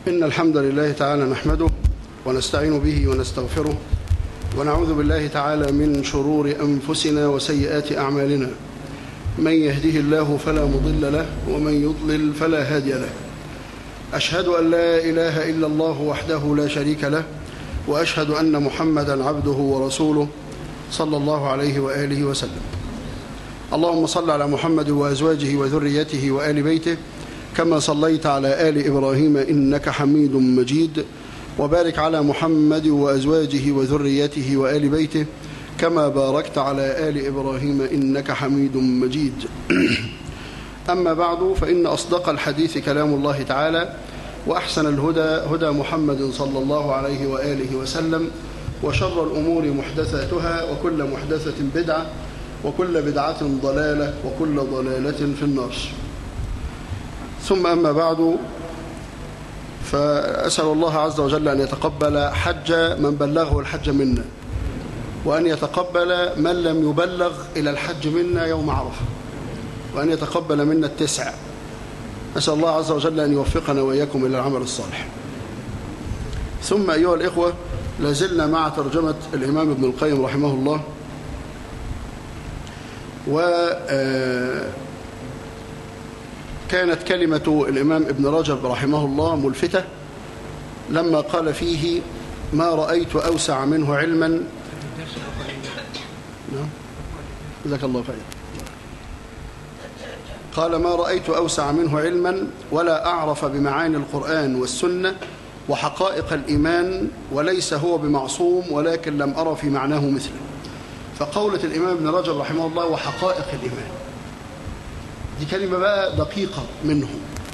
إن الحمد لله تعالى نحمده ونستعين به ونستغفره ونعوذ بالله تعالى من شرور أنفسنا وسيئات أعمالنا من يهده الله فلا مضل له ومن يضلل فلا هادي له أشهد أن لا إله إلا الله وحده لا شريك له وأشهد أن محمدا عبده ورسوله صلى الله عليه وآله وسلم اللهم صل على محمد وأزواجه وذريته وآل بيته كما صليت على آل إبراهيم إنك حميد مجيد وبارك على محمد وأزواجه وذريته وآل بيته كما باركت على آل إبراهيم إنك حميد مجيد أما بعد فإن أصدق الحديث كلام الله تعالى وأحسن الهدى هدى محمد صلى الله عليه وآله وسلم وشر الأمور محدثاتها وكل محدثة بدعة وكل بدعة ضلالة وكل ضلالة في النار ثم أما بعد فأسأل الله عز وجل أن يتقبل حج من بلغه الحج منا وأن يتقبل من لم يبلغ إلى الحج منا يوم عرفة وأن يتقبل منا التسع أسأل الله عز وجل أن يوفقنا وإياكم إلى العمل الصالح ثم أيها الإخوة لازلنا مع ترجمة الإمام ابن القيم رحمه الله و كانت كلمة الإمام ابن رجب رحمه الله ملفتة لما قال فيه ما رأيت أوسع منه علما جزاك الله خير قال ما رأيت أوسع منه علما ولا أعرف بمعاني القرآن والسنة وحقائق الإيمان وليس هو بمعصوم ولكن لم أرى في معناه مثله فقولة الإمام ابن رجب رحمه الله وحقائق الإيمان دي كلمة بقى دقيقة منه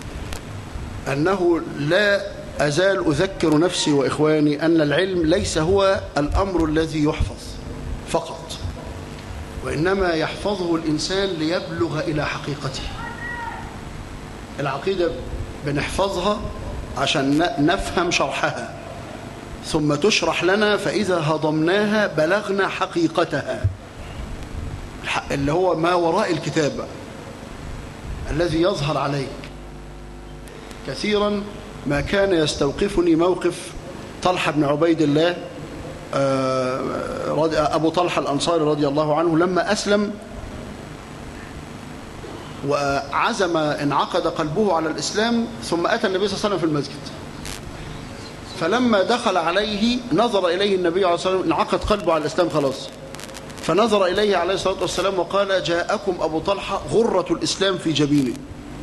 أنه لا أزال أذكر نفسي وإخواني أن العلم ليس هو الأمر الذي يحفظ فقط وإنما يحفظه الإنسان ليبلغ إلى حقيقته العقيدة بنحفظها عشان نفهم شرحها ثم تشرح لنا فإذا هضمناها بلغنا حقيقتها اللي هو ما وراء الكتاب الذي يظهر عليك كثيرا ما كان يستوقفني موقف طلحة بن عبيد الله أبو طلحة الأنصاري رضي الله عنه لما أسلم وعزم انعقد قلبه على الإسلام ثم أتى النبي صلى الله عليه وسلم في المسجد فلما دخل عليه نظر إليه النبي عليه الصلاة والسلام انعقد قلبه على الإسلام خلاص فنظر إليه عليه الصلاة والسلام وقال جاءكم أبو طلحة غرة الإسلام في جبينه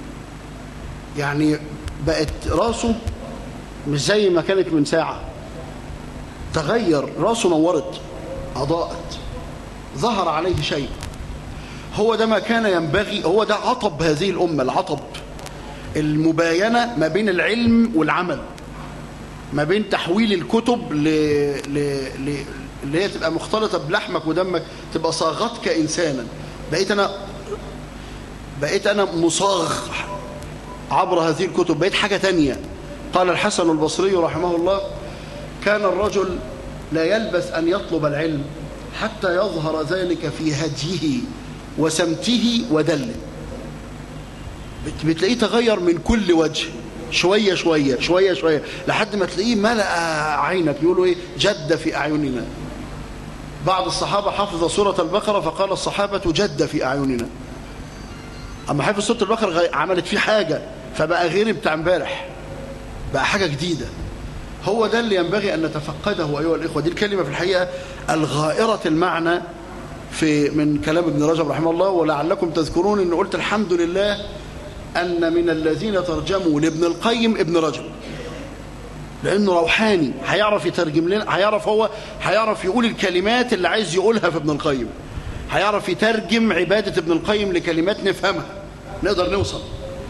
يعني بقت راسه مش زي ما كانت من ساعة تغير راسه نورت أضاءت ظهر عليه شيء هو ده ما كان ينبغي هو ده عطب هذه الأمة العطب المباينة ما بين العلم والعمل ما بين تحويل الكتب ل... ل... ل... اللي هي تبقى مختلطة بلحمك ودمك تبقى صاغتك إنسانا بقيت أنا بقيت أنا مصاغ عبر هذه الكتب بقيت حاجة تانية قال الحسن البصري رحمه الله كان الرجل لا يلبس أن يطلب العلم حتى يظهر ذلك في هديه وسمته ودله بتلاقيه تغير من كل وجه شوية شوية شوية شوية لحد ما تلاقيه ملأ عينك يقولوا ايه جد في أعيننا بعض الصحابة حفظ سورة البقرة فقال الصحابة جد في أعيننا أما حفظ سورة البقرة عملت فيه حاجة فبقى غير بتاع امبارح بقى حاجة جديدة هو ده اللي ينبغي أن نتفقده أيها الإخوة دي الكلمة في الحقيقة الغائرة المعنى في من كلام ابن رجب رحمه الله ولعلكم تذكرون أن قلت الحمد لله أن من الذين ترجموا لابن القيم ابن رجب لأنه روحاني هيعرف يترجم لنا هيعرف هو هيعرف يقول الكلمات اللي عايز يقولها في ابن القيم هيعرف يترجم عبادة ابن القيم لكلمات نفهمها نقدر نوصل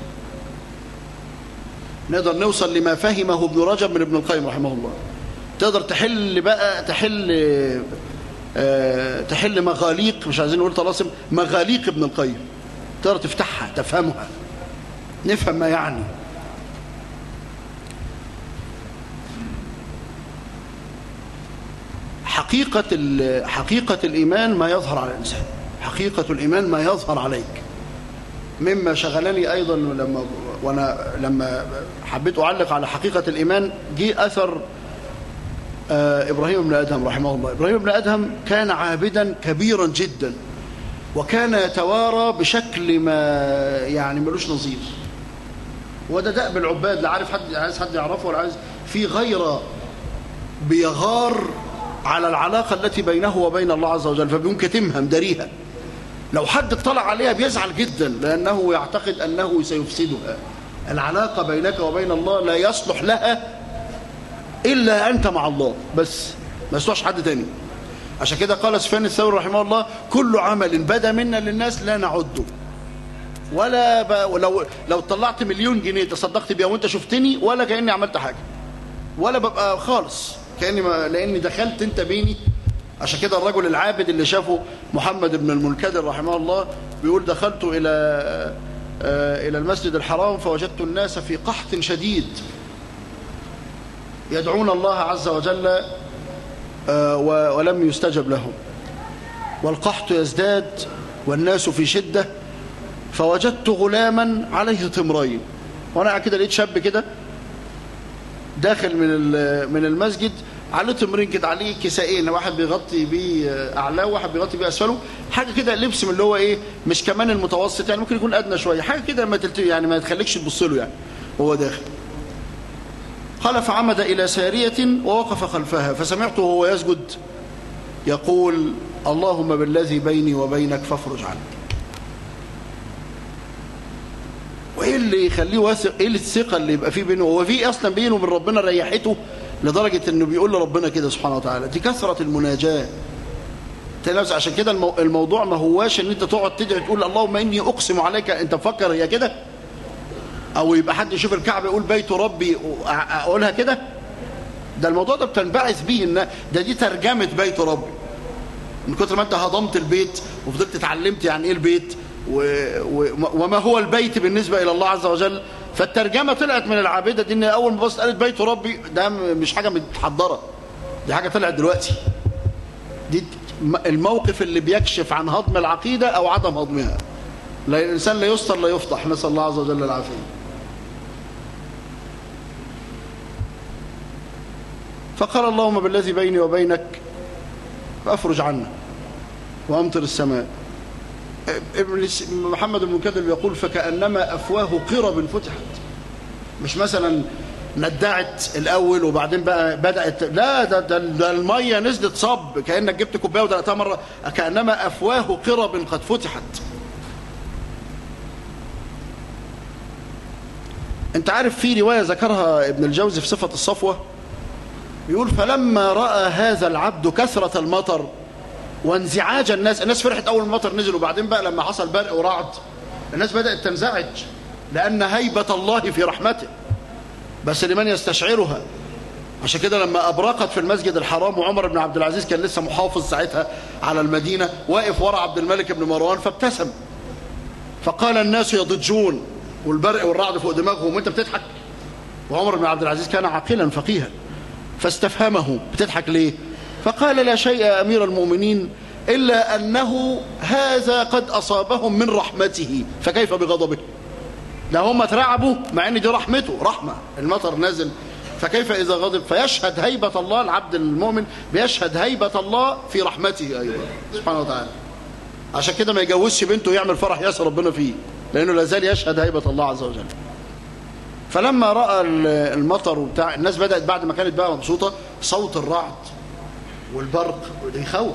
نقدر نوصل لما فهمه ابن رجب من ابن القيم رحمه الله تقدر تحل بقى تحل أه تحل مغاليق مش عايزين نقول طلاسم مغاليق ابن القيم تقدر تفتحها تفهمها نفهم ما يعني حقيقة حقيقة الإيمان ما يظهر على الإنسان حقيقة الإيمان ما يظهر عليك مما شغلني أيضا لما وأنا لما حبيت أعلق على حقيقة الإيمان جي أثر آه إبراهيم بن أدهم رحمه الله إبراهيم بن أدهم كان عابدا كبيرا جدا وكان يتوارى بشكل ما يعني ملوش نظير وده دأب العباد لا عارف حد عايز حد يعرفه ولا عايز في غيرة بيغار على العلاقة التي بينه وبين الله عز وجل فبيقوم كتمها مداريها لو حد اطلع عليها بيزعل جدا لأنه يعتقد أنه سيفسدها العلاقة بينك وبين الله لا يصلح لها إلا أنت مع الله بس ما يصلحش حد تاني عشان كده قال سفيان الثوري رحمه الله كل عمل بدا منا للناس لا نعده ولا ب... لو لو طلعت مليون جنيه تصدقت بيها وانت شفتني ولا كاني عملت حاجه ولا ببقى خالص كاني ما... لاني دخلت انت بيني عشان كده الرجل العابد اللي شافه محمد بن المنكدر رحمه الله بيقول دخلت الى الى المسجد الحرام فوجدت الناس في قحط شديد يدعون الله عز وجل ولم يستجب لهم والقحط يزداد والناس في شدة فوجدت غلاما عليه تمرين وانا قاعد كده لقيت شاب كده داخل من من المسجد عليه تمرين كده عليه كسائين واحد بيغطي بيه اعلاه وواحد بيغطي بيه اسفله حاجه كده لبس من اللي هو ايه مش كمان المتوسط يعني ممكن يكون ادنى شويه حاجه كده ما تلت يعني ما تخليكش تبص له يعني وهو داخل قال فعمد إلى سارية ووقف خلفها فسمعته وهو يسجد يقول اللهم بالذي بيني وبينك فافرج عني وايه اللي يخليه واثق ايه الثقه اللي يبقى فيه بينه هو في اصلا بينه وبين ربنا ريحته لدرجه انه بيقول لربنا كده سبحانه وتعالى دي كثره المناجاه تلاقي عشان كده الموضوع ما هواش ان انت تقعد تدعي تقول اللهم اني اقسم عليك انت مفكر هي كده او يبقى حد يشوف الكعبه يقول بيت ربي اقولها كده ده الموضوع ده بتنبعث بيه ان ده دي ترجمه بيت ربي من كتر ما انت هضمت البيت وفضلت اتعلمت يعني ايه البيت و... و... وما هو البيت بالنسبه الى الله عز وجل فالترجمه طلعت من العابده دي ان اول ما بصت قالت بيت ربي ده مش حاجه متحضره دي حاجه طلعت دلوقتي دي الموقف اللي بيكشف عن هضم العقيده او عدم هضمها لا الانسان لا يستر لا يفضح نسال الله عز وجل العافيه فقال اللهم بالذي بيني وبينك فافرج عنا وامطر السماء ابن محمد بن كذب يقول فكانما افواه قرب فتحت مش مثلا ندعت الاول وبعدين بقى بدات لا ده, ده, ده الميه نزلت صب كانك جبت كوبايه ودلقتها مره كانما افواه قرب قد فتحت انت عارف في روايه ذكرها ابن الجوزي في صفه الصفوه يقول فلما راى هذا العبد كثره المطر وانزعاج الناس الناس فرحت اول المطر نزل وبعدين بقى لما حصل برق ورعد الناس بدات تنزعج لان هيبه الله في رحمته بس لمن يستشعرها عشان كده لما ابرقت في المسجد الحرام وعمر بن عبد العزيز كان لسه محافظ ساعتها على المدينه واقف ورا عبد الملك بن مروان فابتسم فقال الناس يضجون والبرق والرعد فوق دماغهم وانت بتضحك وعمر بن عبد العزيز كان عاقلا فقيها فاستفهمه بتضحك ليه فقال لا شيء يا أمير المؤمنين إلا أنه هذا قد أصابهم من رحمته فكيف بغضبه ده هم اترعبوا مع ان دي رحمته رحمة المطر نازل فكيف إذا غضب فيشهد هيبة الله العبد المؤمن بيشهد هيبة الله في رحمته أيضا سبحانه وتعالى عشان كده ما يجوزش بنته يعمل فرح ياسر ربنا فيه لأنه لازال يشهد هيبة الله عز وجل فلما رأى المطر وبتاع الناس بدأت بعد ما كانت بقى مبسوطة صوت الرعد والبرق وده يخوف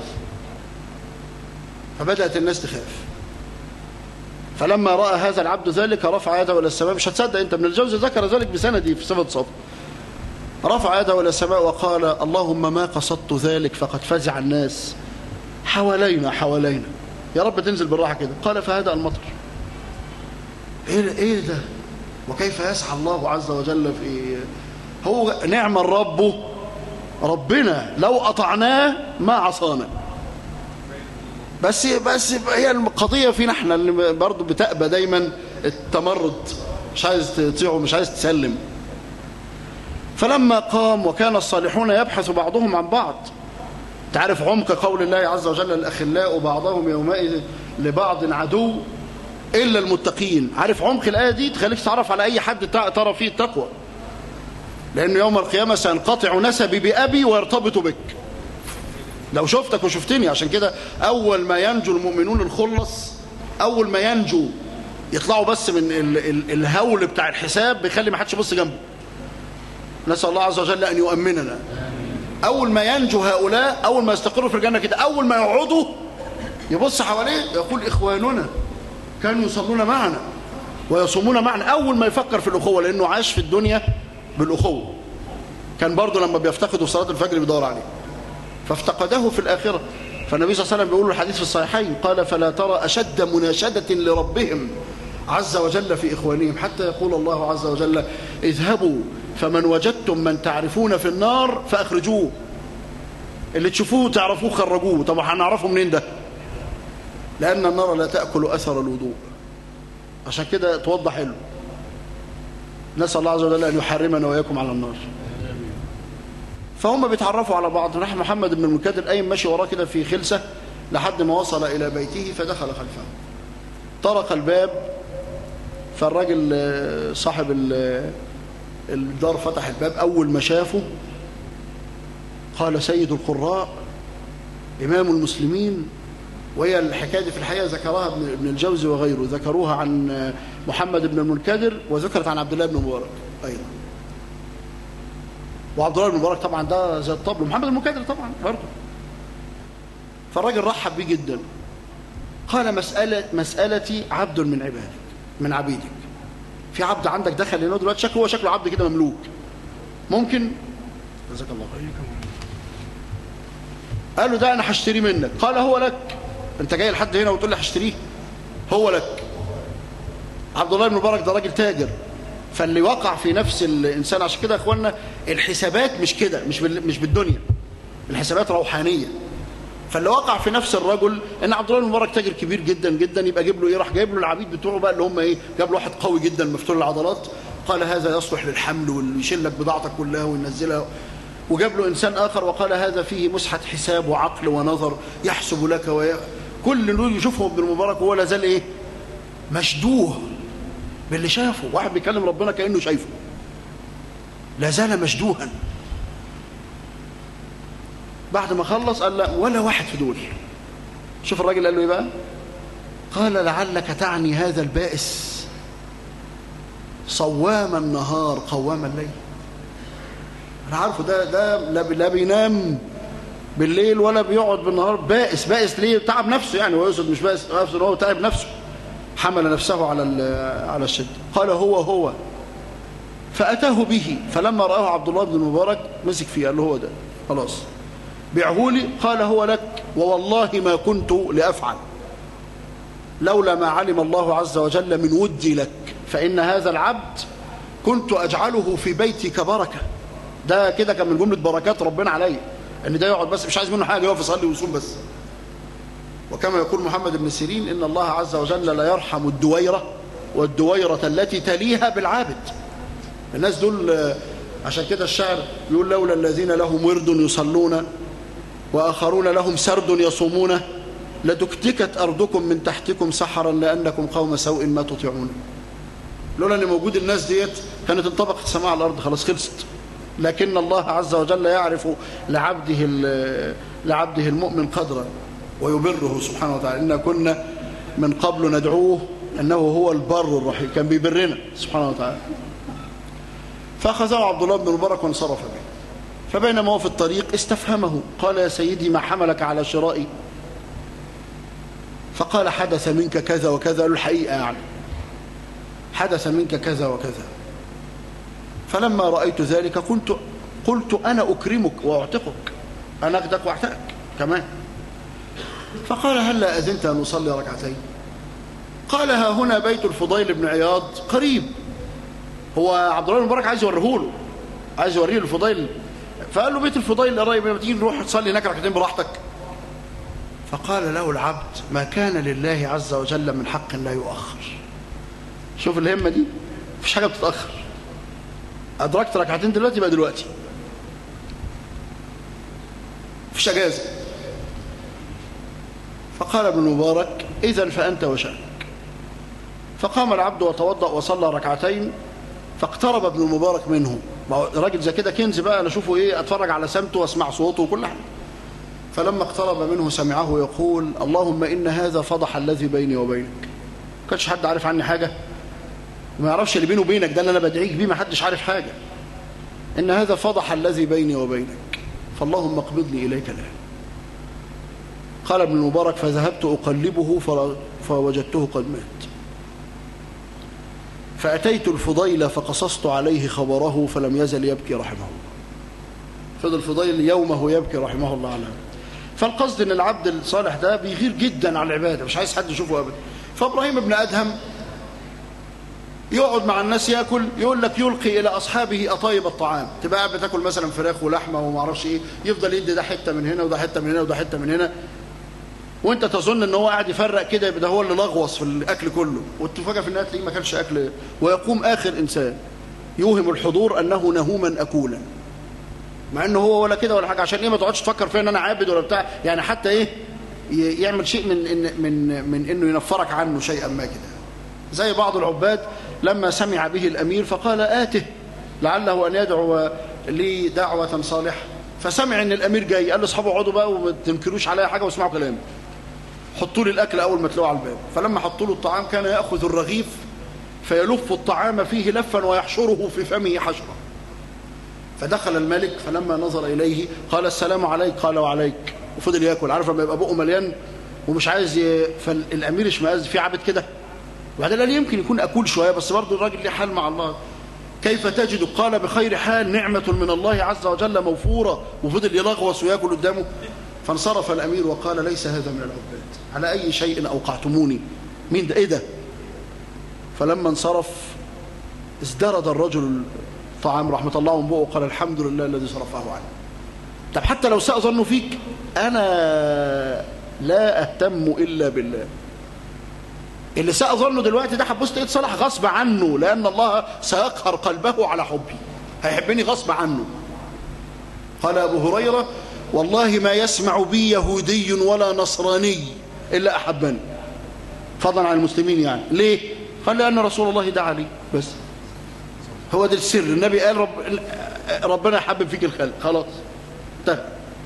فبدأت الناس تخاف فلما رأى هذا العبد ذلك رفع يده إلى السماء مش هتصدق أنت من الجوز ذكر ذلك بسندي في صفة صف رفع يده إلى السماء وقال اللهم ما قصدت ذلك فقد فزع الناس حوالينا حوالينا يا رب تنزل بالراحة كده قال فهذا المطر ايه ايه ده وكيف يسعى الله عز وجل في هو نعم الرب ربنا لو أطعناه ما عصانا بس بس هي القضية فينا احنا اللي برضه بتأبى دايما التمرد مش عايز تطيعه مش عايز تسلم فلما قام وكان الصالحون يبحث بعضهم عن بعض تعرف عمق قول الله عز وجل الأخلاء بعضهم يومئذ لبعض عدو إلا المتقين عارف عمق الآية دي تخليك تعرف على أي حد ترى فيه التقوى لأنه يوم القيامة سينقطع نسبي بأبي ويرتبط بك لو شفتك وشفتني عشان كده أول ما ينجو المؤمنون الخلص أول ما ينجو يطلعوا بس من ال ال الهول بتاع الحساب بيخلي ما حدش يبص جنبه نسأل الله عز وجل أن يؤمننا أول ما ينجو هؤلاء أول ما يستقروا في الجنة كده أول ما يقعدوا يبص حواليه يقول إخواننا كانوا يصلون معنا ويصومون معنا أول ما يفكر في الأخوة لأنه عاش في الدنيا بالأخوة كان برضه لما بيفتقدوا صلاة الفجر بيدور عليه فافتقده في الآخرة فالنبي صلى الله عليه وسلم بيقول الحديث في الصحيحين قال فلا ترى أشد مناشدة لربهم عز وجل في إخوانهم حتى يقول الله عز وجل اذهبوا فمن وجدتم من تعرفون في النار فأخرجوه اللي تشوفوه تعرفوه خرجوه طب هنعرفه منين ده لأن النار لا تأكل أثر الوضوء عشان كده توضح حلو نسأل الله عز وجل أن يحرمنا وإياكم على النار فهم بيتعرفوا على بعض راح محمد بن المكدر قايم ماشي وراه كده في خلسة لحد ما وصل إلى بيته فدخل خلفه طرق الباب فالراجل صاحب الدار فتح الباب أول ما شافه قال سيد القراء إمام المسلمين وهي الحكاية دي في الحقيقة ذكرها ابن الجوزي وغيره ذكروها عن محمد بن المنكدر وذكرت عن عبد الله بن مبارك أيضا وعبد الله بن مبارك طبعا ده زي الطبل ومحمد المنكدر طبعا برضه فالراجل رحب بيه جدا قال مسألة مسألتي عبد من عبادك من عبيدك في عبد عندك دخل هنا دلوقتي شكله هو شكله عبد كده مملوك ممكن جزاك الله خير قال له ده انا هشتري منك قال هو لك انت جاي لحد هنا وتقول لي هشتريه هو لك عبد الله بن مبارك ده راجل تاجر فاللي وقع في نفس الانسان عشان كده يا اخوانا الحسابات مش كده مش مش بالدنيا الحسابات روحانيه فاللي وقع في نفس الرجل ان عبد الله بن مبارك تاجر كبير جدا جدا يبقى جيب له ايه راح جايب له العبيد بتوعه بقى اللي هم ايه جاب له واحد قوي جدا مفتول العضلات قال هذا يصلح للحمل ويشيل لك بضاعتك كلها وينزلها وجاب له انسان اخر وقال هذا فيه مسحه حساب وعقل ونظر يحسب لك وي... كل دول يشوفهم ابن المبارك وهو لا زال ايه مشدوه باللي شافه واحد بيكلم ربنا كانه شايفه لا زال مشدوها بعد ما خلص قال لا ولا واحد في دول شوف الراجل قال له ايه بقى قال لعلك تعني هذا البائس صوام النهار قوام الليل انا عارفه ده ده لا بينام بالليل ولا بيقعد بالنهار بائس بائس ليه تعب نفسه يعني هو يقصد مش بائس نفسه هو تعب نفسه حمل نفسه على على الشد قال هو هو فأتاه به فلما رآه عبد الله بن المبارك مسك فيه قال له هو ده خلاص بيعه لي قال هو لك ووالله ما كنت لأفعل لولا ما علم الله عز وجل من ودي لك فإن هذا العبد كنت أجعله في بيتي كبركة ده كده كان من جملة بركات ربنا علي ان ده يقعد بس مش عايز منه حاجة يقف يصلي ويصوم بس وكما يقول محمد بن سيرين إن الله عز وجل لا يرحم الدويرة والدويرة التي تليها بالعابد الناس دول عشان كده الشعر يقول لولا الذين لهم ورد يصلون وآخرون لهم سرد يصومون لدكتكت أرضكم من تحتكم سحرا لأنكم قوم سوء ما تطيعون لولا أن موجود الناس ديت كانت انطبقت السماء على الأرض خلاص خلصت لكن الله عز وجل يعرف لعبده لعبده المؤمن قدرا ويبره سبحانه وتعالى إنا كنا من قبل ندعوه أنه هو البر الرحيم كان بيبرنا سبحانه وتعالى فأخذه عبد الله بن المبارك وانصرف به فبينما هو في الطريق استفهمه قال يا سيدي ما حملك على شرائي فقال حدث منك كذا وكذا قال الحقيقة يعني حدث منك كذا وكذا فلما رأيت ذلك كنت قلت أنا أكرمك وأعتقك أنا أخدك وأعتقك كمان فقال هل أذنت أن أصلي ركعتين قال ها هنا بيت الفضيل بن عياض قريب هو عبد الله بن مبارك عايز يوريه له عايز يوريه الفضيل فقال له بيت الفضيل قريب لما تيجي نروح تصلي هناك ركعتين براحتك فقال له العبد ما كان لله عز وجل من حق لا يؤخر شوف الهمة دي مفيش حاجة بتتأخر أدركت ركعتين دلوقتي يبقى دلوقتي مفيش أجازة فقال ابن مبارك إذا فأنت وشأنك فقام العبد وتوضأ وصلى ركعتين فاقترب ابن المبارك منه راجل زي كده كنز بقى انا اشوفه ايه اتفرج على سمته واسمع صوته وكل حاجه فلما اقترب منه سمعه يقول اللهم ان هذا فضح الذي بيني وبينك ما كانش حد عارف عني حاجه ما يعرفش اللي بينه وبينك ده اللي انا بدعيك بيه ما حدش عارف حاجه ان هذا فضح الذي بيني وبينك فاللهم اقبضني اليك الان قال ابن المبارك فذهبت اقلبه فوجدته قد مات فأتيت الفضيل فقصصت عليه خبره فلم يزل يبكي رحمه الله فضل الفضيل يومه يبكي رحمه الله عليه فالقصد ان العبد الصالح ده بيغير جدا على العبادة مش عايز حد يشوفه أبدا فإبراهيم ابن أدهم يقعد مع الناس ياكل يقول لك يلقي الى اصحابه اطايب الطعام تبقى قاعد بتاكل مثلا فراخ ولحمه وما اعرفش ايه يفضل يدي ده حته من هنا وده حته من هنا وده حته من هنا وانت تظن ان هو قاعد يفرق كده يبقى ده هو اللي لغوص في الاكل كله والتفاجئ في النهايه تلاقيه ما كانش اكل ويقوم اخر انسان يوهم الحضور انه نهوما اكولا مع انه هو ولا كده ولا حاجه عشان ايه ما تقعدش تفكر فيا ان انا عابد ولا بتاع يعني حتى ايه يعمل شيء من إن من من انه ينفرك عنه شيئا ما كده زي بعض العباد لما سمع به الامير فقال اته لعله ان يدعو لي دعوه صالحه فسمع ان الامير جاي قال لاصحابه اقعدوا بقى وما تنكروش عليا حاجه واسمعوا كلامي حطوا لي الأكل أول ما تلاقوا على الباب فلما حطوا له الطعام كان يأخذ الرغيف فيلف الطعام فيه لفا ويحشره في فمه حشرة فدخل الملك فلما نظر إليه قال السلام عليك قال وعليك وفضل ياكل عارف لما يبقى بقه مليان ومش عايز ي... فالأمير اشمئز في عبد كده وبعدين قال يمكن يكون أكول شوية بس برضه الراجل ليه حال مع الله كيف تجد قال بخير حال نعمة من الله عز وجل موفورة وفضل يلغوص وياكل قدامه فانصرف الأمير وقال ليس هذا من العباد على أي شيء أوقعتموني مين ده إيه ده فلما انصرف ازدرد الرجل طعام رحمة الله من بقه قال الحمد لله الذي صرفه عنه طب حتى لو ساء ظنه فيك أنا لا أهتم إلا بالله اللي ساء ظنه دلوقتي ده حبوست ايد صلاح غصب عنه لأن الله سيقهر قلبه على حبي هيحبني غصب عنه قال أبو هريرة والله ما يسمع بي يهودي ولا نصراني إلا أحبني فضلا عن المسلمين يعني ليه؟ قال لأن رسول الله دعا لي بس هو ده السر النبي قال رب ربنا يحبب فيك الخلق خلاص طيب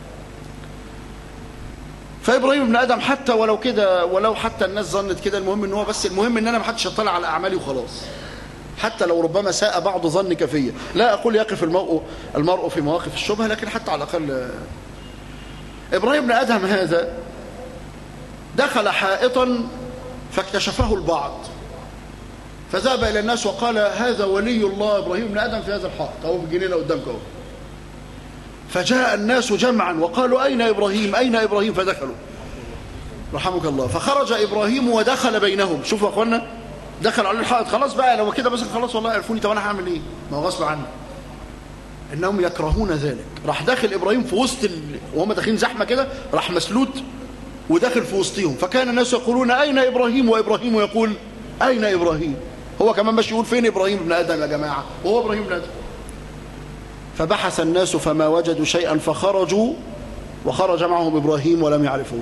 فإبراهيم ابن آدم حتى ولو كده ولو حتى الناس ظنت كده المهم ان هو بس المهم ان انا ما حدش يطلع على أعمالي وخلاص حتى لو ربما ساء بعض ظنك فيا لا أقول يقف المرء المرء في مواقف الشبهة لكن حتى على الأقل إبراهيم بن أدهم هذا دخل حائطا فاكتشفه البعض فذهب إلى الناس وقال هذا ولي الله إبراهيم بن أدهم في هذا الحائط أهو في الجنينة قدامك أهو فجاء الناس جمعا وقالوا أين إبراهيم أين إبراهيم فدخلوا رحمك الله فخرج إبراهيم ودخل بينهم شوفوا يا أخوانا دخل على الحائط خلاص بقى لو كده بس خلاص والله عرفوني طب أنا هعمل إيه ما هو غصب عني انهم يكرهون ذلك راح داخل ابراهيم في وسط ال... وهم داخلين زحمه كده راح مسلوت وداخل في وسطهم فكان الناس يقولون اين ابراهيم وابراهيم يقول اين ابراهيم هو كمان ماشي يقول فين ابراهيم ابن ادم يا جماعه وهو ابراهيم ابن ادم فبحث الناس فما وجدوا شيئا فخرجوا وخرج معهم ابراهيم ولم يعرفوه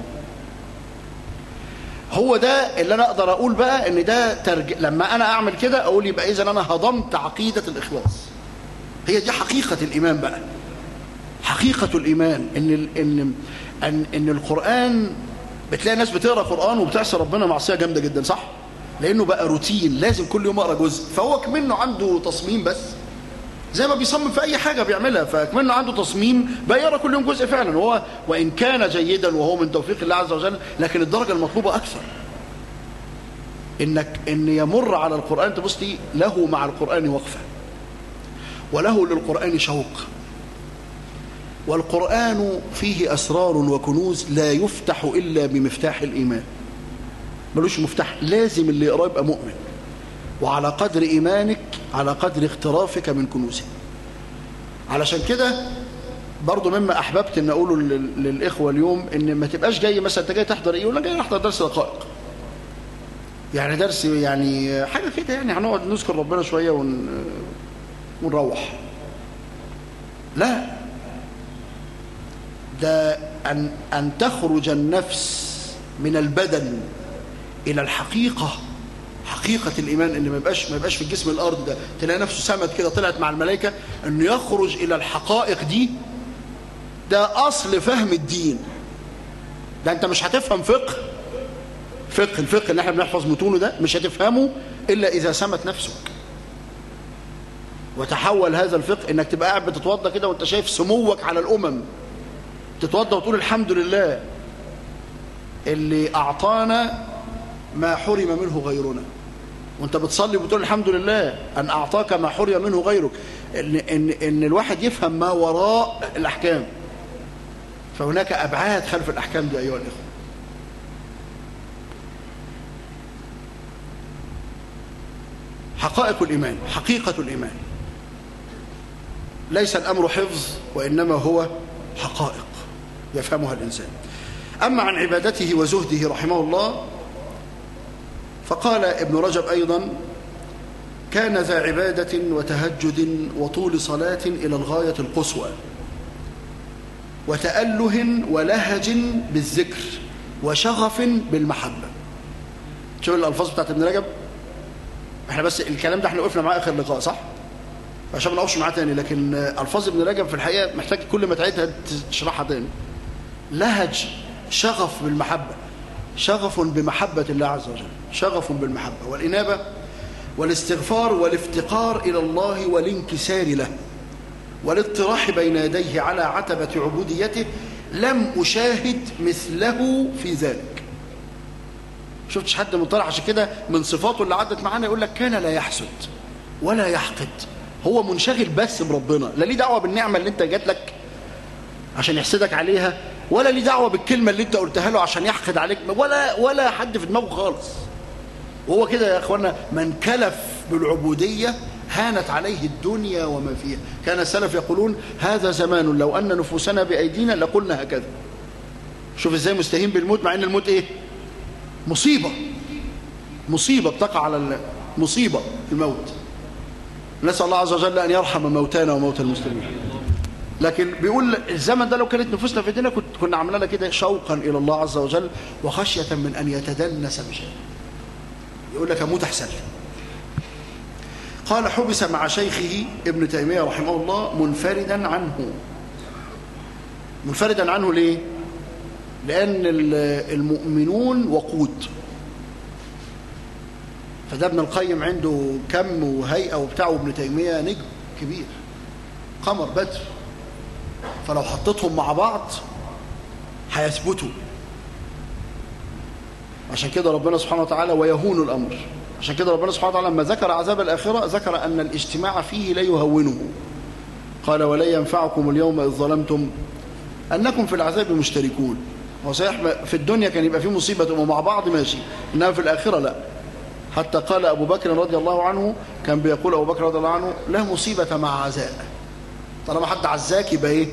هو ده اللي انا اقدر اقول بقى ان ده ترج... لما انا اعمل كده اقول يبقى اذا انا هضمت عقيده الاخلاص هي دي حقيقة الإيمان بقى حقيقة الإيمان إن, إن, إن, إن القرآن بتلاقي ناس بتقرأ قرآن وبتعصي ربنا معصية جامدة جدا صح؟ لأنه بقى روتين لازم كل يوم أقرأ جزء فهو كمنه عنده تصميم بس زي ما بيصمم في أي حاجة بيعملها فكمنه عنده تصميم بقى يقرأ كل يوم جزء فعلا هو وإن كان جيدا وهو من توفيق الله عز وجل لكن الدرجة المطلوبة أكثر إنك إن يمر على القرآن تبص له مع القرآن وقفة وله للقرآن شوق والقرآن فيه أسرار وكنوز لا يفتح إلا بمفتاح الإيمان ملوش مفتاح لازم اللي يقرأ يبقى مؤمن وعلى قدر إيمانك على قدر اخترافك من كنوزه علشان كده برضو مما أحببت أن أقوله للإخوة اليوم أن ما تبقاش جاي مثلا أنت جاي تحضر إيه ولا جاي نحضر درس دقائق يعني درس يعني حاجة كده يعني هنقعد نذكر ربنا شوية ون... ونروح لا ده أن, أن تخرج النفس من البدن إلى الحقيقة حقيقة الإيمان إن ما يبقاش ما يبقاش في الجسم الأرض ده تلاقي نفسه سمت كده طلعت مع الملائكة إنه يخرج إلى الحقائق دي ده أصل فهم الدين ده أنت مش هتفهم فقه فقه الفقه اللي احنا بنحفظ متونه ده مش هتفهمه إلا إذا سمت نفسك وتحول هذا الفقه إنك تبقى قاعد بتتوضى كده وأنت شايف سموك على الأمم تتوضى وتقول الحمد لله اللي أعطانا ما حرم منه غيرنا وانت بتصلي وبتقول الحمد لله أن أعطاك ما حرم منه غيرك إن, إن, إن الواحد يفهم ما وراء الأحكام فهناك أبعاد خلف الأحكام دي أيها الإخوة حقائق الإيمان حقيقة الإيمان ليس الأمر حفظ وإنما هو حقائق يفهمها الإنسان أما عن عبادته وزهده رحمه الله فقال ابن رجب أيضا كان ذا عبادة وتهجد وطول صلاة إلى الغاية القصوى وتأله ولهج بالذكر وشغف بالمحبة شوف الألفاظ بتاعت ابن رجب احنا بس الكلام ده احنا وقفنا معاه آخر لقاء صح؟ عشان ما نقفش معاه تاني لكن ألفاظ ابن رجب في الحقيقة محتاج كل ما تعيدها تشرحها تاني لهج شغف بالمحبة شغف بمحبة الله عز وجل شغف بالمحبة والإنابة والاستغفار والافتقار إلى الله والانكسار له والاطراح بين يديه على عتبة عبوديته لم أشاهد مثله في ذلك شفتش حد مطلع عشان كده من صفاته اللي عدت معانا يقول لك كان لا يحسد ولا يحقد هو منشغل بس بربنا لا ليه دعوة بالنعمة اللي انت جات لك عشان يحسدك عليها ولا ليه دعوة بالكلمة اللي انت قلتها له عشان يحقد عليك ولا ولا حد في دماغه خالص وهو كده يا اخوانا من كلف بالعبودية هانت عليه الدنيا وما فيها كان السلف يقولون هذا زمان لو أن نفوسنا بأيدينا لقلنا هكذا شوف ازاي مستهين بالموت مع ان الموت ايه مصيبة مصيبة بتقع على مصيبة الموت نسأل الله عز وجل أن يرحم موتانا وموتى المسلمين لكن بيقول الزمن ده لو كانت نفوسنا في ايدينا كنت كنا عملنا لها كده شوقا الى الله عز وجل وخشيه من ان يتدنس بشيء يقول لك اموت احسن قال حبس مع شيخه ابن تيميه رحمه الله منفردا عنه منفردا عنه ليه لان المؤمنون وقود فده ابن القيم عنده كم وهيئه وبتاعه ابن تيميه نجم كبير قمر بدر فلو حطيتهم مع بعض هيثبتوا عشان كده ربنا سبحانه وتعالى ويهون الأمر عشان كده ربنا سبحانه وتعالى لما ذكر عذاب الآخرة ذكر أن الاجتماع فيه لا يهونه قال ولن ينفعكم اليوم إذ ظلمتم أنكم في العذاب مشتركون هو صحيح في الدنيا كان يبقى في مصيبة تبقوا مع بعض ماشي إنما في الآخرة لا حتى قال أبو بكر رضي الله عنه كان بيقول أبو بكر رضي الله عنه لا مصيبة مع عزاء طالما حد عزاك يبقى إيه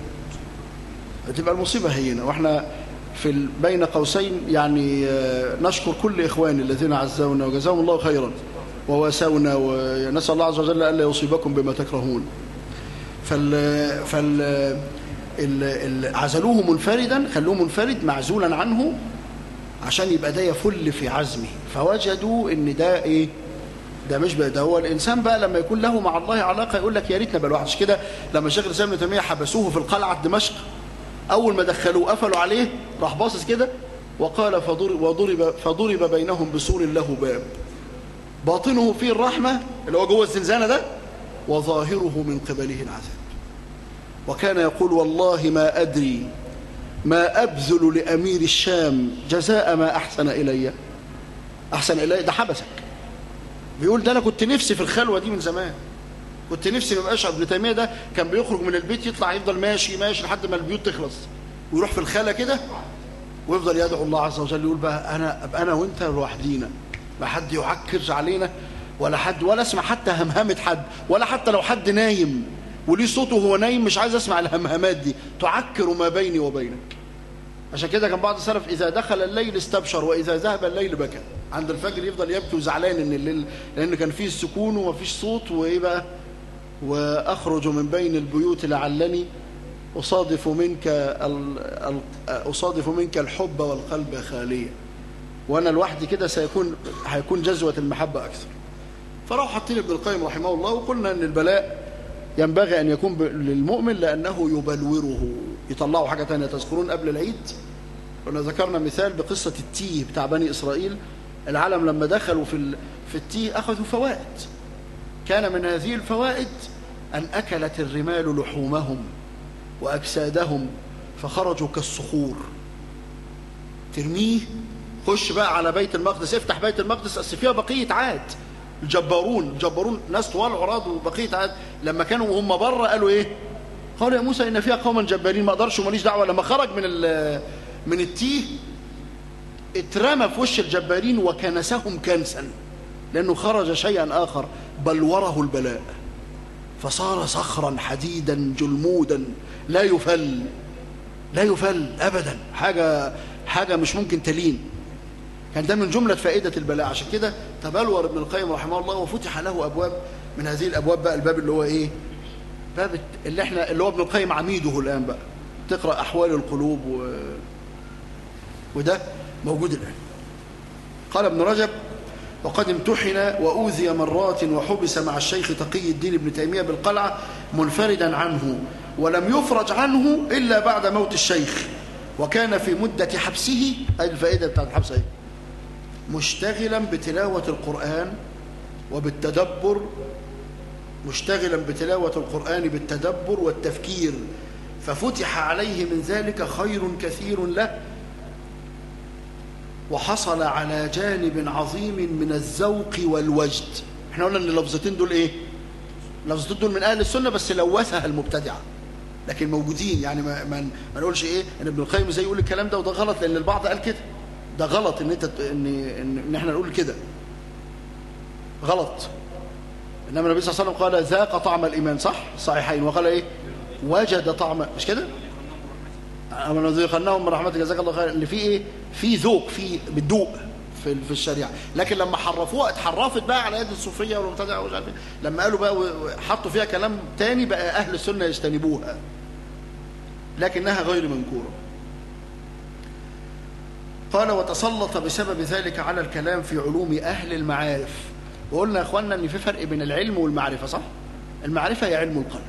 تبقى المصيبة هينة وإحنا في بين قوسين يعني نشكر كل إخواني الذين عزونا وجزاهم الله خيرا وواسونا ونسأل الله عز وجل ألا يصيبكم بما تكرهون فال فال عزلوه منفردا خلوه منفرد معزولا عنه عشان يبقى ده يفل في عزمه فوجدوا ان ده ايه ده مش بقى ده هو الانسان بقى لما يكون له مع الله علاقه يقول لك يا ريتنا بقى الواحد كده لما شيخ الاسلام ابن تيميه حبسوه في القلعه دمشق اول ما دخلوه قفلوا عليه راح باصص كده وقال فضرب وضرب فضرب بينهم بسور له باب باطنه فيه الرحمه اللي هو جوه الزنزانه ده وظاهره من قبله العذاب وكان يقول والله ما ادري ما ابذل لامير الشام جزاء ما احسن الي احسن الي ده حبسك بيقول ده انا كنت نفسي في الخلوه دي من زمان كنت نفسي ما يبقاش ابن تيميه ده كان بيخرج من البيت يطلع يفضل ماشي ماشي لحد ما البيوت تخلص ويروح في الخاله كده ويفضل يدعو الله عز وجل يقول بقى انا ابقى انا وانت لوحدينا لا حد يعكر علينا ولا حد ولا اسمع حتى همهمه حد ولا حتى لو حد نايم وليه صوته وهو نايم مش عايز اسمع الهمهمات دي تعكر ما بيني وبينك عشان كده كان بعض السلف اذا دخل الليل استبشر واذا ذهب الليل بكى عند الفجر يفضل يبكي وزعلان ان الليل لان كان فيه السكون ومفيش صوت وايه بقى واخرج من بين البيوت لعلني اصادف منك ال... ال... اصادف منك الحب والقلب خاليا وانا لوحدي كده سيكون هيكون جزوه المحبه اكثر فراحوا حاطين ابن القيم رحمه الله وقلنا ان البلاء ينبغي ان يكون للمؤمن لانه يبلوره يطلعوا حاجه ثانيه تذكرون قبل العيد كنا ذكرنا مثال بقصه التيه بتاع بني اسرائيل العالم لما دخلوا في في التيه اخذوا فوائد كان من هذه الفوائد ان اكلت الرمال لحومهم واجسادهم فخرجوا كالصخور ترميه خش بقى على بيت المقدس افتح بيت المقدس اصل فيها بقيه عاد الجبارون الجبارون ناس طوال عراض وبقيه عاد لما كانوا وهم بره قالوا ايه قالوا يا موسى ان فيها قوما جبارين ما اقدرش وماليش دعوه لما خرج من من التيه اترمى في وش الجبارين وكنسهم كنسا لانه خرج شيئا اخر بلوره البلاء فصار صخرا حديدا جلمودا لا يفل لا يفل ابدا حاجه حاجه مش ممكن تلين كان ده من جمله فائده البلاء عشان كده تبلور ابن القيم رحمه الله وفتح له ابواب من هذه الابواب بقى الباب اللي هو ايه باب اللي احنا اللي هو ابن القيم عميده الان بقى تقرا احوال القلوب و... وده موجود الان قال ابن رجب وقد امتحن وأوذي مرات وحبس مع الشيخ تقي الدين ابن تيمية بالقلعة منفردا عنه ولم يفرج عنه إلا بعد موت الشيخ وكان في مدة حبسه أي الفائدة بتاعت الحبس أيه مشتغلا بتلاوة القرآن وبالتدبر مشتغلا بتلاوة القرآن بالتدبر والتفكير ففتح عليه من ذلك خير كثير له وحصل على جانب عظيم من الذوق والوجد احنا قلنا ان اللفظتين دول ايه اللفظتين دول من اهل السنه بس لوثها المبتدعه لكن موجودين يعني ما, ما, ما نقولش ايه ان ابن القيم زي يقول الكلام ده وده غلط لان البعض قال كده ده غلط ان انت ان ان, إن احنا نقول كده غلط انما النبي صلى الله عليه وسلم قال ذاق طعم الايمان صح صحيحين وقال ايه وجد طعم مش كده أما نذيقنهم من رحمتك جزاك الله خير ان في ايه في ذوق في بتدوق في في الشريعه لكن لما حرفوها اتحرفت بقى على يد الصوفيه والمبتدعه ومش عارف لما قالوا بقى حطوا فيها كلام تاني بقى اهل السنه يجتنبوها لكنها غير منكوره قال وتسلط بسبب ذلك على الكلام في علوم اهل المعارف وقلنا يا اخواننا ان في فرق بين العلم والمعرفه صح المعرفه هي علم القلب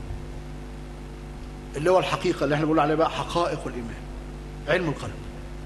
اللي هو الحقيقه اللي احنا بنقول عليها بقى حقائق الايمان علم القلب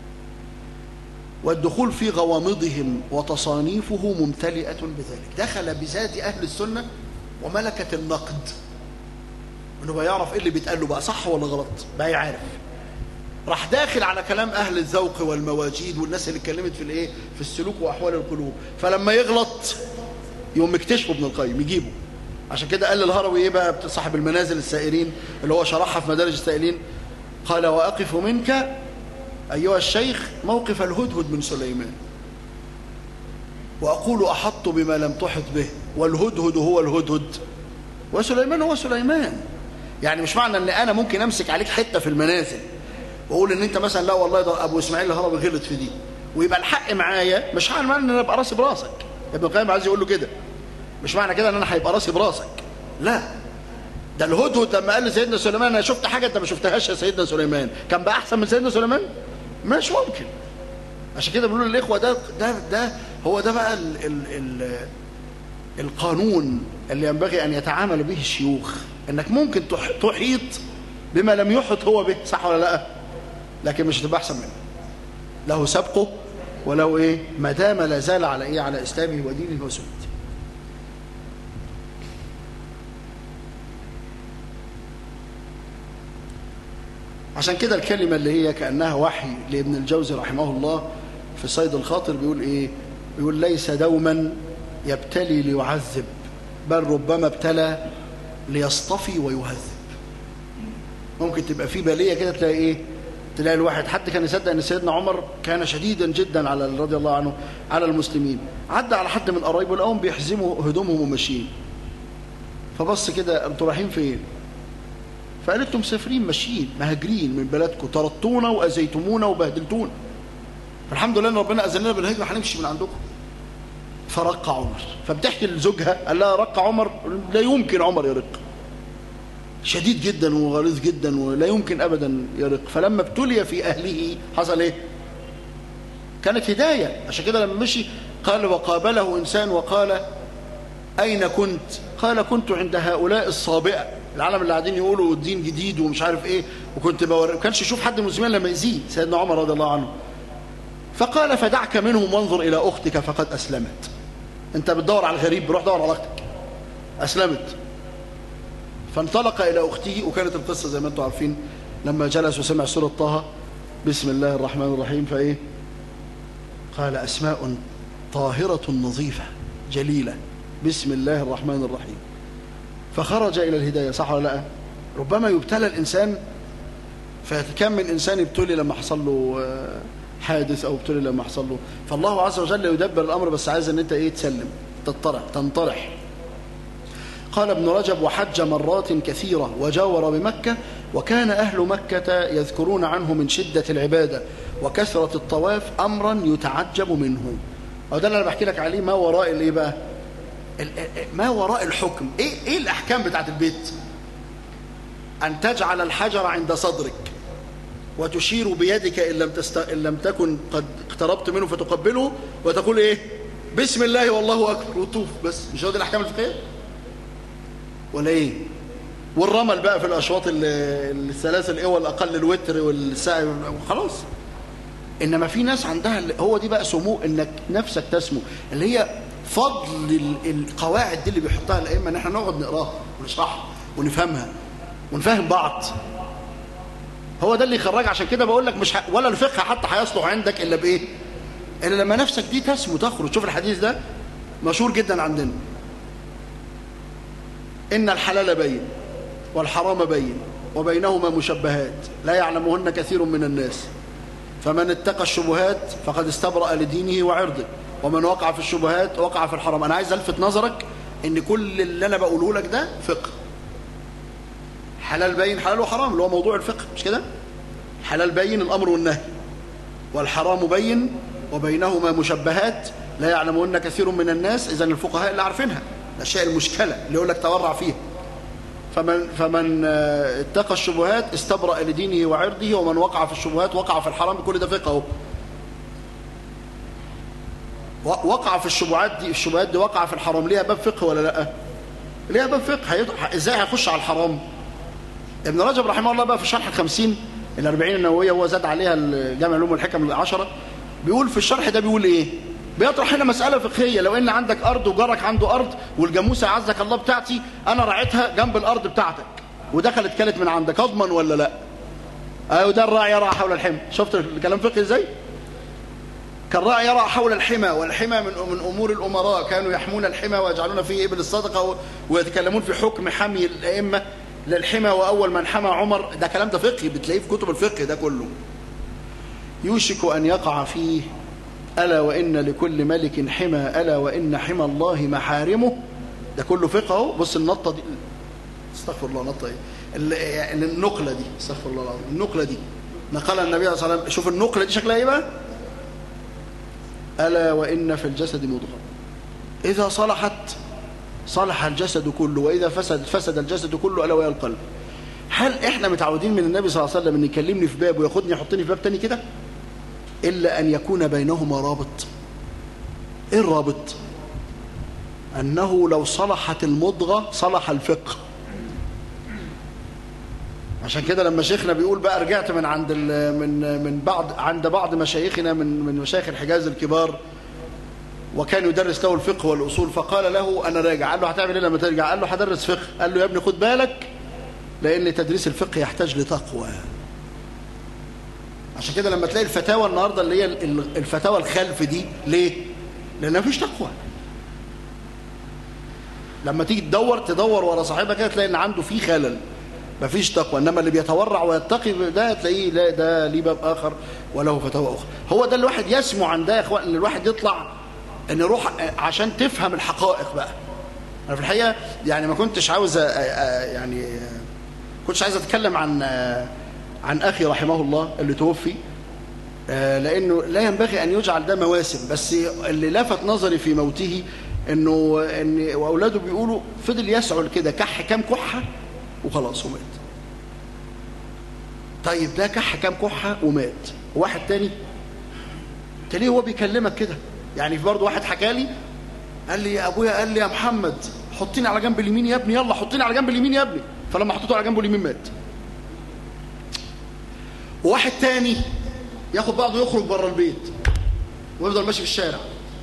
والدخول في غوامضهم وتصانيفه ممتلئة بذلك دخل بذات أهل السنة وملكة النقد انه بقى يعرف ايه اللي بيتقال له بقى صح ولا غلط بقى يعرف راح داخل على كلام اهل الذوق والمواجيد والناس اللي اتكلمت في الايه في السلوك واحوال القلوب فلما يغلط يقوم يكتشفه ابن القيم يجيبه عشان كده قال الهروي ايه بقى صاحب المنازل السائرين اللي هو شرحها في مدارج السائلين قال واقف منك أيها الشيخ موقف الهدهد من سليمان وأقول أحط بما لم تحط به والهدهد هو الهدهد وسليمان هو سليمان يعني مش معنى ان انا ممكن امسك عليك حته في المنازل واقول ان انت مثلا لا والله ده ابو اسماعيل الهروي غلط في دي ويبقى الحق معايا مش معنى ان انا ابقى راسي براسك ابن القيم عايز يقول له كده مش معنى كده ان انا هيبقى راسي براسك لا ده الهدهد لما قال لسيدنا سليمان انا شفت حاجه انت ما شفتهاش يا سيدنا سليمان كان بقى احسن من سيدنا سليمان مش ممكن عشان كده بنقول للاخوه ده ده ده هو ده بقى ال ال ال القانون اللي ينبغي ان يتعامل به الشيوخ انك ممكن تحيط بما لم يحط هو به صح ولا لا لكن مش هتبقى احسن منه له سبقه ولو ايه ما دام لا زال على ايه على اسلامه ودينه وسنته عشان كده الكلمة اللي هي كأنها وحي لابن الجوزي رحمه الله في صيد الخاطر بيقول إيه بيقول ليس دوما يبتلي ليعذب بل ربما ابتلى ليصطفي ويهذب ممكن تبقى في بالية كده تلاقي إيه تلاقي الواحد حد كان يصدق ان سيدنا عمر كان شديدا جدا على رضي الله عنه على المسلمين عدى على حد من قرايبه لقاهم بيحزموا هدومهم وماشيين فبص كده انتوا رايحين فين فقالت له مسافرين ماشيين مهاجرين من بلدكم طردتونا واذيتمونا وبهدلتونا فالحمد لله ان ربنا اذن لنا بالهجره هنمشي من عندكم فرق عمر فبتحكي لزوجها قال لها رق عمر لا يمكن عمر يرق شديد جدا وغليظ جدا ولا يمكن ابدا يرق فلما ابتلي في اهله حصل ايه كانت هداية عشان كده لما مشي قال وقابله إنسان وقال أين كنت قال كنت عند هؤلاء الصابئة العالم اللي قاعدين يقولوا الدين جديد ومش عارف ايه وكنت بور... ما كانش يشوف حد مسلمين لما يزيه سيدنا عمر رضي الله عنه فقال فدعك منهم وانظر إلى أختك فقد أسلمت أنت بتدور على الغريب روح دور على أختك أسلمت فانطلق إلى أخته وكانت القصة زي ما أنتم عارفين لما جلس وسمع سورة طه بسم الله الرحمن الرحيم فإيه قال أسماء طاهرة نظيفة جليلة بسم الله الرحمن الرحيم فخرج إلى الهداية صح ولا لا ربما يبتلى الإنسان فكم من إنسان ابتلي لما حصل له حادث أو ابتلي لما حصل له فالله عز وجل يدبر الأمر بس عايز أن أنت إيه تسلم تطرح تنطرح قال ابن رجب وحج مرات كثيرة وجاور بمكة وكان أهل مكة يذكرون عنه من شدة العبادة وكثرة الطواف أمرا يتعجب منه أو ده اللي أنا بحكي لك عليه ما وراء الإيه بقى ما وراء الحكم إيه, إيه الأحكام بتاعت البيت أن تجعل الحجر عند صدرك وتشير بيدك إن لم, تست... إن لم تكن قد اقتربت منه فتقبله وتقول إيه بسم الله والله أكبر وطوف بس مش هو دي الأحكام الفقهية ولا إيه والرمل بقى في الأشواط الثلاث الإول أقل الوتر والسعي وخلاص إنما في ناس عندها هو دي بقى سمو إنك نفسك تسمو اللي هي فضل القواعد دي اللي بيحطها الأئمة إن احنا نقعد نقراها ونشرحها ونفهمها ونفهم بعض هو ده اللي يخرج عشان كده بقول لك مش ح... ولا الفقه حتى هيصلح عندك الا بايه الا لما نفسك دي تسمو تخرج شوف الحديث ده مشهور جدا عندنا ان الحلال بين والحرام بين وبينهما مشبهات لا يعلمهن كثير من الناس فمن اتقى الشبهات فقد استبرأ لدينه وعرضه ومن وقع في الشبهات وقع في الحرام انا عايز الفت نظرك ان كل اللي انا بقوله لك ده فقه حلال بين حلال وحرام اللي هو موضوع الفقه مش كده حلال بين الأمر والنهي والحرام بين وبينهما مشبهات لا يعلمهن كثير من الناس إذا الفقهاء اللي عارفينها الأشياء المشكلة اللي يقول لك تورع فيها فمن, فمن اتقى الشبهات استبرأ لدينه وعرضه ومن وقع في الشبهات وقع في الحرام كل ده فقه وقع في الشبهات دي الشبهات دي وقع في الحرام ليها باب فقه ولا لا ليها باب فقه هيض... ازاي هيخش على الحرام ابن رجب رحمه الله بقى في شرح الخمسين الأربعين النووية هو زاد عليها الجامع العلوم والحكم العشرة بيقول في الشرح ده بيقول إيه بيطرح هنا مسألة فقهية لو إن عندك أرض وجارك عنده أرض والجاموسة عزك الله بتاعتي أنا رعيتها جنب الأرض بتاعتك ودخلت كانت من عندك أضمن ولا لا أيوة ده الراعي يرعى حول الحمى شفت الكلام فقهي إزاي كالراعي يرعى حول الحمى والحمى من من أمور الأمراء كانوا يحمون الحمى ويجعلون فيه إبل الصدقة ويتكلمون في حكم حمي الأئمة للحمى وأول من حمى عمر ده كلام ده فقهي بتلاقيه في كتب الفقه ده كله يوشك أن يقع فيه ألا وإن لكل ملك حمى ألا وإن حمى الله محارمه ده كله فقه اهو بص النطة دي استغفر الله نطة ايه النقلة دي استغفر الله العظيم النقلة دي نقلها النبي صلى الله عليه وسلم شوف النقلة دي شكلها ايه بقى ألا وإن في الجسد مضغة إذا صلحت صلح الجسد كله وإذا فسد فسد الجسد كله ألا وهي القلب هل إحنا متعودين من النبي صلى الله عليه وسلم أن يكلمني في باب وياخدني يحطني في باب تاني كده إلا أن يكون بينهما رابط إيه الرابط أنه لو صلحت المضغة صلح الفقه عشان كده لما شيخنا بيقول بقى رجعت من عند من من بعض عند بعض مشايخنا من من مشايخ الحجاز الكبار وكان يدرس له الفقه والأصول فقال له أنا راجع قال له هتعمل إيه لما ترجع قال له هدرس فقه قال له يا ابني خد بالك لأن تدريس الفقه يحتاج لتقوى عشان كده لما تلاقي الفتاوى النهاردة اللي هي الفتاوى الخلف دي ليه؟ لأن مفيش تقوى لما تيجي تدور تدور ورا صاحبها كده تلاقي ان عنده فيه خلل مفيش تقوى انما اللي بيتورع ويتقي ده تلاقيه لا ده ليه باب اخر وله فتاوى اخرى هو ده الواحد يسمو عن ده يا اخوان ان الواحد يطلع ان يروح عشان تفهم الحقائق بقى انا في الحقيقه يعني ما كنتش عاوز يعني كنتش عايز اتكلم عن عن اخي رحمه الله اللي توفي لانه لا ينبغي ان يجعل ده مواسم بس اللي لفت نظري في موته انه ان واولاده بيقولوا فضل يسعل كده كح كام كحه وخلاص ومات طيب ده كح كام كحه ومات واحد تاني انت ليه هو بيكلمك كده يعني في برضه واحد حكى لي قال لي يا ابويا قال لي يا محمد حطيني على جنب اليمين يا ابني يلا حطيني على جنب اليمين يا ابني فلما حطيته على جنبه اليمين مات وواحد تاني ياخد بعضه يخرج بره البيت ويفضل ماشي في الشارع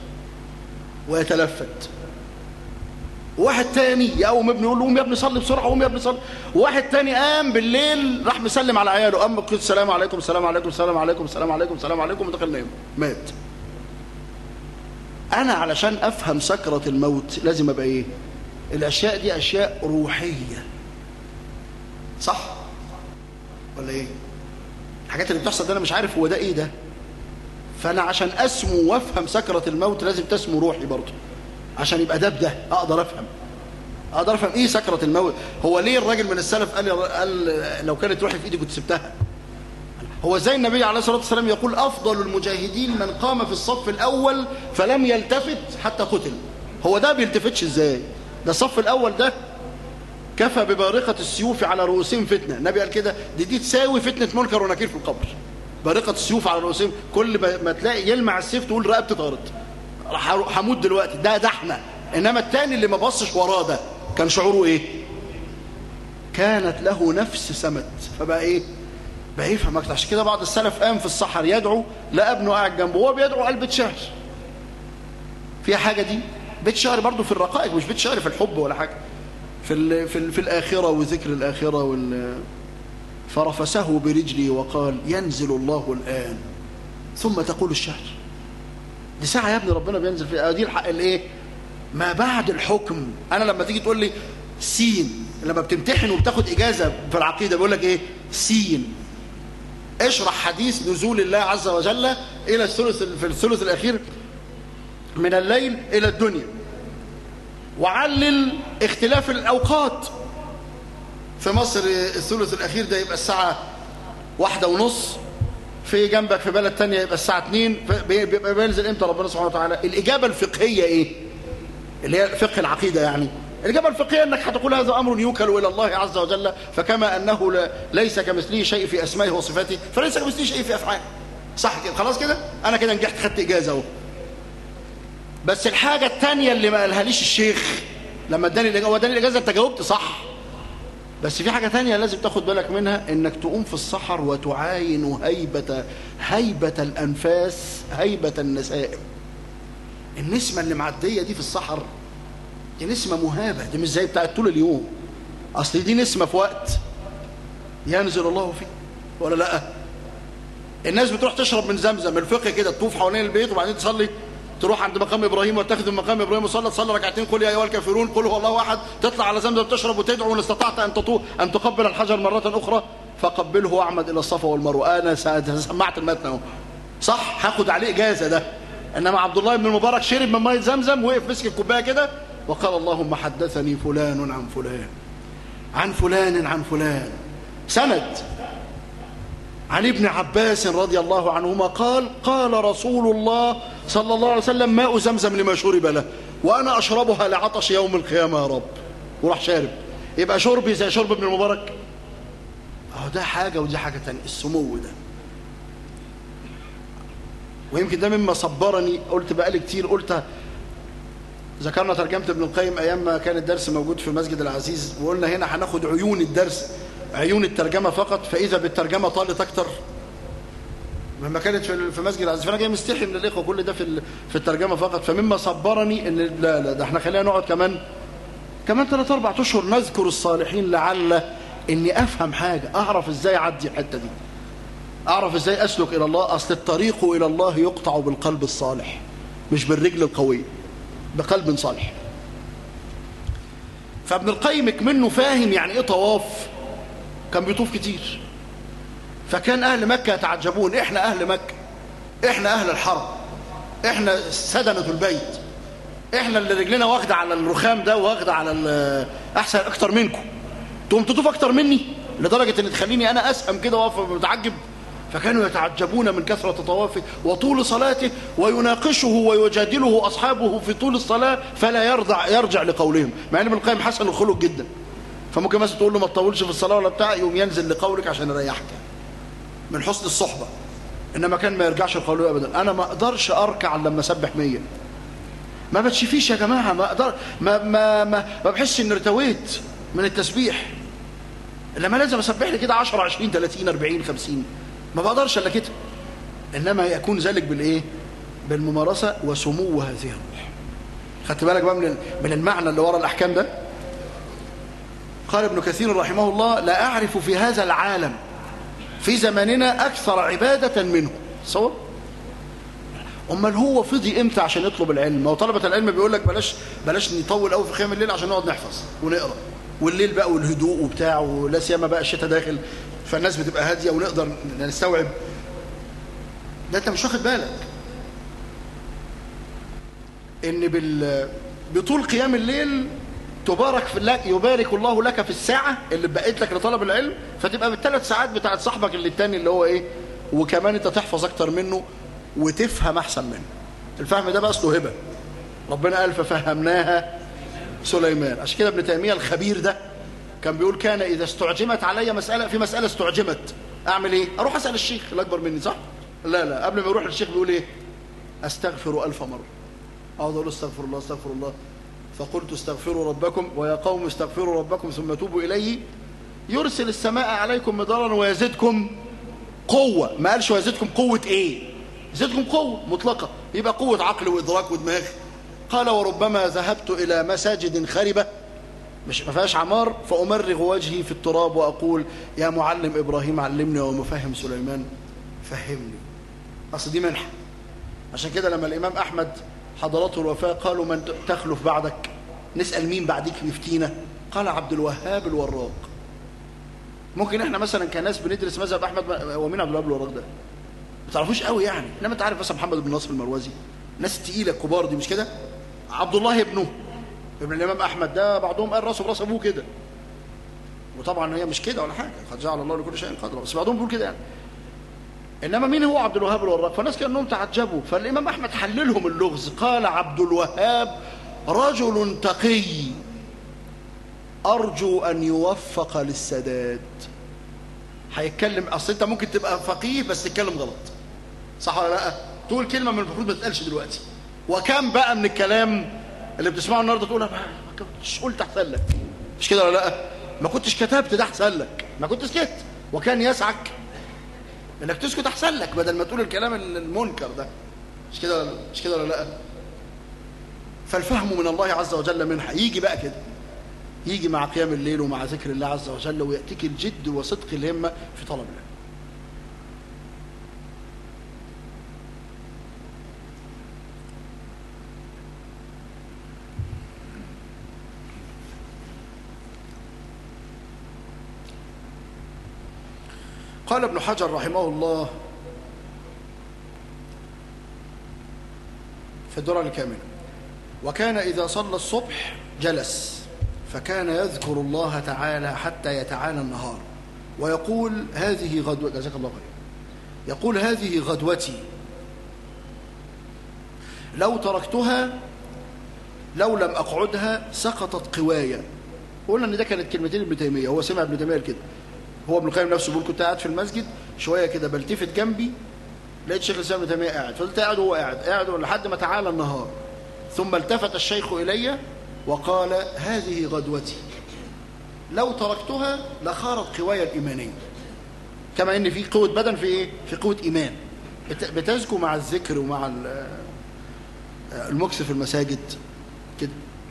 ويتلفت واحد تاني يقوم ابنه يقول له قوم يا ابني صلي بسرعه قوم يا ابني صلي واحد تاني قام بالليل راح مسلم على عياله قام قلت السلام عليكم السلام عليكم السلام عليكم السلام عليكم السلام عليكم ودخل نام مات انا علشان افهم سكره الموت لازم ابقى ايه الاشياء دي اشياء روحيه صح ولا ايه الحاجات اللي بتحصل ده انا مش عارف هو ده ايه ده فانا عشان اسمو وافهم سكره الموت لازم تسمو روحي برضه عشان يبقى ده بده اقدر افهم اقدر افهم ايه سكره الموت هو ليه الراجل من السلف قال, قال لو كانت روحي في ايدي كنت سبتها هو زي النبي عليه الصلاه والسلام يقول افضل المجاهدين من قام في الصف الاول فلم يلتفت حتى قتل هو ده بيلتفتش ازاي ده الصف الاول ده كفى ببارقه السيوف على رؤوسهم فتنه النبي قال كده دي دي تساوي فتنه منكر ونكير في القبر بارقه السيوف على رؤوسهم كل ما تلاقي يلمع السيف تقول رقبتي طارت هموت دلوقتي ده ده احنا انما التاني اللي ما بصش وراه ده كان شعوره ايه كانت له نفس سمت فبقى ايه بقى يفهم اكتر عشان كده بعض السلف قام في الصحر يدعو لا ابنه قاعد جنبه وهو بيدعو قال بيت شعر فيها حاجه دي بيت شعر برضه في الرقائق مش بيت شعر في الحب ولا حاجه في ال في, ال في الاخره وذكر الاخره وال فرفسه برجلي وقال ينزل الله الان ثم تقول الشعر دي ساعة يا ابني ربنا بينزل فيها دي الحق الايه ما بعد الحكم انا لما تيجي تقول لي سين لما بتمتحن وبتاخد اجازة في العقيدة بيقول لك ايه سين اشرح حديث نزول الله عز وجل الى الثلث في الثلث الاخير من الليل الى الدنيا وعلل اختلاف الاوقات في مصر الثلث الاخير ده يبقى الساعة واحدة ونص في جنبك في بلد تانية يبقى الساعة 2 بيبقى بينزل امتى ربنا سبحانه وتعالى الإجابة الفقهية ايه اللي هي فقه العقيدة يعني الإجابة الفقهية أنك هتقول هذا أمر يوكل إلى الله عز وجل فكما أنه ليس كمثله شيء في أسمائه وصفاته فليس كمثله شيء في أفعاله صح كده خلاص كده أنا كده نجحت خدت إجازة اهو بس الحاجة الثانية اللي ما قالهاليش الشيخ لما اداني الإجازة هو اداني الإجازة أنت جاوبت صح بس في حاجة تانية لازم تاخد بالك منها انك تقوم في الصحر وتعاين هيبة هيبة الأنفاس هيبة النسائم النسمة اللي معدية دي في الصحر دي نسمة مهابة دي مش زي بتاعت طول اليوم أصل دي نسمة في وقت ينزل الله فيه ولا لا الناس بتروح تشرب من زمزم الفقه كده تطوف حوالين البيت وبعدين تصلي تروح عند مقام ابراهيم وتاخذ من مقام ابراهيم وصلى تصلي ركعتين قل يا ايها الكافرون قل هو الله احد تطلع على زمزم تشرب وتدعو وان استطعت ان تطوف ان تقبل الحجر مره اخرى فقبله واعمد الى الصفا والمروه انا سمعت المتن اهو صح هاخد عليه اجازه ده انما عبد الله بن المبارك شرب من ميه زمزم وقف مسك الكوبايه كده وقال اللهم حدثني فلان عن فلان عن فلان عن فلان سند عن ابن عباس رضي الله عنهما قال قال رسول الله صلى الله عليه وسلم ماء زمزم لما شرب له وأنا أشربها لعطش يوم القيامة يا رب وراح شارب يبقى شربي زي شرب ابن المبارك اهو ده حاجة ودي حاجة تانية السمو ده ويمكن ده مما صبرني قلت بقالي كتير قلت ذكرنا ترجمة ابن القيم أيام ما كان الدرس موجود في مسجد العزيز وقلنا هنا هناخد عيون الدرس عيون الترجمة فقط فإذا بالترجمة طالت أكتر مما كانت في مسجد العزيز فأنا جاي مستحي من الإخوة كل ده في في الترجمة فقط فمما صبرني إن لا لا ده احنا خلينا نقعد كمان كمان ثلاث أربع أشهر نذكر الصالحين لعل إني أفهم حاجة أعرف إزاي أعدي الحتة دي أعرف إزاي أسلك إلى الله أصل الطريق إلى الله يقطع بالقلب الصالح مش بالرجل القوية بقلب صالح فابن القيم منه فاهم يعني ايه طواف كان بيطوف كتير فكان اهل مكة يتعجبون احنا اهل مكة احنا اهل الحرم احنا سدنة البيت احنا اللي رجلنا واخدة على الرخام ده واخدة على احسن اكتر منكم تقوم تطوف اكتر مني لدرجة ان تخليني انا اسهم كده واقف متعجب فكانوا يتعجبون من كثرة طوافه وطول صلاته ويناقشه ويجادله أصحابه في طول الصلاة فلا يرجع, يرجع لقولهم مع أن ابن القيم حسن الخلق جدا فممكن مثلا تقول له ما تطولش في الصلاة ولا بتاع يوم ينزل لقولك عشان يريحك من حسن الصحبة انما كان ما يرجعش القولوية ابدا انا ما اقدرش اركع لما اسبح 100 ما بتشفيش يا جماعه ما اقدر ما ما ما, ما بحسش اني ارتويت من التسبيح انما لازم اسبح لي كده 10 20 30 40 50 ما بقدرش الا كده انما يكون ذلك بالايه بالممارسه وسمو هذه الروح خدت بالك بقى من من المعنى اللي ورا الاحكام ده قال ابن كثير رحمه الله لا اعرف في هذا العالم في زماننا اكثر عباده منه صور امال هو فضي امتى عشان يطلب العلم ما هو طلبه العلم بيقول لك بلاش بلاش نطول قوي في خيام الليل عشان نقعد نحفظ ونقرا والليل بقى والهدوء وبتاع ولا سيما بقى الشتاء داخل فالناس بتبقى هاديه ونقدر نستوعب ده انت مش واخد بالك ان بال بطول قيام الليل تبارك في الله يبارك الله لك في الساعه اللي بقيت لك لطلب العلم فتبقى بالثلاث ساعات بتاعت صاحبك اللي التاني اللي هو ايه وكمان انت تحفظ اكتر منه وتفهم احسن منه الفهم ده بقى اصله هبه ربنا قال ففهمناها سليمان عشان كده ابن تيميه الخبير ده كان بيقول كان اذا استعجمت علي مساله في مساله استعجمت اعمل ايه اروح اسال الشيخ الاكبر مني صح لا لا قبل ما يروح للشيخ بيقول ايه استغفر الف مره اقعد اقول استغفر الله استغفر الله فقلت استغفروا ربكم ويا قوم استغفروا ربكم ثم توبوا اليه يرسل السماء عليكم مدرارا ويزدكم قوه ما قالش ويزدكم قوه ايه زدكم قوة مطلقة يبقى قوة عقل وإدراك ودماغ قال وربما ذهبت إلى مساجد خربة مش ما فيهاش عمار فأمرغ وجهي في التراب وأقول يا معلم إبراهيم علمني ومفهم سليمان فهمني أصل دي منحة عشان كده لما الإمام أحمد حضرته الوفاة قالوا من تخلف بعدك نسأل مين بعدك يفتينا قال عبد الوهاب الوراق ممكن احنا مثلا كناس بندرس مذهب احمد ومين عبد الوهاب الوراق ده ما تعرفوش قوي يعني انما انت عارف مثلا محمد بن ناصر المروزي ناس تقيله الكبار دي مش كده عبد الله ابنه ابن الامام احمد ده بعضهم قال راسه براس ابوه كده وطبعا هي مش كده ولا حاجه قد جعل الله لكل شيء قدرا بس بعضهم بيقول كده يعني انما مين هو عبد الوهاب الوراق فالناس كانهم تعجبوا فالامام احمد حللهم اللغز قال عبد الوهاب رجل تقي ارجو ان يوفق للسداد هيتكلم اصل انت ممكن تبقى فقيه بس تتكلم غلط صح ولا لا تقول كلمه من المفروض ما تتقالش دلوقتي وكم بقى من الكلام اللي بتسمعه النهارده تقول ما كنتش قلت احسن لك مش كده ولا لا ما كنتش كتبت ده احسن لك ما كنتش سكت وكان يسعك انك تسكت احسن لك بدل ما تقول الكلام المنكر ده مش كده مش كده ولا لا فالفهم من الله عز وجل منها يجي بقى كده يجي مع قيام الليل ومع ذكر الله عز وجل ويأتيك الجد وصدق الهمة في طلب الله قال ابن حجر رحمه الله في الدرر الكامنة وكان إذا صلى الصبح جلس فكان يذكر الله تعالى حتى يتعالى النهار ويقول هذه غدوة جزاك الله خير يقول هذه غدوتي لو تركتها لو لم أقعدها سقطت قوايا قلنا ان ده كانت كلمتين ابن تيميه هو سمع ابن تيميه كده هو ابن القيم نفسه بيقول كنت قاعد في المسجد شويه كده بلتفت جنبي لقيت شيخ الاسلام ابن تيميه قاعد فضلت قاعد وهو قاعد قاعد لحد ما تعالى النهار ثم التفت الشيخ الي وقال هذه غدوتي لو تركتها لخارت قواي الإيمانية كما ان في قوة بدن في ايه في قوة إيمان بتزكو مع الذكر ومع المكس في المساجد كده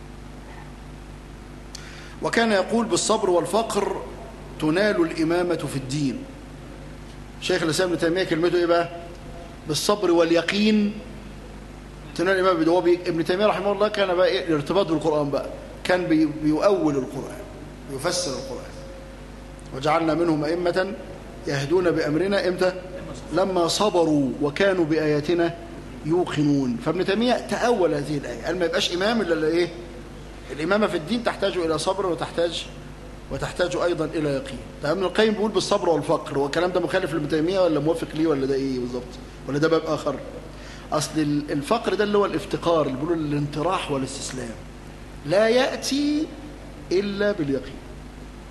وكان يقول بالصبر والفقر تنال الإمامة في الدين شيخ الإسلام ابن تيمية كلمته ايه بقى بالصبر واليقين تنال الإمام هو ابن تيمية رحمه الله كان بقى إيه الارتباط بالقرآن بقى كان بي بيؤول القرآن يفسر القرآن وجعلنا منهم أئمة يهدون بأمرنا إمتى لما صبروا وكانوا بآياتنا يوقنون فابن تيمية تأول هذه الآية قال ما يبقاش إمام إلا إيه الإمامة في الدين تحتاج إلى صبر وتحتاج وتحتاج أيضا إلى يقين طيب ابن القيم بيقول بالصبر والفقر هو الكلام ده مخالف لابن تيمية ولا موافق ليه ولا ده إيه بالظبط ولا ده باب آخر أصل الفقر ده اللي هو الافتقار اللي بيقولوا الانطراح والاستسلام لا يأتي إلا باليقين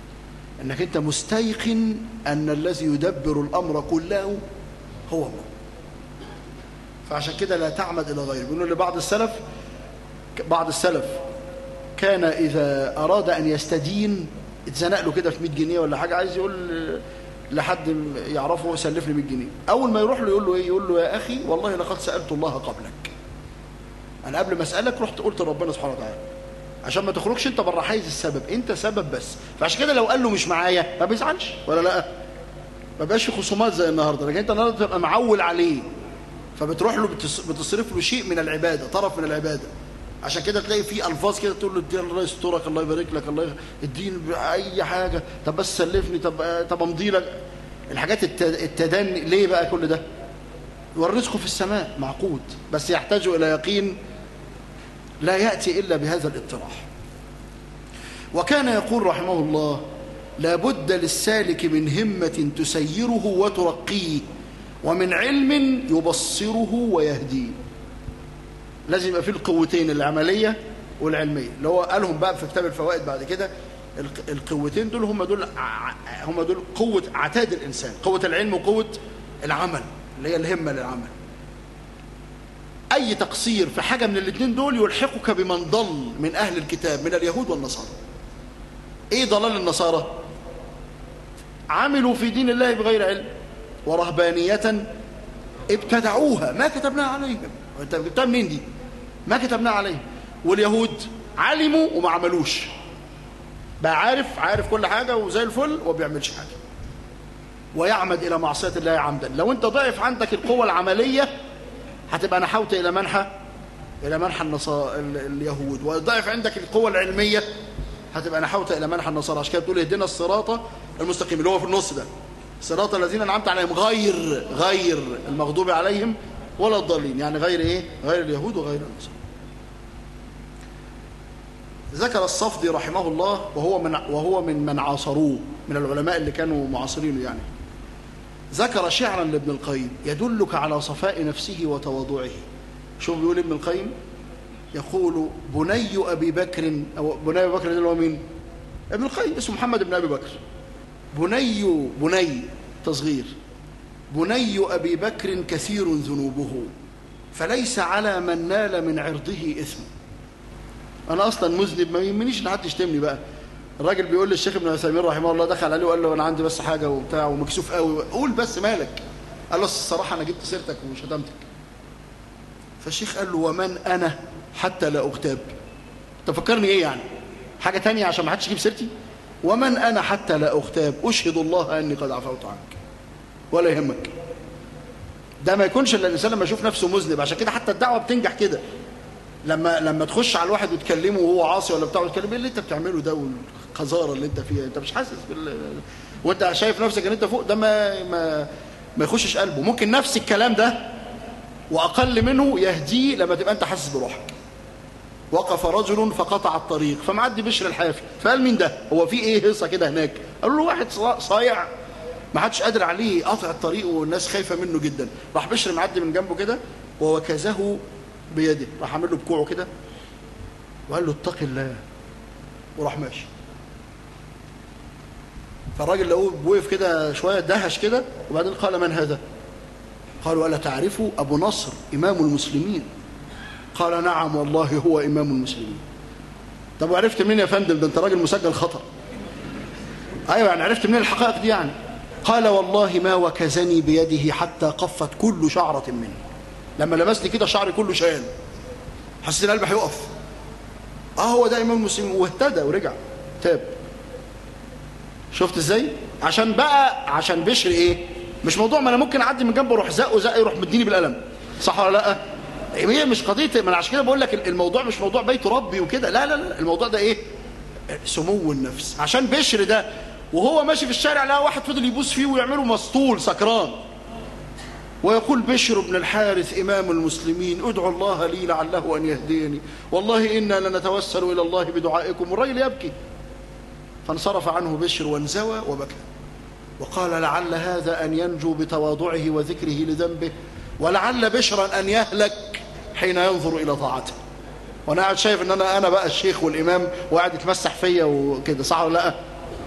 أنك أنت مستيقن أن الذي يدبر الأمر كله هو الله فعشان كده لا تعمد إلى غيره بيقولوا لبعض السلف بعض السلف كان إذا أراد أن يستدين اتزنق له كده في 100 جنيه ولا حاجة عايز يقول لحد يعرفه سلفني 100 جنيه أول ما يروح له يقول له إيه يقول له يا أخي والله لقد سألت الله قبلك أنا قبل ما أسألك رحت قلت لربنا سبحانه وتعالى عشان ما تخرجش انت بره حيز السبب انت سبب بس فعشان كده لو قال له مش معايا ما بيزعلش ولا لا ما بقاش في خصومات زي النهارده لكن انت النهارده تبقى معول عليه فبتروح له بتصرف له شيء من العباده طرف من العباده عشان كده تلاقي في الفاظ كده تقول له اديني الله يسترك الله يبارك لك الله اديني اي حاجه طب بس سلفني طب طب امضي لك الحاجات التدني ليه بقى كل ده والرزق في السماء معقود بس يحتاج الى يقين لا ياتي الا بهذا الاطراح وكان يقول رحمه الله لا بد للسالك من همه تسيره وترقيه ومن علم يبصره ويهديه لازم يبقى فيه القوتين العمليه والعلميه اللي هو قالهم بقى في كتاب الفوائد بعد كده القوتين دول هم دول هم دول قوه عتاد الانسان قوه العلم وقوه العمل اللي هي الهمه للعمل اي تقصير في حاجه من الاثنين دول يلحقك بمن ضل من اهل الكتاب من اليهود والنصارى ايه ضلال النصارى عملوا في دين الله بغير علم ورهبانيه ابتدعوها ما كتبناها عليهم انت جبتها منين دي ما كتبناها عليهم واليهود علموا وما عملوش بقى عارف عارف كل حاجة وزي الفل وما بيعملش حاجة ويعمد إلى معصية الله عمدا لو أنت ضعف عندك القوة العملية هتبقى نحوت إلى منحى إلى منحى النصارى اليهود وضعف عندك القوة العلمية هتبقى نحوت إلى منحى النصارى عشان كده بتقول اهدنا الصراط المستقيم اللي هو في النص ده صراط الذين أنعمت عليهم غير غير المغضوب عليهم ولا الضالين يعني غير إيه غير اليهود وغير النصارى ذكر الصفدي رحمه الله وهو من وهو من من عاصروه من العلماء اللي كانوا معاصرينه يعني ذكر شعرا لابن القيم يدلك على صفاء نفسه وتواضعه شوف بيقول ابن القيم يقول بني ابي بكر او بني ابي بكر ده اللي هو مين ابن القيم اسمه محمد بن ابي بكر بني بني تصغير بني ابي بكر كثير ذنوبه فليس على من نال من عرضه اثم انا اصلا مذنب ما يهمنيش ان حد يشتمني بقى الراجل بيقول للشيخ ابن عثيمين رحمه الله دخل عليه وقال له انا عندي بس حاجه وبتاع ومكسوف قوي قول بس مالك قال له الصراحه انا جبت سيرتك وشتمتك فالشيخ قال له ومن انا حتى لا اغتاب تفكرني ايه يعني حاجه تانية عشان ما حدش يجيب سيرتي ومن انا حتى لا اغتاب اشهد الله اني قد عفوت عنك ولا يهمك ده ما يكونش الا الانسان لما يشوف نفسه مذنب عشان كده حتى الدعوه بتنجح كده لما لما تخش على الواحد وتكلمه وهو عاصي ولا بتاع وتكلمه ايه اللي انت بتعمله ده والقذاره اللي انت فيها انت مش حاسس بال وانت شايف نفسك ان انت فوق ده ما ما ما يخشش قلبه ممكن نفس الكلام ده واقل منه يهديه لما تبقى انت حاسس بروحك وقف رجل فقطع الطريق فمعدي بشر الحافي فقال مين ده هو في ايه هيصه كده هناك قالوا له واحد صايع ما حدش قادر عليه قطع الطريق والناس خايفه منه جدا راح بشر معدي من جنبه كده ووكزه بيده راح عامل له بكوعه كده وقال له اتق الله وراح ماشي فالراجل لقوه وقف كده شويه دهش كده وبعدين قال من هذا قالوا الا تعرفوا ابو نصر امام المسلمين قال نعم والله هو امام المسلمين طب وعرفت منين يا فندم ده انت راجل مسجل خطا ايوه يعني عرفت منين الحقائق دي يعني قال والله ما وكزني بيده حتى قفت كل شعره منه لما لمسني كده شعري كله شال حسيت ان قلبي هيقف اه هو ده امام المسلمين واهتدى ورجع تاب شفت ازاي عشان بقى عشان بشر ايه مش موضوع ما انا ممكن اعدي من جنبه اروح زقه زق يروح مديني بالقلم صح ولا لا هي مش قضيه ما انا عشان كده بقول لك الموضوع مش موضوع بيت ربي وكده لا لا لا الموضوع ده ايه سمو النفس عشان بشر ده وهو ماشي في الشارع لقى واحد فضل يبوس فيه ويعمله مسطول سكران ويقول بشر بن الحارث إمام المسلمين ادعوا الله لي لعله أن يهديني والله إنا لنتوسل إلى الله بدعائكم والرجل يبكي فانصرف عنه بشر وانزوى وبكى وقال لعل هذا أن ينجو بتواضعه وذكره لذنبه ولعل بشرا أن يهلك حين ينظر إلى طاعته وأنا قاعد شايف أن أنا أنا بقى الشيخ والإمام وقاعد يتمسح فيا وكده صح ولا لا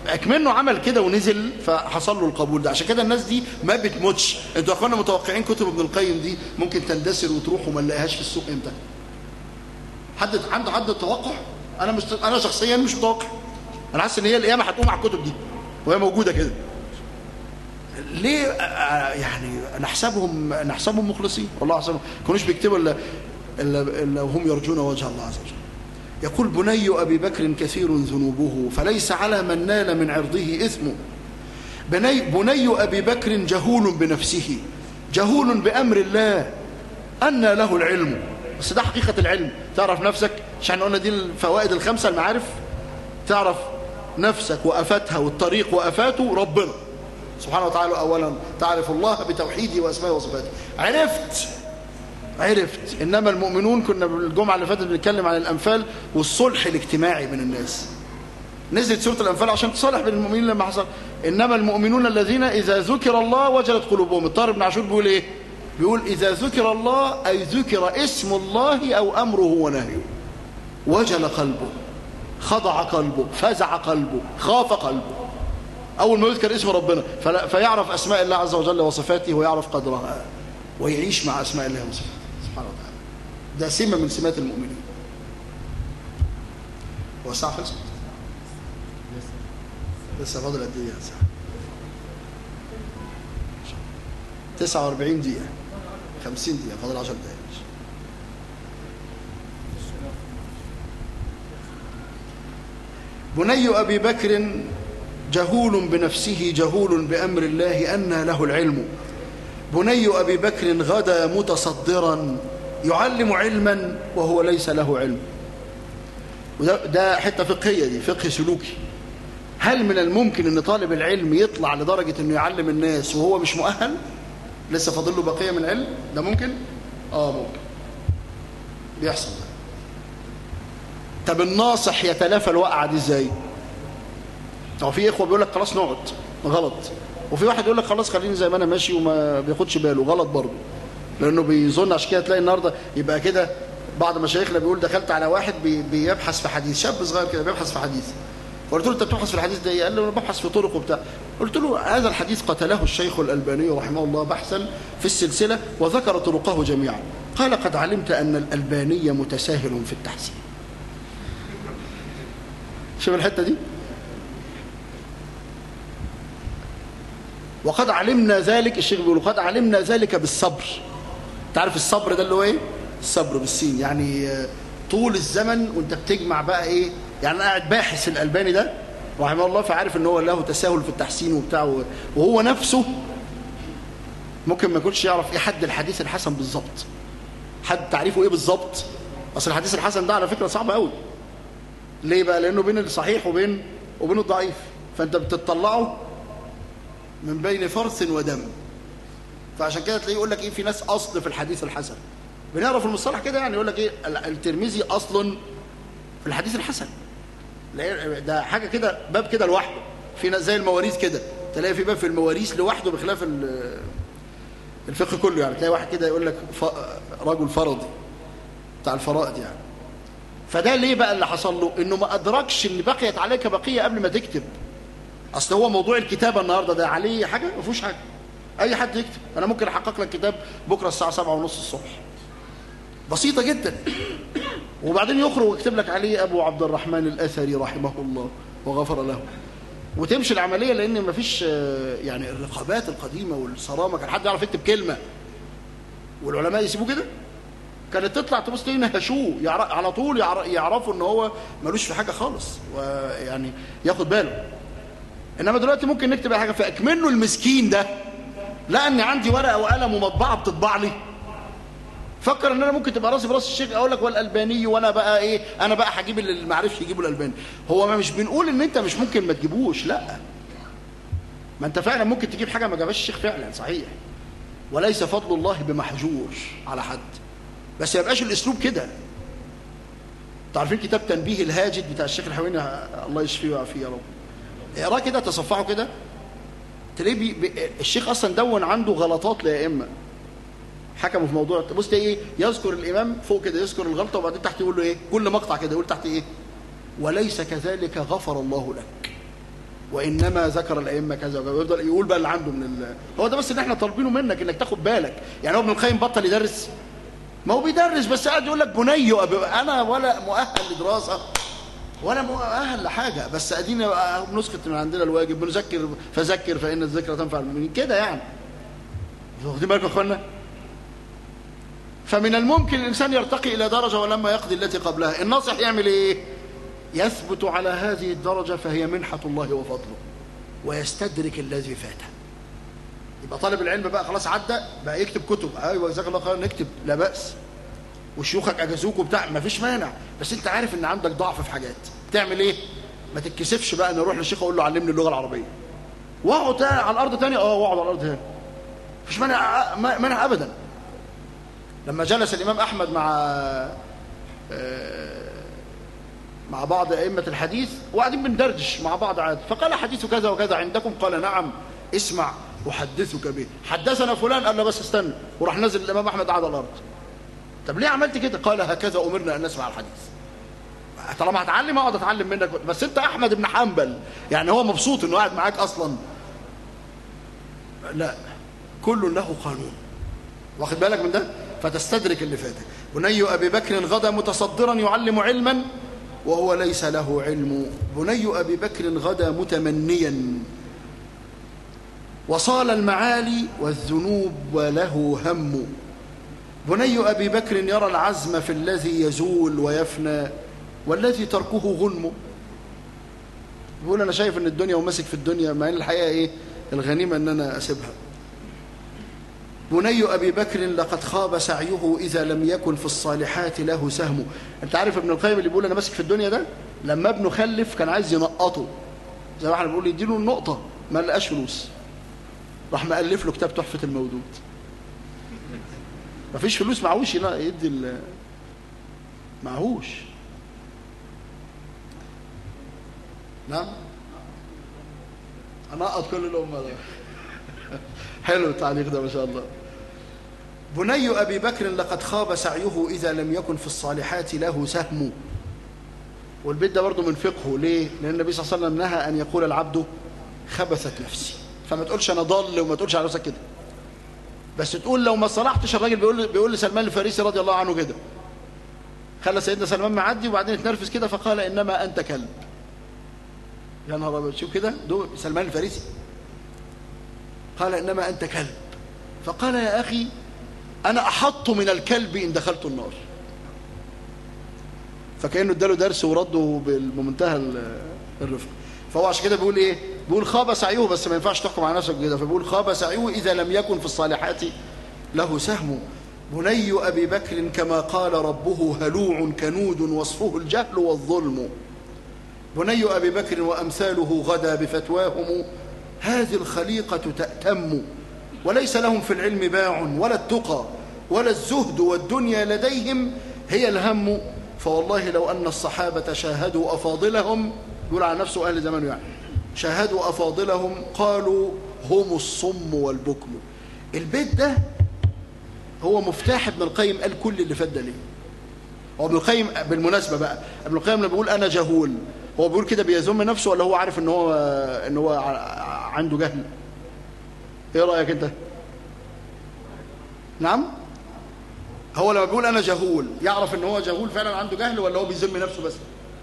اكمنه عمل كده ونزل فحصل له القبول ده عشان كده الناس دي ما بتموتش انتوا يا اخوانا متوقعين كتب ابن القيم دي ممكن تندثر وتروح وما نلاقيهاش في السوق امتى حد عنده حد توقع انا مش انا شخصيا مش متوقع انا حاسس ان هي القيامه هتقوم على الكتب دي وهي موجوده كده ليه يعني نحسبهم نحسبهم مخلصين والله احسبهم كانوش بيكتبوا الا الا الا وهم يرجون وجه الله عز وجل يقول بني ابي بكر كثير ذنوبه فليس على من نال من عرضه اثم بني, بني ابي بكر جهول بنفسه جهول بامر الله ان له العلم بس ده حقيقه العلم تعرف نفسك مش احنا قلنا دي الفوائد الخمسه المعارف تعرف نفسك وافاتها والطريق وافاته ربنا سبحانه وتعالى اولا تعرف الله بتوحيده واسمائه وصفاته عرفت عرفت انما المؤمنون كنا الجمعه اللي فاتت بنتكلم عن الانفال والصلح الاجتماعي بين الناس نزلت سوره الانفال عشان تصالح بين المؤمنين لما حصل انما المؤمنون الذين اذا ذكر الله وجلت قلوبهم الطاهر بن عاشور بيقول ايه بيقول اذا ذكر الله اي ذكر اسم الله او امره ونهيه وجل قلبه خضع قلبه فزع قلبه خاف قلبه أول ما يذكر اسم ربنا فيعرف أسماء الله عز وجل وصفاته ويعرف قدرها ويعيش مع أسماء الله وصفاته سبحانه وتعالى ده سمة من سمات المؤمنين هو الساعة خلصت؟ لسه فاضل قد ايه يا ساعة 49 دقيقة 50 دقيقة فاضل 10 دقايق بني أبي بكر جهول بنفسه جهول بأمر الله أن له العلم بني أبي بكر غدا متصدرا يعلم علما وهو ليس له علم وده ده حتة فقهية دي فقه سلوكي هل من الممكن أن طالب العلم يطلع لدرجة أنه يعلم الناس وهو مش مؤهل لسه فاضل له بقية من علم ده ممكن آه ممكن بيحصل ده طب الناصح يتلافى الوقعة دي ازاي هو في اخوه بيقول لك خلاص نقعد غلط وفي واحد يقول لك خلاص خليني زي ما انا ماشي وما بياخدش باله غلط برضه لانه بيظن عشان كده تلاقي النهارده يبقى كده بعض مشايخنا بيقول دخلت على واحد بي بيبحث في حديث شاب صغير كده بيبحث في حديث فقلت له انت بتبحث في الحديث ده ايه قال لي انا ببحث في طرق وبتاع قلت له هذا الحديث قتله الشيخ الالباني رحمه الله بحثا في السلسله وذكر طرقه جميعا قال قد علمت ان الالباني متساهل في التحسين شوف الحته دي وقد علمنا ذلك الشيخ بيقول قد علمنا ذلك بالصبر تعرف الصبر ده اللي هو ايه الصبر بالسين يعني طول الزمن وانت بتجمع بقى ايه يعني انا قاعد باحث الالباني ده رحمه الله فعارف ان هو له تساهل في التحسين وبتاع وهو نفسه ممكن ما يكونش يعرف ايه حد الحديث الحسن بالظبط حد تعريفه ايه بالظبط اصل الحديث الحسن ده على فكره صعب قوي ليه بقى لانه بين الصحيح وبين وبين الضعيف فانت بتطلعه من بين فرث ودم فعشان كده تلاقيه يقول لك ايه في ناس اصل في الحديث الحسن بنعرف المصطلح كده يعني يقول لك ايه الترمذي اصل في الحديث الحسن ده حاجه كده باب كده لوحده في ناس زي المواريث كده تلاقي في باب في المواريث لوحده بخلاف الفقه كله يعني تلاقي واحد كده يقول لك رجل فرضي بتاع الفرائض يعني فده ليه بقى اللي حصل له انه ما ادركش ان بقيت عليك بقيه قبل ما تكتب اصل هو موضوع الكتابه النهارده ده عليه حاجه ما فيهوش حاجه اي حد يكتب انا ممكن احقق لك كتاب بكره الساعه 7 ونص الصبح بسيطه جدا وبعدين يخرج ويكتب لك عليه ابو عبد الرحمن الاثري رحمه الله وغفر له وتمشي العمليه لان ما فيش يعني الرقابات القديمه والصرامه كان حد يعرف يكتب كلمه والعلماء يسيبوه كده كانت تطلع تبص تلاقيه نهشوه على طول يعرفوا ان هو ملوش في حاجه خالص ويعني ياخد باله انما دلوقتي ممكن نكتب اي حاجه فاكمنه المسكين ده لا اني عندي ورقه وقلم ومطبعه بتطبع لي فكر ان انا ممكن تبقى راسي براس الشيخ اقول لك والالباني وانا بقى ايه انا بقى هجيب اللي ما عرفش يجيبه الالباني هو ما مش بنقول ان انت مش ممكن ما تجيبوش لا ما انت فعلا ممكن تجيب حاجه ما جابهاش الشيخ فعلا صحيح وليس فضل الله بمحجور على حد بس ما يبقاش الاسلوب كده عارفين كتاب تنبيه الهاجد بتاع الشيخ الحويني الله يشفيه ويعافيه يا رب اقراه كده تصفحه كده تلاقيه بي... بي... الشيخ اصلا دون عنده غلطات لائمه حكموا في موضوع بص ايه يذكر الامام فوق كده يذكر الغلطه وبعدين تحت يقول له ايه كل مقطع كده يقول تحت ايه وليس كذلك غفر الله لك وانما ذكر الائمه كذا وكذا ويفضل يقول بقى اللي عنده من ال... هو ده بس اللي احنا طالبينه منك انك تاخد بالك يعني هو ابن القيم بطل يدرس ما هو بيدرس بس قاعد يقول لك بني انا ولا مؤهل لدراسه ولا مؤهل لحاجه بس ادينا بنسقط من عندنا الواجب بنذكر فذكر فان الذكرى تنفع المؤمنين كده يعني واخدين بالكم يا اخوانا فمن الممكن الانسان يرتقي الى درجه ولما يقضي التي قبلها الناصح يعمل ايه يثبت على هذه الدرجه فهي منحه الله وفضله ويستدرك الذي فاته يبقى طالب العلم بقى خلاص عدى بقى يكتب كتب ايوه جزاك الله خير نكتب لا باس وشيوخك اجازوك وبتاع ما فيش مانع بس انت عارف ان عندك ضعف في حاجات تعمل ايه ما تتكسفش بقى ان اروح للشيخ اقول له علمني اللغه العربيه واقعد على الارض تاني اه واقعد على الارض تاني مفيش مانع مانع ابدا لما جلس الامام احمد مع مع بعض ائمه الحديث وقاعدين بندردش مع بعض عادي فقال حديث كذا وكذا عندكم قال نعم اسمع احدثك به حدثنا فلان قال له بس استنى وراح نزل الامام احمد قعد على الارض طب ليه عملت كده قال هكذا امرنا ان نسمع الحديث طالما هتعلم اقعد اتعلم منك بس انت احمد بن حنبل يعني هو مبسوط انه قاعد معاك اصلا لا كل له قانون واخد بالك من ده فتستدرك اللي فاتك بني ابي بكر غدا متصدرا يعلم علما وهو ليس له علم بني ابي بكر غدا متمنيا وصال المعالي والذنوب وله هم بني أبي بكر يرى العزم في الذي يزول ويفنى والذي تركه غنم بيقول أنا شايف أن الدنيا وماسك في الدنيا مع أن الحقيقة إيه الغنيمة أن أنا أسيبها بني أبي بكر لقد خاب سعيه إذا لم يكن في الصالحات له سهم أنت عارف ابن القيم اللي بيقول أنا ماسك في الدنيا ده لما ابنه خلف كان عايز ينقطه زي ما احنا بنقول يديله النقطة ما لقاش فلوس راح مألف له كتاب تحفة المودود مفيش فلوس معهوش يدي ال معهوش نعم انقط كل الامه ده حلو التعليق ده ما شاء الله بني ابي بكر لقد خاب سعيه اذا لم يكن في الصالحات له سهم والبيت ده برضه من فقهه ليه لان النبي صلى الله عليه وسلم نهى ان يقول العبد خبثت نفسي فما تقولش انا ضال وما تقولش على نفسك كده بس تقول لو ما صلحتش الراجل بيقول بيقول لسلمان الفارسي رضي الله عنه كده خلى سيدنا سلمان معدي وبعدين اتنرفز كده فقال انما انت كلب يا نهار ابيض شوف كده دول سلمان الفارسي قال انما انت كلب فقال يا اخي انا احط من الكلب ان دخلت النار فكانه اداله درس ورده بمنتهى الرفق فهو عشان كده بيقول ايه بيقول خاب سعيه بس ما ينفعش تحكم على نفسك كده فبيقول خاب سعيه اذا لم يكن في الصالحات له سهم بني ابي بكر كما قال ربه هلوع كنود وصفه الجهل والظلم بني ابي بكر وامثاله غدا بفتواهم هذه الخليقه تاتم وليس لهم في العلم باع ولا التقى ولا الزهد والدنيا لديهم هي الهم فوالله لو ان الصحابه شاهدوا افاضلهم يقول على نفسه اهل زمانه يعني شاهدوا أفاضلهم قالوا هم الصم والبكم البيت ده هو مفتاح ابن القيم قال كل اللي فات ده ليه هو ابن القيم بالمناسبة بقى ابن القيم لما بيقول أنا جهول هو بيقول كده بيذم نفسه ولا هو عارف ان هو ان هو عنده جهل ايه رأيك انت نعم هو لما بيقول انا جهول يعرف ان هو جهول فعلا عنده جهل ولا هو بيذم نفسه بس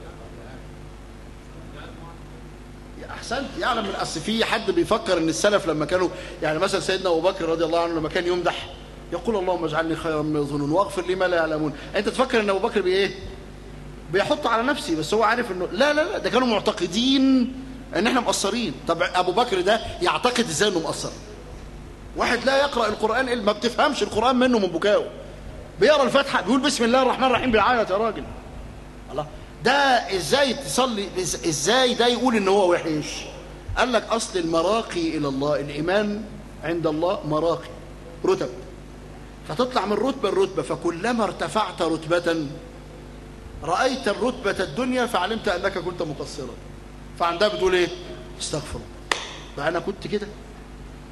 احسنت يعلم من اصل في حد بيفكر ان السلف لما كانوا يعني مثلا سيدنا ابو بكر رضي الله عنه لما كان يمدح يقول اللهم اجعلني خيرا مما يظنون واغفر لي ما لا يعلمون انت تفكر ان ابو بكر بايه بيحط على نفسي بس هو عارف انه لا لا لا ده كانوا معتقدين ان احنا مقصرين طب ابو بكر ده يعتقد ازاي انه مقصر واحد لا يقرا القران ما بتفهمش القران منه من بكائه بيقرا الفاتحه بيقول بسم الله الرحمن الرحيم بيعيط يا راجل الله ده ازاي تصلي ازاي ده يقول ان هو وحش قال لك اصل المراقي الى الله الايمان عند الله مراقي رتب فتطلع من رتبه لرتبه فكلما ارتفعت رتبه رايت الرتبه الدنيا فعلمت انك كنت مقصرا فعندها بتقول ايه استغفر بقى انا كنت كده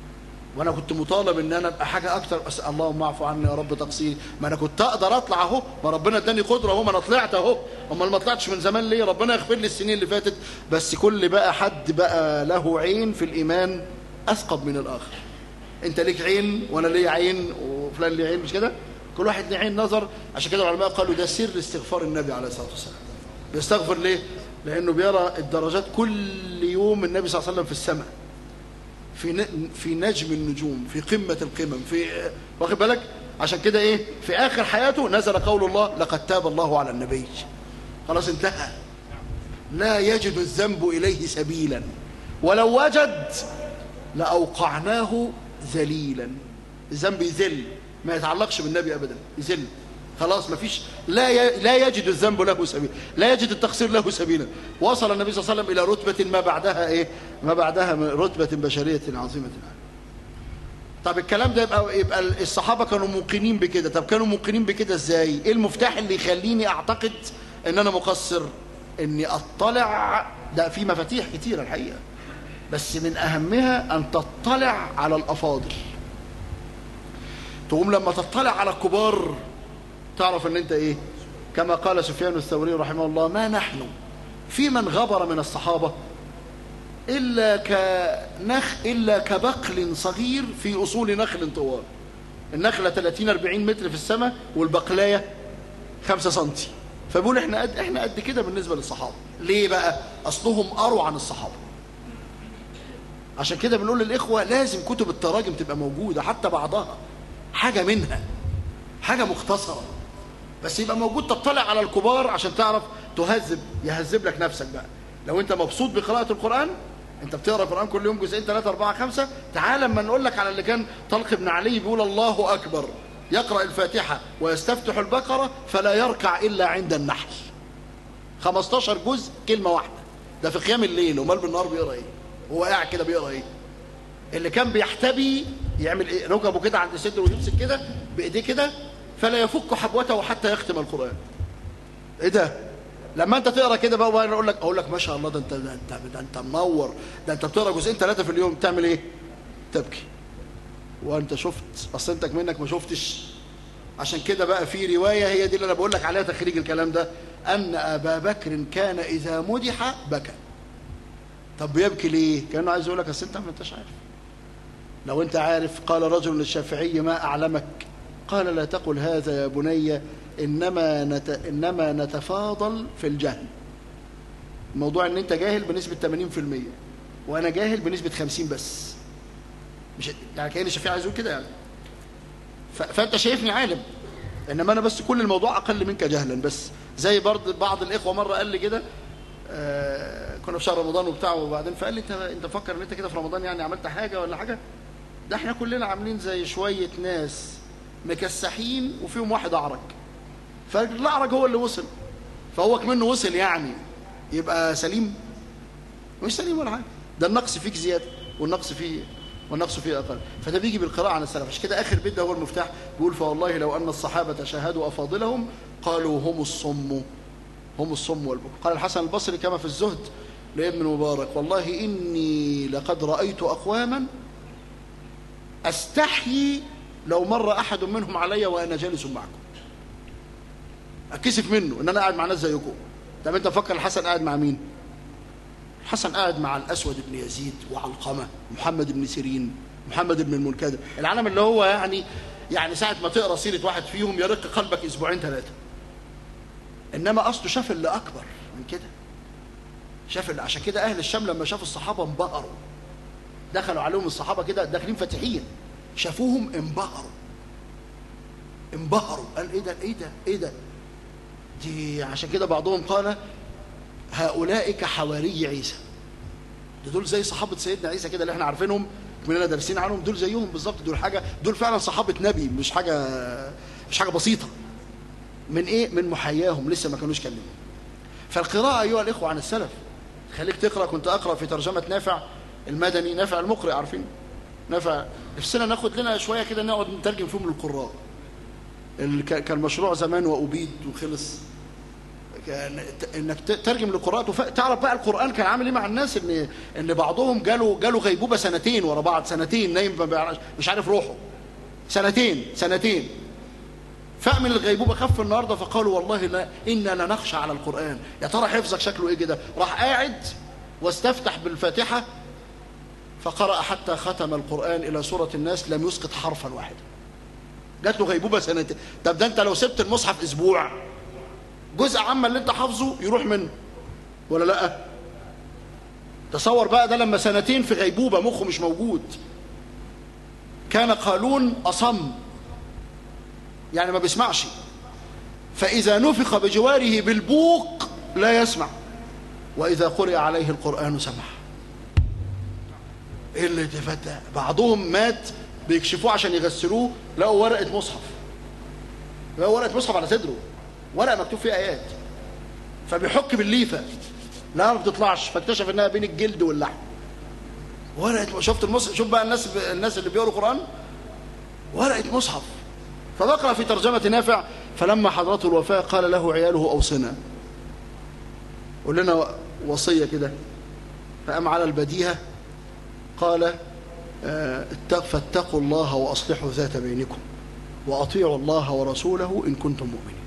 وانا كنت مطالب ان انا ابقى حاجه اكتر بس اللهم اعفو عني يا رب تقصيري ما انا كنت اقدر اطلع اهو ما ربنا اداني قدره اهو ما انا طلعت اهو امال ما طلعتش من زمان ليه ربنا يغفر لي السنين اللي فاتت بس كل بقى حد بقى له عين في الايمان اثقب من الاخر انت ليك عين وانا ليا عين وفلان ليه عين مش كده كل واحد ليه عين نظر عشان كده العلماء قالوا ده سر استغفار النبي عليه الصلاه والسلام بيستغفر ليه لانه بيرى الدرجات كل يوم النبي صلى الله عليه وسلم في السماء في في نجم النجوم في قمة القمم في واخد بالك عشان كده ايه في آخر حياته نزل قول الله لقد تاب الله على النبي خلاص انتهى لا يجد الذنب إليه سبيلا ولو وجد لأوقعناه ذليلا الذنب يذل ما يتعلقش بالنبي أبدا يذل خلاص ما فيش لا ي... لا يجد الذنب له سبيلا لا يجد التقصير له سبيلا وصل النبي صلى الله عليه وسلم الى رتبه ما بعدها ايه ما بعدها رتبه بشريه عظيمه طب الكلام ده يبقى يبقى الصحابه كانوا موقنين بكده طب كانوا موقنين بكده ازاي ايه المفتاح اللي يخليني اعتقد ان انا مقصر اني اطلع ده في مفاتيح كتيره الحقيقه بس من اهمها ان تطلع على الافاضل تقوم لما تطلع على الكبار تعرف ان انت ايه كما قال سفيان الثوري رحمه الله ما نحن في من غبر من الصحابة إلا كنخ إلا كبقل صغير في أصول نخل طوال النخلة 30 40 متر في السماء والبقلاية 5 سنتي فبقول احنا قد احنا قد كده بالنسبة للصحابة ليه بقى أصلهم أروا عن الصحابة عشان كده بنقول للإخوة لازم كتب التراجم تبقى موجودة حتى بعضها حاجة منها حاجة مختصرة بس يبقى موجود تطلع على الكبار عشان تعرف تهذب يهذب لك نفسك بقى لو انت مبسوط بقراءة القرآن انت بتقرا القرآن كل يوم جزئين ثلاثة أربعة خمسة تعال اما نقول لك على اللي كان طلق بن علي بيقول الله أكبر يقرأ الفاتحة ويستفتح البقرة فلا يركع إلا عند النحل 15 جزء كلمة واحدة ده في قيام الليل ومال بالنهار بيقرا ايه هو قاعد كده بيقرا ايه اللي كان بيحتبي يعمل ايه ركبه كده عند صدره ويمسك كده بايديه كده فلا يفك حبوته حتى يختم القرآن ايه ده لما انت تقرا كده بقى وانا اقول لك اقول لك ما شاء الله ده انت ده انت ده انت منور ده انت بتقرا جزئين ثلاثه في اليوم تعمل ايه تبكي وانت شفت اصل انت منك ما شفتش عشان كده بقى في روايه هي دي اللي انا بقول لك عليها تخريج الكلام ده ان ابا بكر كان اذا مدح بكى طب بيبكي ليه كانه عايز يقول لك اصل انت ما انتش عارف لو انت عارف قال رجل للشافعي ما اعلمك قال لا تقل هذا يا بني إنما, نت... إنما نتفاضل في الجهل الموضوع ان انت جاهل بنسبة 80% وانا جاهل بنسبة 50 بس مش يعني كأن الشافعي عايز يقول كده يعني ف... فانت شايفني عالم انما انا بس كل الموضوع اقل منك جهلا بس زي برضه بعض الاخوه مره قال لي كده آه كنا في شهر رمضان وبتاع وبعدين فقال لي انت انت فكر ان انت كده في رمضان يعني عملت حاجه ولا حاجه ده احنا كلنا عاملين زي شويه ناس مكسحين وفيهم واحد اعرج فالاعرج هو اللي وصل فهو كمنه وصل يعني يبقى سليم مش سليم ولا حاجه ده النقص فيك زياده والنقص فيه والنقص فيه اقل فده بيجي بالقراءه عن السلف عشان كده اخر بيت ده هو المفتاح بيقول فوالله لو ان الصحابه شاهدوا افاضلهم قالوا هم الصم هم الصم والبكم قال الحسن البصري كما في الزهد لابن مبارك والله اني لقد رايت اقواما استحيي لو مر احد منهم علي وانا جالس معكم اتكسف منه ان انا قاعد مع ناس زيكم طب انت فكر الحسن قاعد مع مين الحسن قاعد مع الاسود بن يزيد وعلقمه محمد بن سيرين محمد بن المنكدر العالم اللي هو يعني يعني ساعه ما تقرا سيره واحد فيهم يرق قلبك اسبوعين ثلاثه انما اصله شاف اللي اكبر من كده شاف اللي عشان كده اهل الشام لما شافوا الصحابه انبهروا دخلوا عليهم الصحابه كده داخلين فاتحين شافوهم انبهروا انبهروا قال ايه ده ايه ده ايه ده دي عشان كده بعضهم قال هؤلاء كحواري عيسى ده دول زي صحابة سيدنا عيسى كده اللي احنا عارفينهم كلنا دارسين عنهم دول زيهم بالظبط دول حاجة دول فعلا صحابة نبي مش حاجة مش حاجة بسيطة من ايه من محياهم لسه ما كانوش كلموا فالقراءة أيها الإخوة عن السلف خليك تقرأ كنت أقرأ في ترجمة نافع المدني نافع المقرئ عارفين نافع نفسنا ناخد لنا شوية كده نقعد نترجم فيهم للقراء كان مشروع زمان وأبيد وخلص انك تترجم للقراءات وف... تعرف بقى القران كان عامل ايه مع الناس ان ان بعضهم جاله جاله غيبوبه سنتين ورا بعض سنتين نايم ما بيعرفش- مش عارف روحه سنتين سنتين فأمن الغيبوبة خف النهاردة فقالوا والله لا إنا لنخشى على القرآن يا ترى حفظك شكله إيه كده راح قاعد واستفتح بالفاتحة فقرأ حتى ختم القرآن إلى سورة الناس لم يسقط حرفا واحدا جات له غيبوبة سنتين طب ده أنت لو سبت المصحف أسبوع جزء عما اللي أنت حافظه يروح منه ولا لأ تصور بقى ده لما سنتين في غيبوبة مخه مش موجود كان قالون أصم يعني ما بيسمعش فإذا نفخ بجواره بالبوق لا يسمع وإذا قرئ عليه القرآن سمع إيه اللي تفتح بعضهم مات بيكشفوه عشان يغسلوه لقوا ورقة مصحف لقوا ورقة مصحف على صدره ورقة مكتوب فيها آيات فبيحك بالليفة لا ما بتطلعش فاكتشف انها بين الجلد واللحم ورقة شفت المصحف شوف بقى الناس الناس اللي بيقروا قرآن ورقة مصحف فبقرأ في ترجمة نافع فلما حضرته الوفاة قال له عياله أوصنا قول لنا وصية كده فقام على البديهة قال آه، اتق- فاتقوا الله وأصلحوا ذات بينكم وأطيعوا الله ورسوله إن كنتم مؤمنين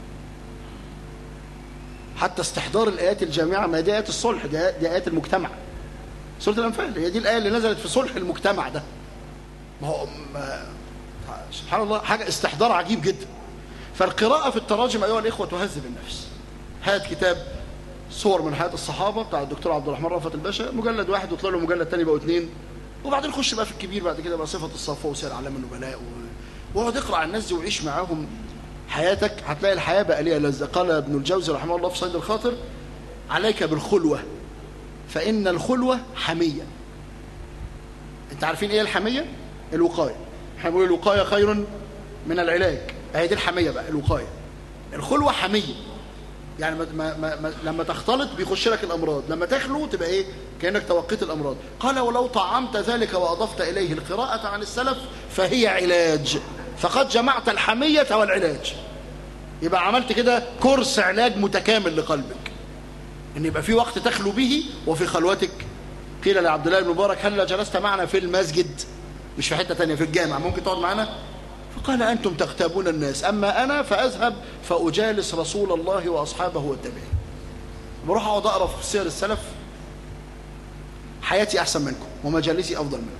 حتى استحضار الآيات الجامعة ما دي آيات الصلح دي دي آيات المجتمع سورة الأنفال هي دي الآية اللي نزلت في صلح المجتمع ده ما هو ما سبحان الله حاجة استحضار عجيب جدا فالقراءة في التراجم أيها الإخوة تهذب النفس هات كتاب صور من حياة الصحابة بتاع الدكتور عبد الرحمن رأفت الباشا مجلد واحد وطلع له مجلد تاني بقوا اتنين وبعدين خش بقى في الكبير بعد كده بقى صفة الصفوة وسير أعلام النبلاء و- واقعد اقرأ عن الناس دي وعيش معاهم حياتك هتلاقي الحياة بقى ليها لذة قال ابن الجوزي رحمه الله في صيد الخاطر عليك بالخلوة فإن الخلوة حمية انت عارفين ايه الحمية الوقاية احنا بنقول الوقاية خير من العلاج هي دي الحمية بقى الوقاية الخلوة حمية يعني ما ما ما ما لما تختلط بيخش لك الامراض لما تخلو تبقى ايه كانك توقيت الامراض قال ولو طعمت ذلك واضفت اليه القراءه عن السلف فهي علاج فقد جمعت الحميه والعلاج يبقى عملت كده كورس علاج متكامل لقلبك ان يبقى في وقت تخلو به وفي خلوتك قيل لعبد الله بن مبارك هل جلست معنا في المسجد مش في حته تانية في الجامع ممكن تقعد معنا فقال انتم تغتابون الناس اما انا فاذهب فاجالس رسول الله واصحابه والتابعين بروح اقعد اقرا في سير السلف حياتي احسن منكم ومجالسي افضل منكم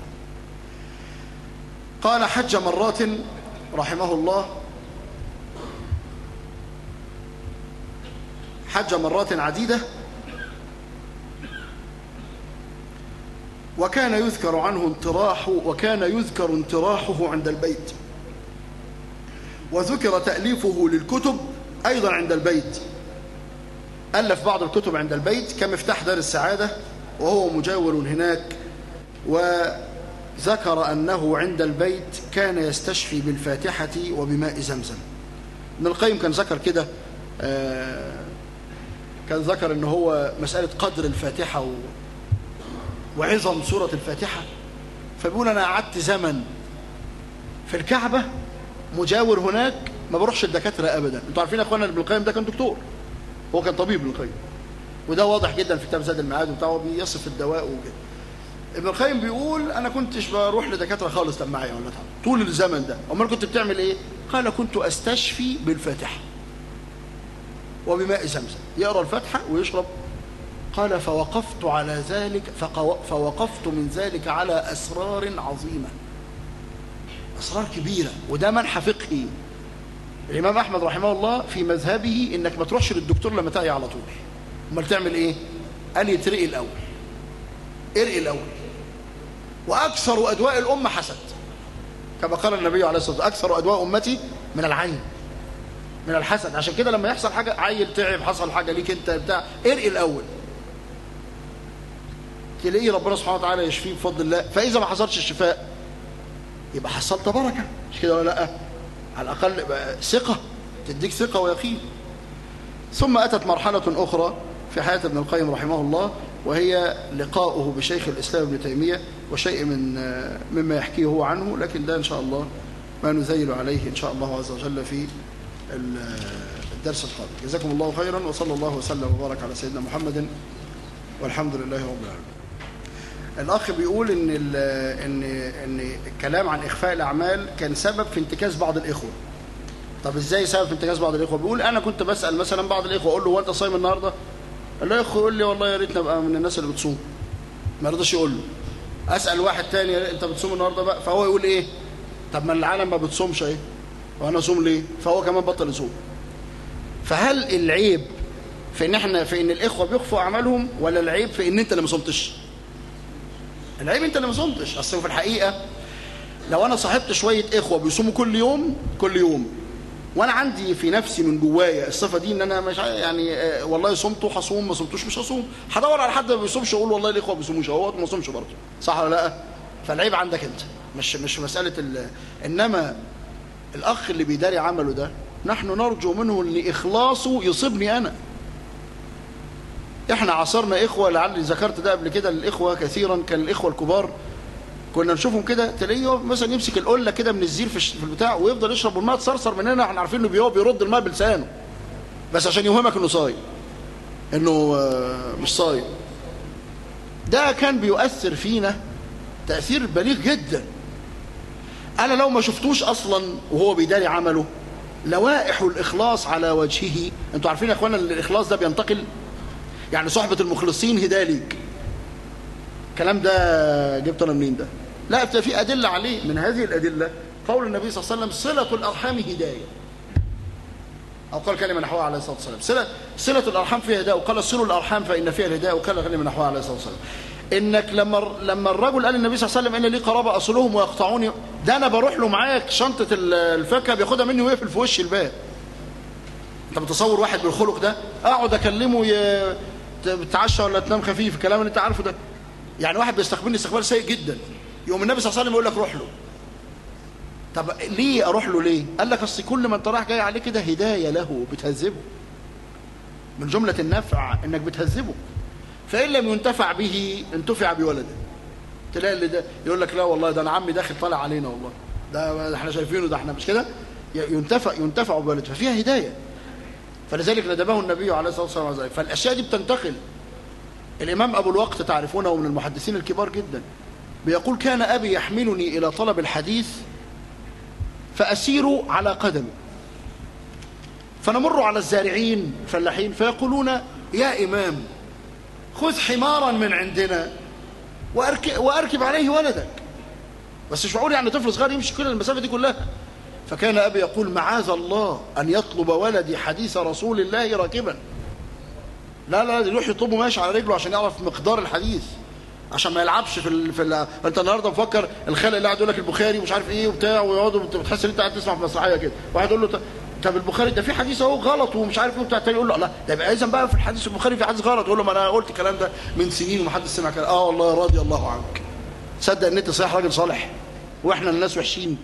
قال حج مرات رحمه الله حج مرات عديده وكان يذكر عنه انطراح وكان يذكر انطراحه عند البيت وذكر تأليفه للكتب أيضا عند البيت ألف بعض الكتب عند البيت كمفتاح دار السعادة وهو مجاور هناك وذكر أنه عند البيت كان يستشفي بالفاتحة وبماء زمزم ابن القيم كان ذكر كده آه، كان ذكر ان هو مسألة قدر الفاتحة و وعظم سورة الفاتحة فبيقول أنا قعدت زمن في الكعبة مجاور هناك ما بروحش الدكاترة أبدا أنتوا عارفين يا أخوانا ابن القيم ده كان دكتور هو كان طبيب ابن القيم وده واضح جدا في كتاب زاد المعاد وبتاعه بيصف الدواء وكده ابن القيم بيقول أنا كنتش بروح لدكاترة خالص لما معايا ولا تعب طول الزمن ده أمال كنت بتعمل إيه؟ قال كنت أستشفي بالفاتحة وبماء زمزم يقرأ الفاتحة ويشرب قال فوقفت على ذلك فقو- فوقفت من ذلك على أسرار عظيمة أسرار كبيرة وده منحى فقهي الإمام أحمد رحمه الله في مذهبه إنك ما تروحش للدكتور لما تعي على طول أمال تعمل إيه؟ قال يترقي الأول ارقي الأول وأكثر أدواء الأمة حسد كما قال النبي عليه الصلاة والسلام أكثر أدواء أمتي من العين من الحسد عشان كده لما يحصل حاجة عيل تعب حصل حاجة ليك انت بتاع ارقي الأول تلاقيه ربنا سبحانه وتعالى يشفيه بفضل الله فإذا ما حصلش الشفاء يبقى حصلت بركة مش كده ولا لا على الأقل يبقى ثقة تديك ثقة ويقين ثم أتت مرحلة أخرى في حياة ابن القيم رحمه الله وهي لقاؤه بشيخ الإسلام ابن تيمية وشيء من مما يحكيه هو عنه لكن ده إن شاء الله ما نذيل عليه إن شاء الله عز وجل في الدرس الدرس القادم جزاكم الله خيرا وصلى الله وسلم وبارك على سيدنا محمد والحمد لله رب العالمين الأخ بيقول إن إن إن الكلام عن إخفاء الأعمال كان سبب في انتكاس بعض الإخوة. طب إزاي سبب في انتكاس بعض الإخوة؟ بيقول أنا كنت بسأل مثلا بعض الإخوة أقول له هو أنت صايم النهارده؟ قال له يا أخو يقول لي والله يا ريتني أبقى من الناس اللي بتصوم. ما رضاش يقول له. أسأل واحد تاني أنت بتصوم النهارده بقى؟ فهو يقول إيه؟ طب ما العالم ما بتصومش أهي. وأنا أصوم ليه؟ فهو كمان بطل يصوم. فهل العيب في ان احنا في ان الاخوه بيخفوا اعمالهم ولا العيب في ان انت اللي ما صمتش العيب انت اللي ما صمتش اصل في الحقيقه لو انا صاحبت شويه اخوه بيصوموا كل يوم كل يوم وانا عندي في نفسي من جوايا الصفه دي ان انا مش يعني آه والله صمت هصوم ما صمتوش مش هصوم هدور على حد ما بيصومش اقول والله الاخوه ما بيصوموش اهوت ما صومش برضه صح ولا لا فالعيب عندك انت مش مش مساله ال... انما الاخ اللي بيداري عمله ده نحن نرجو منه ان اخلاصه يصيبني انا احنا عصرنا اخوه لعلي ذكرت ده قبل كده الاخوه كثيرا كان الاخوه الكبار كنا نشوفهم كده تلاقيه مثلا يمسك القله كده من الزير في البتاع ويفضل يشرب الماء تصرصر مننا احنا عارفين انه بيهو بيرد الماء بلسانه بس عشان يوهمك انه صايم انه مش صايم ده كان بيؤثر فينا تاثير بليغ جدا انا لو ما شفتوش اصلا وهو بيداري عمله لوائح الاخلاص على وجهه انتوا عارفين يا اخوانا الاخلاص ده بينتقل يعني صحبة المخلصين هداية ليك الكلام ده جبت انا منين ده لا في أدلة عليه من هذه الأدلة قول النبي صلى الله عليه وسلم صلة الأرحام هداية أو قال كلمة نحوها عليه الصلاة والسلام صلة, صلة الأرحام فيها هداية وقال صلوا الأرحام فإن فيها الهداية وقال كلمة نحوها عليه الصلاة والسلام إنك لما لما الرجل قال للنبي صلى الله عليه وسلم إن لي قرابة أصلهم ويقطعوني ده أنا بروح له معايا شنطة الفاكهة بياخدها مني ويقفل في وش الباب أنت متصور واحد بالخلق ده أقعد أكلمه ي... تتعشى ولا تنام خفيف الكلام اللي انت عارفه ده يعني واحد بيستقبلني استقبال سيء جدا يوم النبي صلى الله عليه وسلم يقول لك روح له طب ليه اروح له ليه قال لك اصل كل ما انت رايح جاي عليه كده هدايه له بتهذبه من جمله النفع انك بتهذبه فان لم ينتفع به انتفع بولده تلاقي اللي ده يقول لك لا والله ده انا عمي داخل طالع علينا والله ده احنا شايفينه ده احنا مش كده ينتفع ينتفع بولده ففيها هدايه فلذلك ندبه النبي عليه الصلاة والسلام على ذلك فالأشياء دي بتنتقل الإمام أبو الوقت تعرفونه من المحدثين الكبار جدا بيقول كان أبي يحملني إلى طلب الحديث فأسير على قدمي فنمر على الزارعين فلاحين فيقولون يا إمام خذ حمارا من عندنا وأركب, وأركب عليه ولدك بس شعور يعني طفل صغير يمشي كل المسافة دي كلها فكان أبي يقول معاذ الله أن يطلب ولدي حديث رسول الله راكبا لا لا يروح يطلبه ماشي على رجله عشان يعرف مقدار الحديث عشان ما يلعبش في ال... في ال... انت النهارده مفكر الخلق اللي قاعد يقول لك البخاري ومش عارف ايه وبتاع ويقعدوا بتحس ان انت قاعد تسمع في مسرحيه كده واحد يقول له طب البخاري ده في حديث اهو غلط ومش عارف ايه وبتاع تاني يقول له لا ده يبقى اذا بقى في الحديث البخاري في حديث غلط يقول له ما انا قلت الكلام ده من سنين ومحدش سمع كلام اه والله راضي الله عنك صدق ان انت صحيح راجل صالح واحنا الناس وحشين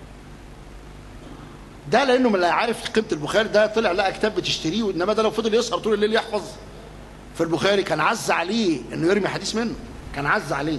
ده لانه ما لا عارف قيمه البخاري ده طلع لقى كتاب بتشتريه انما ده لو فضل يسهر طول الليل يحفظ في البخاري كان عز عليه انه يرمي حديث منه كان عز عليه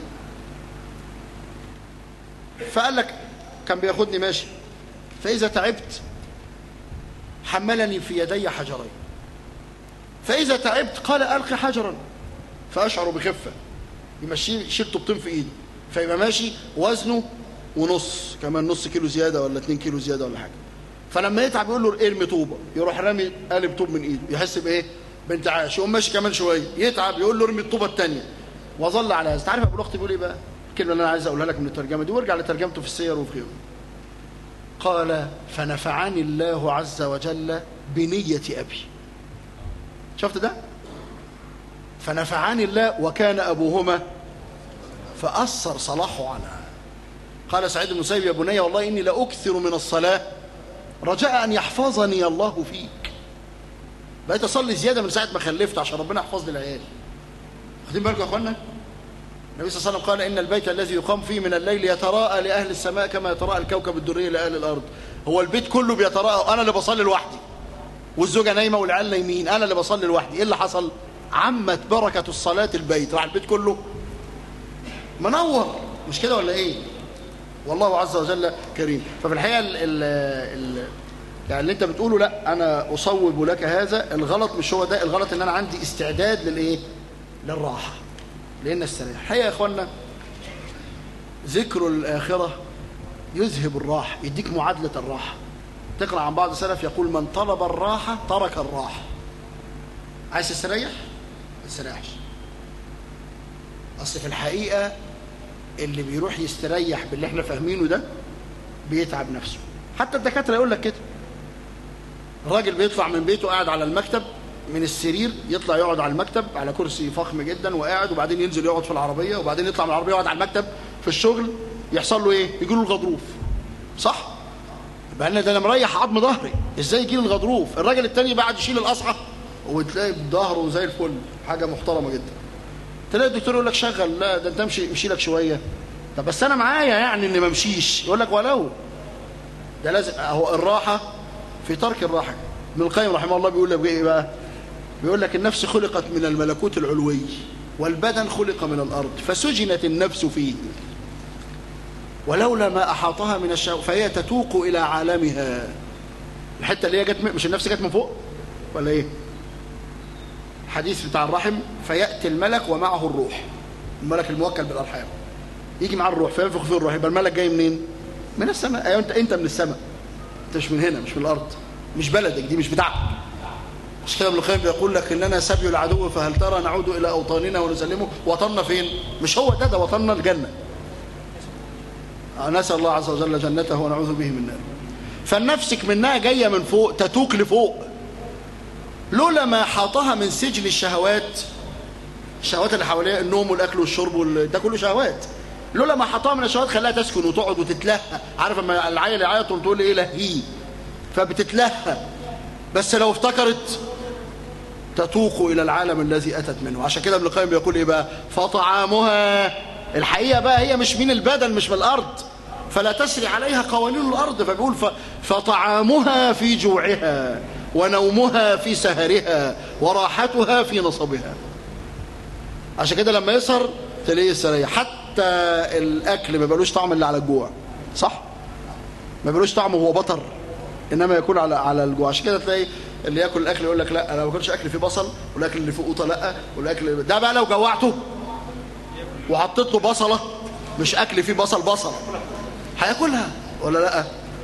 فقال لك كان بياخدني ماشي فاذا تعبت حملني في يدي حجرين فاذا تعبت قال القي حجرا فاشعر بخفه يمشي يشيل طوبتين في ايده فيبقى ماشي وزنه ونص كمان نص كيلو زياده ولا 2 كيلو زياده ولا حاجه فلما يتعب يقول له ارمي طوبه يروح رامي قالب طوب من ايده يحس بايه بانتعاش يقوم ماشي كمان شويه يتعب يقول له ارمي الطوبه الثانيه وظل على هذا تعرف ابو الوقت بيقول ايه بقى الكلمه اللي انا عايز اقولها لك من الترجمه دي وارجع لترجمته في السير وفي غيره قال فنفعني الله عز وجل بنيه ابي شفت ده فنفعني الله وكان ابوهما فاثر صلاحه عنها قال سعيد بن مسيب يا بني والله اني لاكثر من الصلاه رجاء أن يحفظني الله فيك بقيت أصلي زيادة من ساعة ما خلفت عشان ربنا يحفظ لي العيال واخدين بالكم يا أخوانا النبي صلى الله عليه وسلم قال إن البيت الذي يقام فيه من الليل يتراءى لأهل السماء كما يتراءى الكوكب الدري لأهل الأرض هو البيت كله بيتراءى أنا اللي بصلي لوحدي والزوجة نايمة والعيال نايمين أنا اللي بصلي لوحدي إيه اللي حصل عمت بركة الصلاة البيت راح البيت كله منور مش كده ولا إيه والله عز وجل كريم ففي الحقيقة ال ال ال يعني اللي انت بتقوله لا انا اصوب لك هذا الغلط مش هو ده الغلط ان انا عندي استعداد للايه للراحه لان استريح الحقيقه يا اخوانا ذكر الاخره يذهب الراحه يديك معادله الراحه تقرا عن بعض السلف يقول من طلب الراحه ترك الراحه عايز تستريح ما تستريحش اصل في الحقيقه اللي بيروح يستريح باللي احنا فاهمينه ده بيتعب نفسه حتى الدكاتره يقول لك كده الراجل بيطلع من بيته قاعد على المكتب من السرير يطلع يقعد على المكتب على كرسي فخم جدا وقاعد وبعدين ينزل يقعد في العربيه وبعدين يطلع من العربيه يقعد على المكتب في الشغل يحصل له ايه يجي له الغضروف صح بقى لنا ده انا مريح عظم ظهري ازاي يجي لي الغضروف الراجل التاني بعد يشيل الاصعه وتلاقي ظهره زي الفل حاجه محترمه جدا تلاقي الدكتور يقول لك شغل لا ده انت امشي امشي لك شويه طب بس انا معايا يعني اني ما امشيش يقول لك ولو ده لازم هو الراحه في ترك الراحه ابن القيم رحمه الله بيقول لك ايه بقى بيقول لك النفس خلقت من الملكوت العلوي والبدن خلق من الارض فسجنت النفس فيه ولولا ما احاطها من الشهوات فهي تتوق الى عالمها الحته اللي هي جت مش النفس جت من فوق ولا ايه حديث بتاع الرحم فياتي الملك ومعه الروح الملك الموكل بالارحام يجي معاه الروح فينفخ فيه الروح يبقى الملك جاي منين من السماء ايوه انت انت من السماء انت مش من هنا مش من الارض مش بلدك دي مش بتاعتك مش كده ابن القيم بيقول لك اننا سبي العدو فهل ترى نعود الى اوطاننا ونسلمه وطننا فين مش هو ده ده وطننا الجنه نسال الله عز وجل جنته ونعوذ به من النار فالنفسك منها جايه من فوق تتوك لفوق لولا ما حاطها من سجن الشهوات الشهوات اللي حواليها النوم والاكل والشرب وال... ده كله شهوات لولا ما حطها من الشهوات خلاها تسكن وتقعد وتتلهى عارف اما العيل يعيط وتقول ايه لهيه فبتتلهى بس لو افتكرت تتوق الى العالم الذي اتت منه عشان كده ابن القيم بيقول ايه بقى فطعامها الحقيقه بقى هي مش من البدن مش من الارض فلا تسري عليها قوانين الارض فبيقول ف... فطعامها في جوعها ونومها في سهرها وراحتها في نصبها عشان كده لما يسهر تلاقيه يستريح حتى الاكل ما بيبقالوش طعم الا على الجوع صح ما بيبقالوش طعم وهو بطر انما يكون على على الجوع عشان كده تلاقي اللي ياكل الاكل يقول لك لا انا ما باكلش اكل فيه بصل والاكل اللي فيه قوطه لا والاكل ده بقى لو جوعته وحطيت له بصله مش اكل فيه بصل بصل هياكلها ولا لا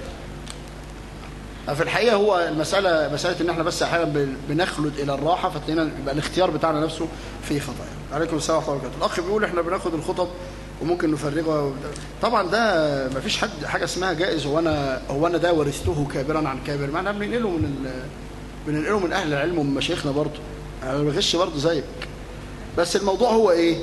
في الحقيقه هو المساله مساله ان احنا بس احيانا بنخلد الى الراحه فتلاقينا يبقى الاختيار بتاعنا نفسه فيه خطا عليكم السلام ورحمه الله وبركاته الاخ بيقول احنا بناخد الخطب وممكن نفرغها طبعا ده ما فيش حد حاجه اسمها جائز هو انا هو انا ده ورثته كابرا عن كابر ما احنا بننقله من ال... بننقله من اهل العلم ومن مشايخنا برضه انا ما بغش برضه زيك بس الموضوع هو ايه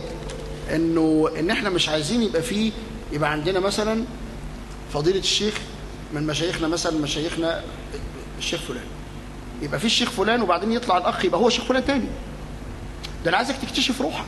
انه ان احنا مش عايزين يبقى فيه يبقى عندنا مثلا فضيله الشيخ من مشايخنا مثلا مشايخنا الشيخ فلان يبقى في الشيخ فلان وبعدين يطلع الاخ يبقى هو شيخ فلان تاني ده انا عايزك تكتشف روحك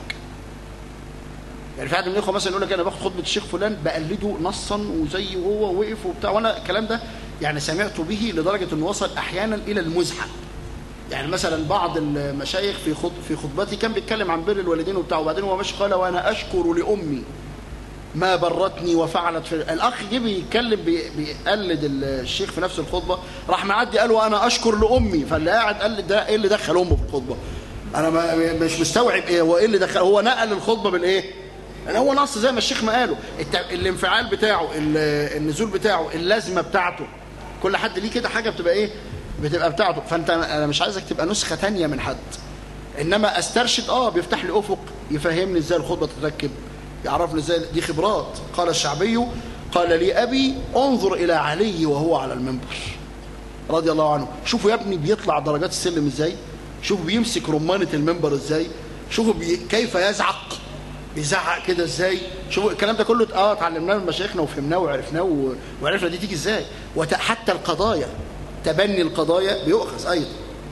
يعني في حد من الاخوه مثلا يقول لك انا باخد خطبه الشيخ فلان بقلده نصا وزي وهو وقف وبتاع وانا الكلام ده يعني سمعت به لدرجه انه وصل احيانا الى المزحه يعني مثلا بعض المشايخ في خط في خطبتي كان بيتكلم عن بر الوالدين وبتاع وبعدين هو ماشي قال وانا اشكر لامي ما برتني وفعلت في الاخ جه بيتكلم بي... بيقلد الشيخ في نفس الخطبه راح معدي قال وانا اشكر لامي فاللي قاعد قال ده ايه اللي دخل امه في الخطبه انا ما مش مستوعب ايه هو ايه اللي دخل هو نقل الخطبه بالايه يعني هو نص زي ما الشيخ ما قاله الت... الانفعال بتاعه ال... النزول بتاعه اللازمه بتاعته كل حد ليه كده حاجه بتبقى ايه بتبقى بتاعته فانت انا مش عايزك تبقى نسخه تانية من حد انما استرشد اه بيفتح لي افق يفهمني ازاي الخطبه تتركب يعرفني ازاي دي خبرات قال الشعبي قال لي ابي انظر الى علي وهو على المنبر رضي الله عنه شوفوا يا ابني بيطلع درجات السلم ازاي شوفوا بيمسك رمانه المنبر ازاي شوفوا بي... كيف يزعق بيزعق كده ازاي شوفوا الكلام ده كله اه اتعلمناه من مشايخنا وفهمناه وعرفناه و... وعرفنا دي تيجي ازاي وحتى القضايا تبني القضايا بيؤخذ ايضا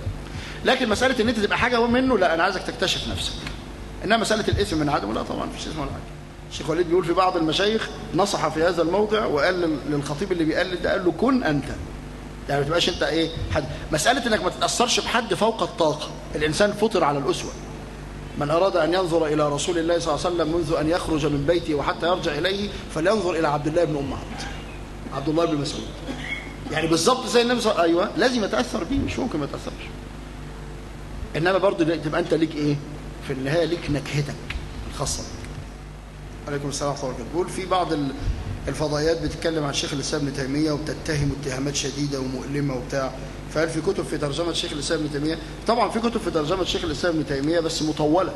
لكن مساله ان انت تبقى حاجه منه لا انا عايزك تكتشف نفسك انما مساله الاثم من عدمه لا طبعا مفيش اسم ولا حاجه الشيخ وليد بيقول في بعض المشايخ نصح في هذا الموضع وقال للخطيب اللي بيقلد ده قال له كن انت يعني ما تبقاش انت ايه حد مساله انك ما تتاثرش بحد فوق الطاقه الانسان فطر على الاسوه من اراد ان ينظر الى رسول الله صلى الله عليه وسلم منذ ان يخرج من بيته وحتى يرجع اليه فلينظر الى عبد الله بن ام عبد عبد الله بن مسعود يعني بالظبط زي النبي صلى الله عليه وسلم ايوه لازم يتاثر بيه مش ممكن ما يتاثرش انما برضه تبقى انت ليك ايه في النهايه ليك نكهتك الخاصه بك عليكم السلام ورحمه الله وبركاته بيقول في بعض ال- الفضائيات بتتكلم عن شيخ الاسلام ابن تيميه وبتتهم اتهامات شديده ومؤلمه وبتاع فهل في كتب في ترجمه شيخ الاسلام ابن تيميه طبعا في كتب في ترجمه شيخ الاسلام ابن تيميه بس مطوله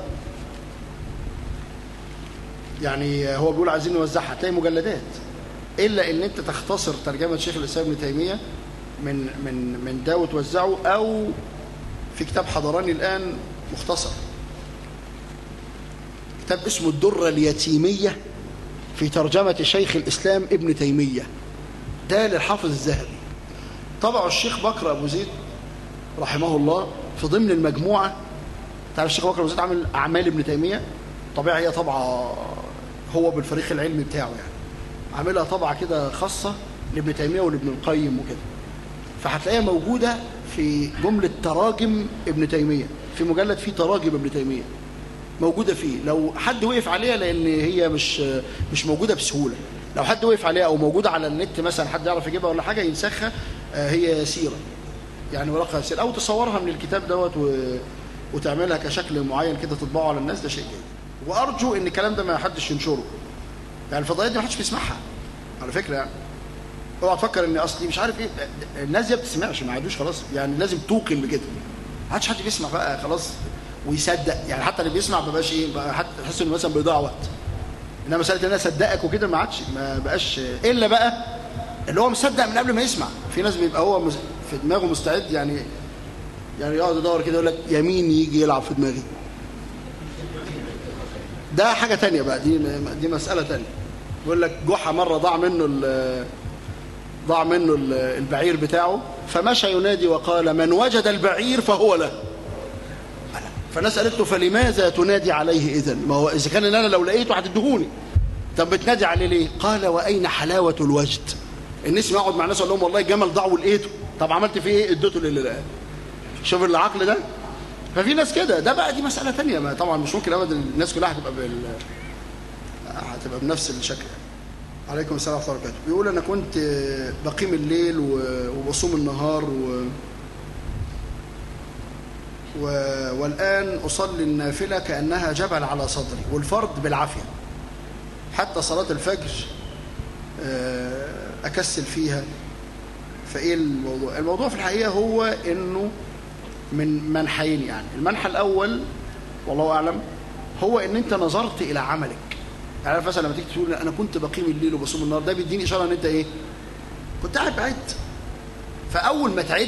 يعني هو بيقول عايزين نوزعها تلاقي مجلدات الا ان انت تختصر ترجمه شيخ الاسلام ابن تيميه من من من ده وتوزعه او في كتاب حضراني الان مختصر كتاب اسمه الدره اليتيميه في ترجمه شيخ الاسلام ابن تيميه ده للحافظ الذهبي طبعه الشيخ بكر ابو زيد رحمه الله في ضمن المجموعه تعرف الشيخ بكر ابو زيد عامل اعمال ابن تيميه طبيعه هي طبعه هو بالفريق العلمي بتاعه يعني عاملها طبعه كده خاصه لابن تيميه ولابن القيم وكده فهتلاقيها موجوده في جمله تراجم ابن تيميه في مجلد فيه تراجم ابن تيميه موجوده فيه لو حد وقف عليها لان هي مش مش موجوده بسهوله لو حد وقف عليها او موجوده على النت مثلا حد يعرف يجيبها ولا حاجه ينسخها آه، هي سيره يعني ورقها سيره او تصورها من الكتاب دوت و... وتعملها كشكل معين كده تطبعه على الناس ده شيء جيد وارجو ان الكلام ده ما حدش ينشره يعني الفضائيات دي ما حدش بيسمعها على فكره يعني اوعى تفكر ان اصلي مش عارف ايه الناس دي ما بتسمعش ما عادوش خلاص يعني لازم توقن بكده ما عادش حد بيسمع بقى خلاص ويصدق يعني حتى اللي بيسمع ما بقاش ايه بقى حتى تحس انه مثلا بيضيع وقت انما مساله ان انا اصدقك وكده ما عادش ما بقاش الا بقى اللي هو مصدق من قبل ما يسمع في ناس بيبقى هو مس- في دماغه مستعد يعني يعني يقعد يدور كده يقول لك يمين يجي يلعب في دماغي ده حاجه تانية بقى دي دي مساله تانية بيقول لك جحا مره ضاع منه ال- ضاع منه ال- البعير بتاعه فمشى ينادي وقال من وجد البعير فهو له فالناس قالت له فلماذا تنادي عليه اذا ما هو اذا كان انا لو لقيته هتدهوني طب بتنادي عليه ليه قال واين حلاوه الوجد الناس ما اقعد مع الناس اقول لهم والله الجمل ضاع ولقيته طب عملت فيه ايه اديته للي لقاه شوف العقل ده ففي ناس كده ده بقى دي مساله تانية ما طبعا مش ممكن ابدا الناس كلها هتبقى بال هتبقى بنفس الشكل عليكم السلام ورحمه الله وبركاته بيقول انا كنت بقيم الليل و- وبصوم النهار و... و... والآن أصلي النافلة كأنها جبل على صدري والفرض بالعافية حتى صلاة الفجر آه، أكسل فيها فإيه الموضوع؟ الموضوع في الحقيقة هو إنه من منحين يعني المنحى الأول والله أعلم هو إن أنت نظرت إلى عملك يعني عارف مثلا لما تيجي تقول أنا كنت بقيم الليل وبصوم النهار ده بيديني إشارة إن أنت إيه؟ كنت قاعد بعد فأول ما تعد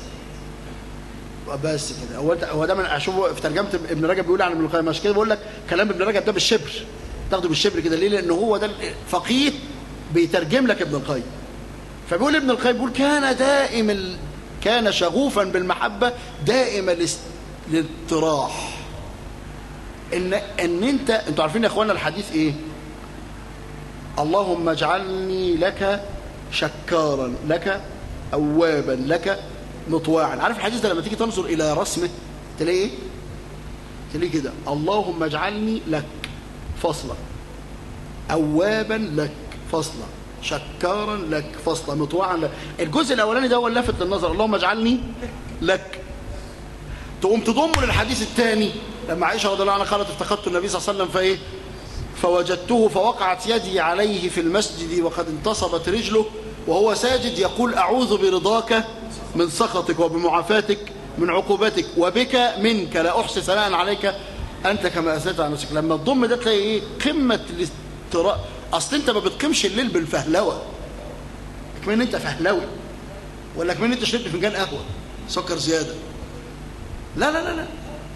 بس كده هو ده- هو ده من اشوفه في ترجمه ابن رجب بيقول عن ابن القيم عشان كده بقول لك كلام ابن رجب ده بالشبر تاخده بالشبر كده ليه؟ لان هو ده الفقيه بيترجم لك ابن القيم فبيقول ابن القيم بيقول كان دائم ال... كان شغوفا بالمحبه دائم الاست... الاضطراح ان ان انت انتوا عارفين يا اخوانا الحديث ايه؟ اللهم اجعلني لك شكارا لك اوابا لك مطواعا عارف الحديث ده لما تيجي تنظر الى رسمه تلاقي ايه تلاقي كده اللهم اجعلني لك فصلا اوابا لك فصلا شكارا لك فصلا مطواعا لك الجزء الاولاني ده هو اللافت للنظر اللهم اجعلني لك تقوم تضمه للحديث الثاني لما عائشه رضي الله عنها قالت افتقدت النبي صلى الله عليه وسلم فايه فوجدته فوقعت يدي عليه في المسجد وقد انتصبت رجله وهو ساجد يقول أعوذ برضاك من سخطك وبمعافاتك من عقوبتك وبك منك لا أحصي ثناء عليك أنت كما أثنيت على نفسك لما تضم ده تلاقي إيه قمة الاستراء أصل أنت ما بتقيمش الليل بالفهلوة كمان أنت فهلوي ولا كمان أنت شربت فنجان قهوة سكر زيادة لا لا لا لا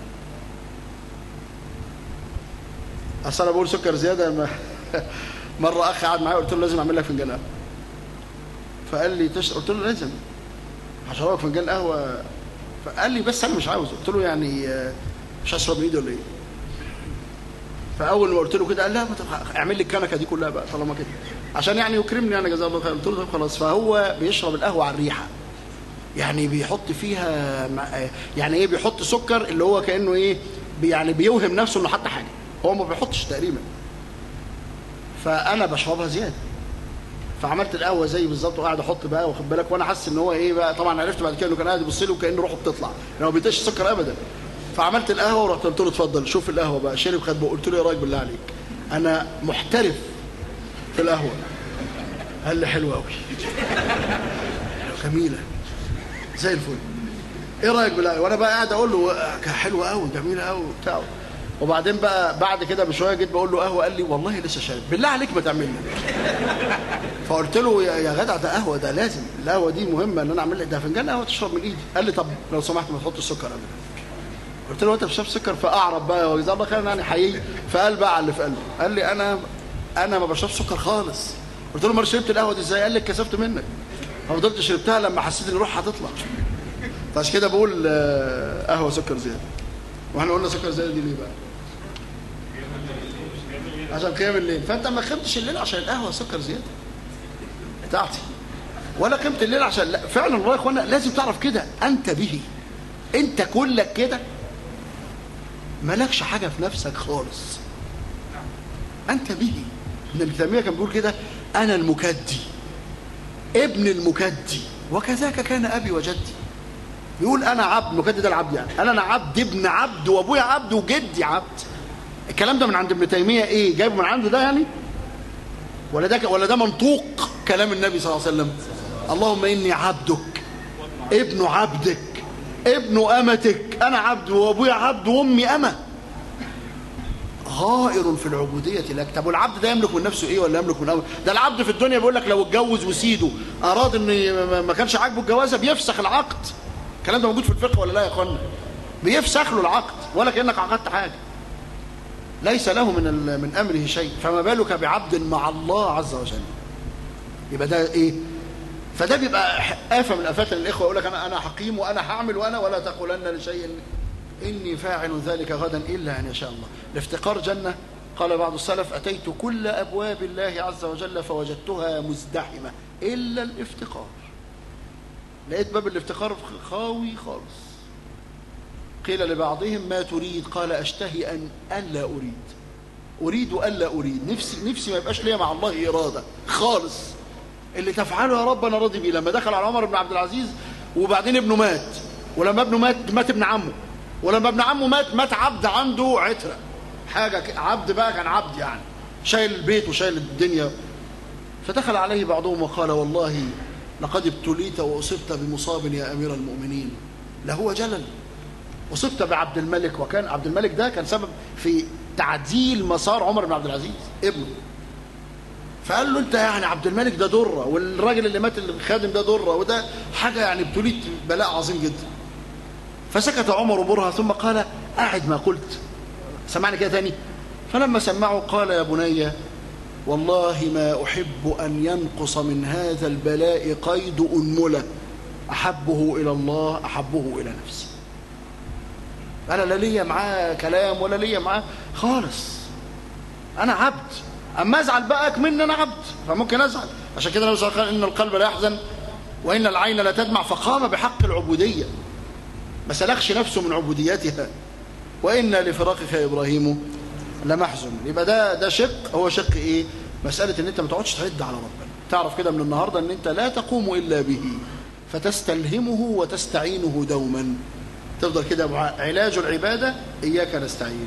اصل انا بقول سكر زياده ما مره اخ قعد معايا قلت له لازم اعمل لك فنجان قهوه فقال لي تشرب قلت له لازم هشربك فنجان قهوه فقال لي بس انا مش عاوز قلت له يعني آه، مش هشرب من ايدي ولا ايه فاول ما قلت له كده قال لا ما تبقى- اعمل لي الكنكه دي كلها بقى طالما كده عشان يعني يكرمني انا جزاه الله خير قلت له طب خلاص فهو بيشرب القهوه على الريحه يعني بيحط فيها مع- يعني ايه بيحط سكر اللي هو كانه ايه بي- يعني بيوهم نفسه انه حط حاجه هو ما بيحطش تقريبا فانا بشربها زياده فعملت القهوه زي بالظبط وقاعد احط بقى واخد بالك وانا حاسس ان هو ايه بقى طبعا عرفت بعد كده انه كان قاعد يبص لي وكان روحه بتطلع لانه ما بيطيش السكر ابدا فعملت القهوه ورحت قلت له اتفضل شوف القهوه بقى شرب خد بقى قلت له ايه رايك بالله عليك انا محترف في القهوه قال لي حلوه قوي جميله زي الفل ايه رايك بالله وانا بقى قاعد اقول له حلوه قوي جميله قوي وبتاع وبعدين بقى بعد كده بشويه جيت بقول له قهوه قال لي والله لسه شارب بالله عليك ما تعمل لي فقلت له يا يا جدع ده قهوه ده لازم القهوه دي مهمه ان انا اعمل لك ده فنجان قهوه تشرب من ايدي قال لي طب لو سمحت ما تحط السكر ابدا قلت له انت بتشرب سكر فاعرب بقى وجزاه الله خيرا يعني حقيقي فقال بقى على اللي في قلبه قال لي انا انا ما بشربش سكر خالص قلت له ما شربت القهوه دي ازاي قال لي اتكسفت منك ففضلت شربتها لما حسيت ان روحها هتطلع فعشان كده بقول آه، قهوه سكر زياده واحنا قلنا سكر زياده دي ليه بقى عشان قيام الليل فانت ما خمتش الليل عشان القهوه سكر زياده بتاعتي ولا قيمه الليل عشان لا فعلا والله يا اخوانا لازم تعرف كده انت به انت كلك كده مالكش حاجه في نفسك خالص انت به ابن تيميه كان بيقول كده انا المكدي ابن المكدي وكذاك كان ابي وجدي بيقول انا عبد المكدي ده العبد يعني انا انا عبد ابن عبد وابويا عبد وجدي عبد الكلام ده من عند ابن تيميه ايه جايبه من عنده ده يعني ولا ده ولا ده منطوق كلام النبي صلى الله عليه وسلم اللهم اني عبدك ابن عبدك ابن امتك انا عبد وابويا عبد وامي امه غائر في العبودية لك طب والعبد ده يملك من نفسه ايه ولا يملك من أمر ده العبد في الدنيا بيقول لك لو اتجوز وسيده اراد ان ما- ما كانش عاجبه الجوازه بيفسخ العقد الكلام ده موجود في الفقه ولا لا يا اخوانا بيفسخ له العقد ولا كانك عقدت حاجه ليس له من ال- من امره شيء فما بالك بعبد مع الله عز وجل يبقى ده ايه فده بيبقى ح- آفة من آفات الإخوة يقول لك أنا أنا حكيم وأنا هعمل وأنا ولا تقولن لشيء إني فاعل ذلك غدا إلا أن يشاء الله الافتقار جنة قال بعض السلف أتيت كل أبواب الله عز وجل فوجدتها مزدحمة إلا الافتقار لقيت باب الافتقار خاوي خالص قيل لبعضهم ما تريد قال أشتهي أن ألا أريد أريد ألا أريد نفسي نفسي ما يبقاش ليا مع الله إرادة خالص اللي تفعله يا رب أنا راضي بيه لما دخل على عمر بن عبد العزيز وبعدين ابنه مات ولما ابنه مات مات ابن عمه ولما ابن عمه مات مات عبد عنده عترة حاجة ك- عبد بقى كان عبد يعني شايل البيت وشايل الدنيا فدخل عليه بعضهم وقال والله لقد ابتليت وأصبت بمصاب يا أمير المؤمنين لهو جلل أصبت بعبد الملك وكان عبد الملك ده كان سبب في تعديل مسار عمر بن عبد العزيز ابنه فقال له انت يعني عبد الملك ده ضره والراجل اللي مات الخادم ده ضره وده حاجه يعني ابتليت بلاء عظيم جدا فسكت عمر برها ثم قال اعد ما قلت سمعني كده تاني فلما سمعه قال يا بني والله ما احب ان ينقص من هذا البلاء قيد انمله احبه الى الله احبه الى نفسي انا لا ليا معاه كلام ولا ليا معاه خالص انا عبد اما ازعل بقى اكمن انا عبد فممكن ازعل عشان كده النبي صلى الله عليه وسلم قال ان القلب لا يحزن وان العين لا تدمع فقام بحق العبوديه ما سلخش نفسه من عبوديتها وان لفراقك يا ابراهيم لمحزن يبقى ده ده شق هو شق ايه مساله ان انت ما تقعدش تعد على ربنا تعرف كده من النهارده ان انت لا تقوم الا به فتستلهمه وتستعينه دوما تفضل كده مع علاج العباده اياك نستعين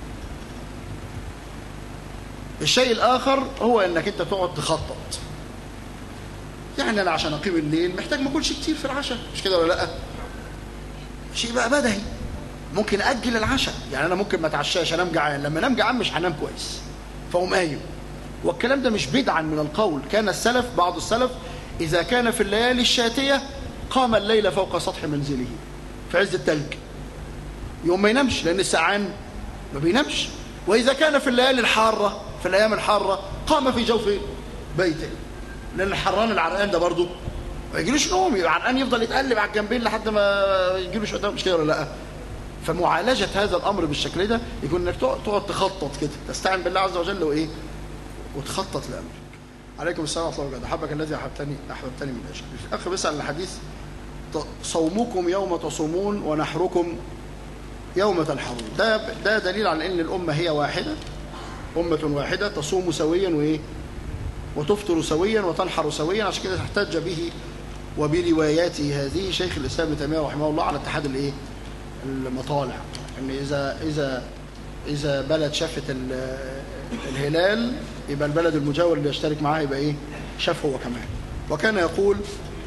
الشيء الآخر هو أنك أنت تقعد تخطط يعني أنا عشان أقيم الليل محتاج ما أكلش كتير في العشاء مش كده ولا لأ شيء بقى بدهي ممكن أجل العشاء يعني أنا ممكن ما أتعشاش أنام جعان لما أنام جعان مش هنام كويس فأقوم قايم والكلام ده مش بدعا من القول كان السلف بعض السلف إذا كان في الليالي الشاتية قام الليل فوق سطح منزله في عز التلج يوم ما ينامش لأن السعان ما بينامش وإذا كان في الليالي الحارة في الأيام الحارة قام في جوف بيته لأن الحران العرقان ده برضه ما يجيلوش نوم يبقى عرقان يفضل يتقلب على الجنبين لحد ما يجيله شوية مش كده ولا لا فمعالجة هذا الأمر بالشكل ده يكون إنك تقعد تقعد تخطط كده تستعين بالله عز وجل وإيه وتخطط لأمرك عليكم السلام ورحمة الله وبركاته أحبك الذي أحببتني أحببتني من أجل الأخ بيسأل عن الحديث صومكم يوم تصومون ونحركم يوم تنحرون ده ده دليل على ان الامه هي واحده امه واحده تصوم سويا وايه وتفطر سويا وتنحر سويا عشان كده احتج به وبرواياته هذه شيخ الإسلام ابن تيمية رحمه الله على اتحاد الايه المطالع ان اذا اذا اذا بلد شافت الهلال يبقى البلد المجاور اللي يشترك معاه يبقى ايه شاف هو كمان وكان يقول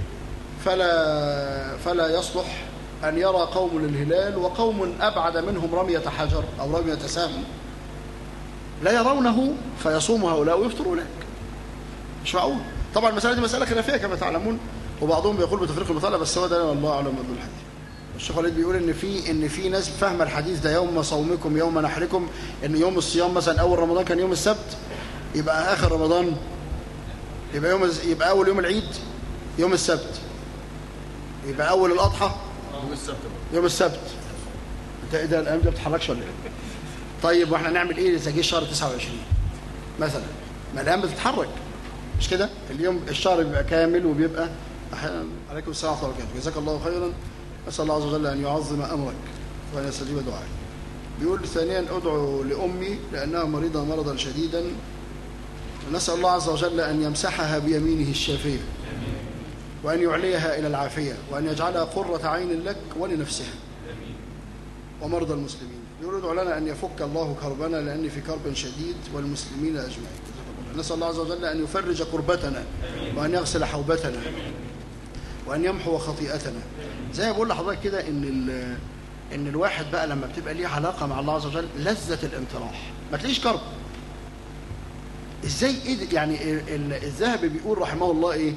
فلا فلا يصلح أن يرى قوم الهلال وقوم أبعد منهم رمية حجر أو رمية سهم لا يرونه فيصوم هؤلاء ويفطر أولئك مش معقول طبعا المسألة دي مسألة خلافية كما تعلمون وبعضهم بيقول بتفريق المطالع بس هو ده والله أعلم من الحديث الشيخ وليد بيقول ان في ان في ناس فاهمه الحديث ده يوم صومكم يوم نحركم ان يوم الصيام مثلا اول رمضان كان يوم السبت يبقى اخر رمضان يبقى يوم يبقى اول يوم العيد يوم السبت يبقى اول الاضحى يوم السبت يوم السبت انت ايه ده الايام دي ما بتتحركش ولا ايه طيب واحنا نعمل ايه اذا جه شهر 29 مثلا ما الايام بتتحرك مش كده اليوم الشهر بيبقى كامل وبيبقى احيانا عليكم السلام ورحمه الله وبركاته جزاك الله خيرا اسال الله عز وجل ان يعظم امرك وان يستجيب دعائك بيقول ثانيا ادعو لامي لانها مريضه مرضا شديدا نسال الله عز وجل ان يمسحها بيمينه الشافيه وأن يعليها إلى العافية وأن يجعلها قرة عين لك ولنفسها ومرضى المسلمين يقول ادعو لنا أن يفك الله كربنا لأني في كرب شديد والمسلمين أجمعين نسأل الله عز وجل أن يفرج كربتنا وأن يغسل حوبتنا وأن يمحو خطيئتنا زي ما بقول لحضرتك كده إن إن الواحد بقى لما بتبقى ليه علاقة مع الله عز وجل لذة الامتراح ما تلاقيش كرب ازاي ايه يعني الذهبي بيقول رحمه الله ايه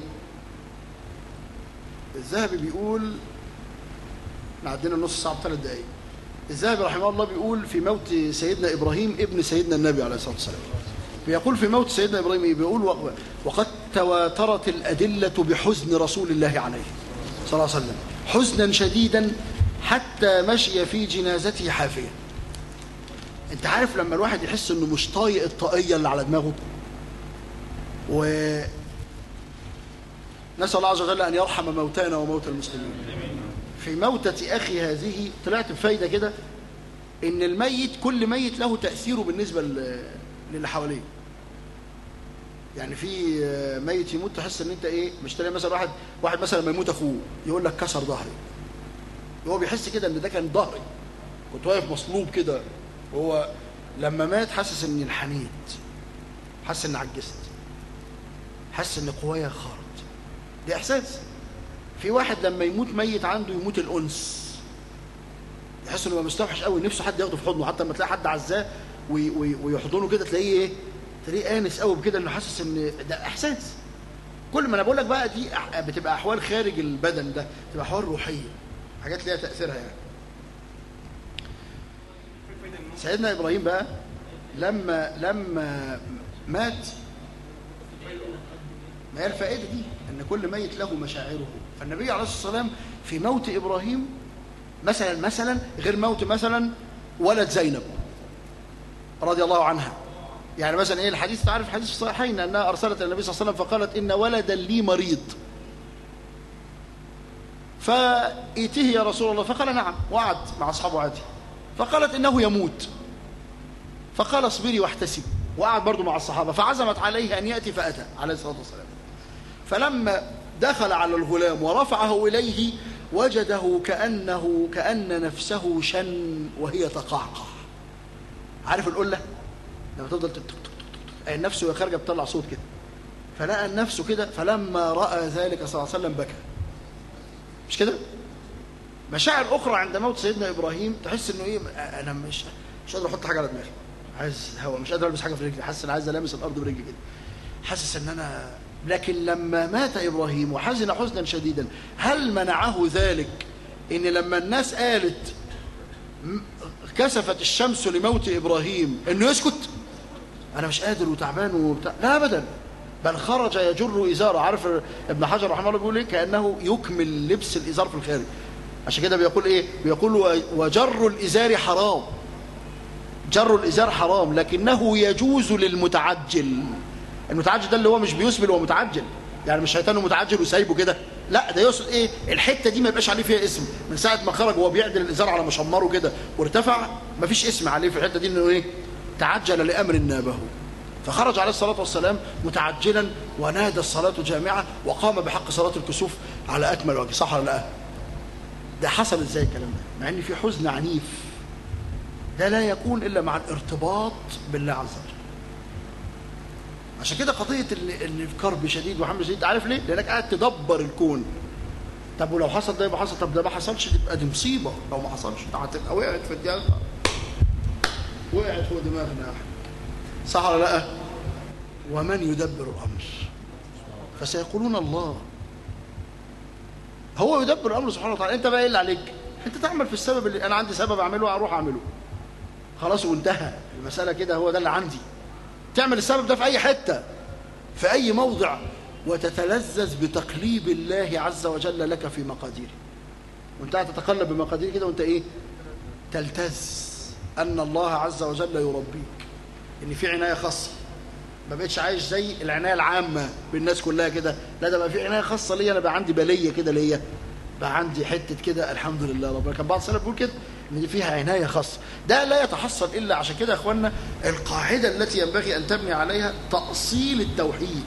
الذهبي بيقول احنا عدينا نص ساعه بثلاث دقائق الذهبي رحمه الله بيقول في موت سيدنا ابراهيم ابن سيدنا النبي عليه الصلاه والسلام بيقول في موت سيدنا ابراهيم ايه بيقول وقد تواترت الادله بحزن رسول الله عليه صلى الله عليه وسلم حزنا شديدا حتى مشي في جنازته حافيا انت عارف لما الواحد يحس انه مش طايق الطاقيه اللي على دماغه و نسأل الله عز وجل أن يرحم موتانا وموتى المسلمين في موتة أخي هذه طلعت بفايدة كده إن الميت كل ميت له تأثيره بالنسبة للي حواليه يعني في ميت يموت تحس ان انت ايه مش تلاقي مثلا واحد واحد مثلا لما يموت اخوه يقول لك كسر ظهري هو بيحس كده ان ده كان ظهري كنت واقف مصلوب كده وهو لما مات حاسس اني انحنيت حاسس اني عجزت حاسس ان قوايا خارت دي احساس في واحد لما يموت ميت عنده يموت الانس يحس انه مستوحش قوي نفسه حد ياخده في حضنه حتى لما تلاقي حد عزاه ويحضنه كده تلاقيه ايه تلاقيه انس قوي بكده انه حاسس ان ده احساس كل ما انا بقول لك بقى دي بتبقى احوال خارج البدن ده بتبقى احوال روحيه حاجات ليها تاثيرها يعني سيدنا ابراهيم بقى لما لما مات ما هي الفائده دي ان كل ميت له مشاعره فالنبي عليه الصلاه والسلام في موت ابراهيم مثلا مثلا غير موت مثلا ولد زينب رضي الله عنها يعني مثلا ايه الحديث تعرف حديث الصحيحين انها ارسلت النبي صلى الله عليه وسلم فقالت ان ولدا لي مريض فائتيه يا رسول الله فقال نعم وعد مع اصحابه عادي فقالت انه يموت فقال اصبري واحتسبي وقعد برضه مع الصحابه فعزمت عليه ان ياتي فاتى عليه الصلاه والسلام فلما دخل على الغلام ورفعه اليه وجده كانه كان نفسه شن وهي تقعقع عارف القله لما تفضل تك تك تك تك النفس وهي خارجه بتطلع صوت كده فلقى نفسه كده فلما راى ذلك صلى الله عليه وسلم بكى مش كده مشاعر اخرى عند موت سيدنا ابراهيم تحس انه ايه انا مش مش قادر احط حاجه على دماغي عايز هوا مش قادر البس حاجه في رجلي حاسس ان عايز المس الارض برجلي كده حاسس ان انا لكن لما مات ابراهيم وحزن حزنا شديدا هل منعه ذلك ان لما الناس قالت كسفت الشمس لموت ابراهيم انه يسكت انا مش قادر وتعبان وبتاع لا ابدا بل خرج يجر ازاره عارف ابن حجر رحمه الله بيقول ايه كانه يكمل لبس الازار في الخارج عشان كده بيقول ايه بيقول وجر الازار حرام جر الازار حرام لكنه يجوز للمتعجل المتعجل ده اللي هو مش بيسبل هو متعجل يعني مش شيطانه متعجل وسايبه كده لا ده يقصد ايه الحته دي ما يبقاش عليه فيها اسم من ساعه ما خرج وهو بيعدل الازار على مشمره كده وارتفع ما فيش اسم عليه في الحته دي انه ايه تعجل لامر نابه فخرج عليه الصلاة والسلام متعجلا ونادى الصلاة جامعة وقام بحق صلاة الكسوف على أكمل وجه صح ولا لا ده حصل ازاي الكلام ده مع ان في حزن عنيف ده لا يكون الا مع الارتباط بالله عز وجل عشان كده قضيه ان ان الكرب شديد وحمل شديد عارف ليه لانك قاعد تدبر الكون طب ولو حصل ده يبقى حصل طب ده ما حصلش تبقى دي مصيبه لو ما حصلش هتبقى وقعت في الدماغ وقعت فوق دماغنا صح ولا لا ومن يدبر الامر فسيقولون الله هو يدبر الامر سبحانه وتعالى انت بقى ايه اللي عليك انت تعمل في السبب اللي انا عندي سبب اعمله اروح اعمله خلاص وانتهى المساله كده هو ده اللي عندي تعمل السبب ده في اي حته في اي موضع وتتلذذ بتقليب الله عز وجل لك في مقاديره وانت قاعد تتقلب بمقادير كده وانت ايه تلتز ان الله عز وجل يربيك ان في عنايه خاصه ما بقتش عايش زي العنايه العامه بالناس كلها كده لا ده بقى في عنايه خاصه ليا انا بقى عندي بليه كده ليا بقى عندي حته كده الحمد لله ربنا كان بعض السلف بيقول كده ان دي فيها عنايه خاصه ده لا يتحصل الا عشان كده يا اخوانا القاعده التي ينبغي ان تبني عليها تاصيل التوحيد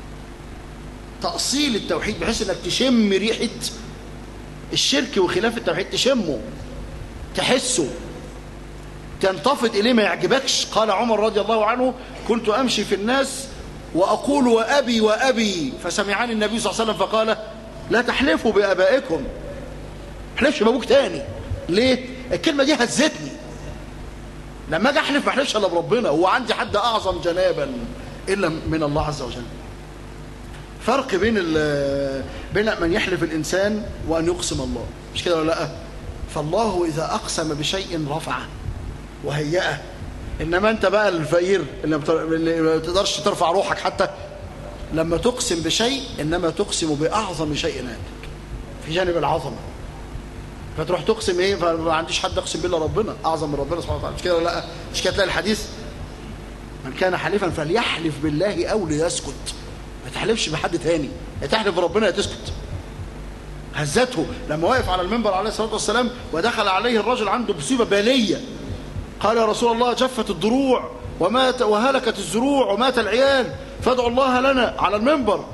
تاصيل التوحيد بحيث انك تشم ريحه الشرك وخلاف التوحيد تشمه تحسه تنتفض إليه ما يعجبكش قال عمر رضي الله عنه كنت أمشي في الناس وأقول وأبي وأبي فسمعني النبي صلى الله عليه وسلم فقال لا تحلفوا بآبائكم احلفش بابوك تاني ليه الكلمة دي هزتني لما اجي احلف ما احلفش الا بربنا هو عندي حد اعظم جنابا الا من الله عز وجل فرق بين بين من يحلف الانسان وان يقسم الله مش كده ولا لا فالله اذا اقسم بشيء رفعه وهيئه انما انت بقى الفقير اللي ما تقدرش ترفع روحك حتى لما تقسم بشيء انما تقسم باعظم شيء عندك في جانب العظمه فتروح تقسم ايه فما عنديش حد اقسم بالله ربنا اعظم من ربنا سبحانه وتعالى مش كده ولا لا مش كده تلاقي الحديث من كان حليفا فليحلف بالله او ليسكت ما تحلفش بحد تاني يا تحلف بربنا يا تسكت هزته لما وقف على المنبر عليه الصلاه والسلام ودخل عليه الرجل عنده مصيبه باليه قال يا رسول الله جفت الضروع ومات وهلكت الزروع ومات العيال فادعوا الله لنا على المنبر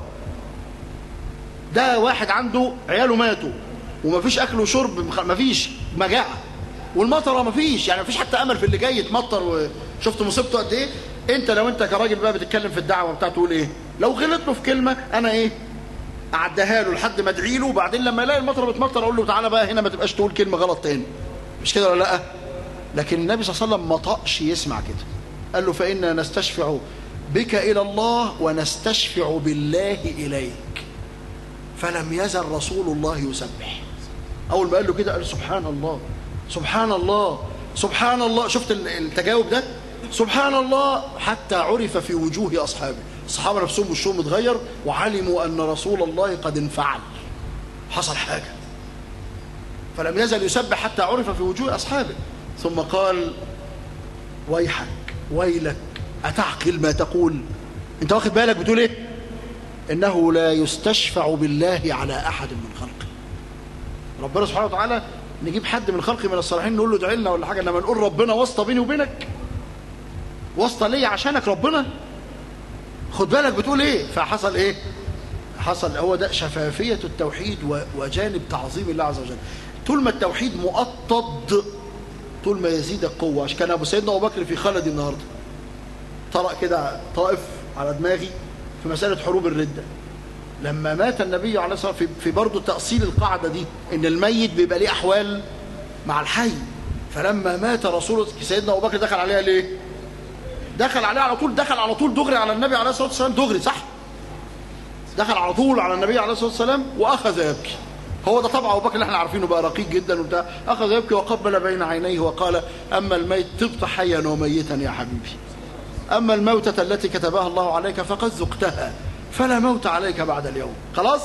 ده واحد عنده عياله ماتوا ومفيش اكل وشرب مفيش مجاعه والمطره مفيش يعني مفيش حتى امل في اللي جاي يتمطر وشفت مصيبته قد ايه انت لو انت كراجل بقى بتتكلم في الدعوه بتاعته تقول ايه لو غلط له في كلمه انا ايه اعديها له لحد ما ادعي له وبعدين لما الاقي المطره بتمطر اقول له تعالى بقى هنا ما تبقاش تقول كلمه غلط تاني مش كده ولا لا لكن النبي صلى الله عليه وسلم ما طقش يسمع كده قال له فإنا نستشفع بك إلى الله ونستشفع بالله إليك فلم يزل رسول الله يسبح أول ما قال له كده قال سبحان الله سبحان الله سبحان الله شفت التجاوب ده سبحان الله حتى عرف في وجوه أصحابه الصحابة نفسهم وشهم اتغير وعلموا أن رسول الله قد انفعل حصل حاجة فلم يزل يسبح حتى عرف في وجوه أصحابه ثم قال ويحك ويلك أتعقل ما تقول انت واخد بالك بتقول ايه انه لا يستشفع بالله على احد من خلقه ربنا سبحانه وتعالى نجيب حد من خلقه من الصالحين نقول له ادعي لنا ولا حاجه انما نقول ربنا واسطه بيني وبينك واسطه ليا عشانك ربنا خد بالك بتقول ايه فحصل ايه حصل هو ده شفافيه التوحيد وجانب تعظيم الله عز وجل طول ما التوحيد مؤطد طول ما يزيد القوة عشان كان أبو سيدنا أبو بكر في خلد النهاردة طرق كده طائف على دماغي في مسألة حروب الردة لما مات النبي عليه الصلاة والسلام في برضه تأصيل القاعدة دي إن الميت بيبقى ليه أحوال مع الحي فلما مات رسول سيدنا أبو بكر دخل عليها ليه؟ دخل عليها على طول دخل على طول دغري على النبي عليه الصلاة والسلام دغري صح؟ دخل على طول على النبي عليه الصلاة والسلام وأخذ يبكي هو ده طبعا ابو بكر اللي احنا عارفينه بقى رقيق جدا وبتاع اخذ يبكي وقبل بين عينيه وقال اما الميت طبت حيا وميتا يا حبيبي اما الموتة التي كتبها الله عليك فقد ذقتها فلا موت عليك بعد اليوم خلاص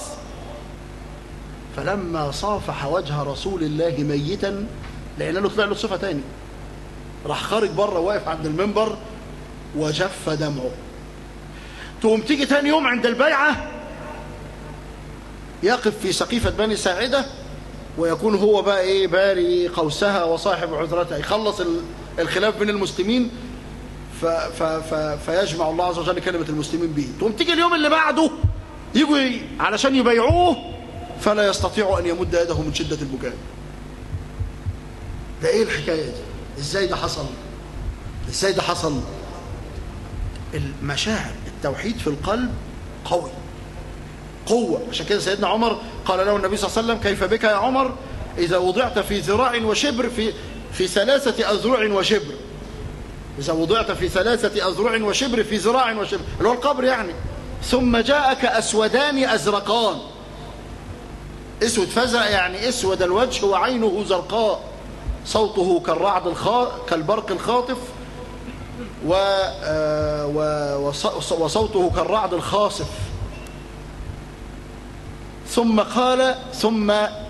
فلما صافح وجه رسول الله ميتا لان طلع له صفه تاني راح خارج بره واقف عند المنبر وجف دمعه تقوم تيجي تاني يوم عند البيعه يقف في سقيفة بني ساعدة ويكون هو بقى ايه باري قوسها وصاحب عذرتها يخلص الخلاف بين المسلمين ف ف ف فيجمع الله عز وجل كلمة المسلمين به تقوم تيجي اليوم اللي بعده يجوا علشان يبيعوه فلا يستطيع أن يمد يده من شدة البكاء ده ايه الحكاية دي ازاي ده حصل ازاي ده حصل المشاعر التوحيد في القلب قوي قوة عشان كده سيدنا عمر قال له النبي صلى الله عليه وسلم كيف بك يا عمر إذا وضعت في ذراع وشبر في في ثلاثة أذرع وشبر إذا وضعت في ثلاثة أذرع وشبر في ذراع وشبر اللي هو القبر يعني ثم جاءك أسودان أزرقان اسود فزع يعني اسود الوجه وعينه زرقاء صوته كالرعد الخا... كالبرق الخاطف و... و... وصوته كالرعد الخاصف ثم قال ثم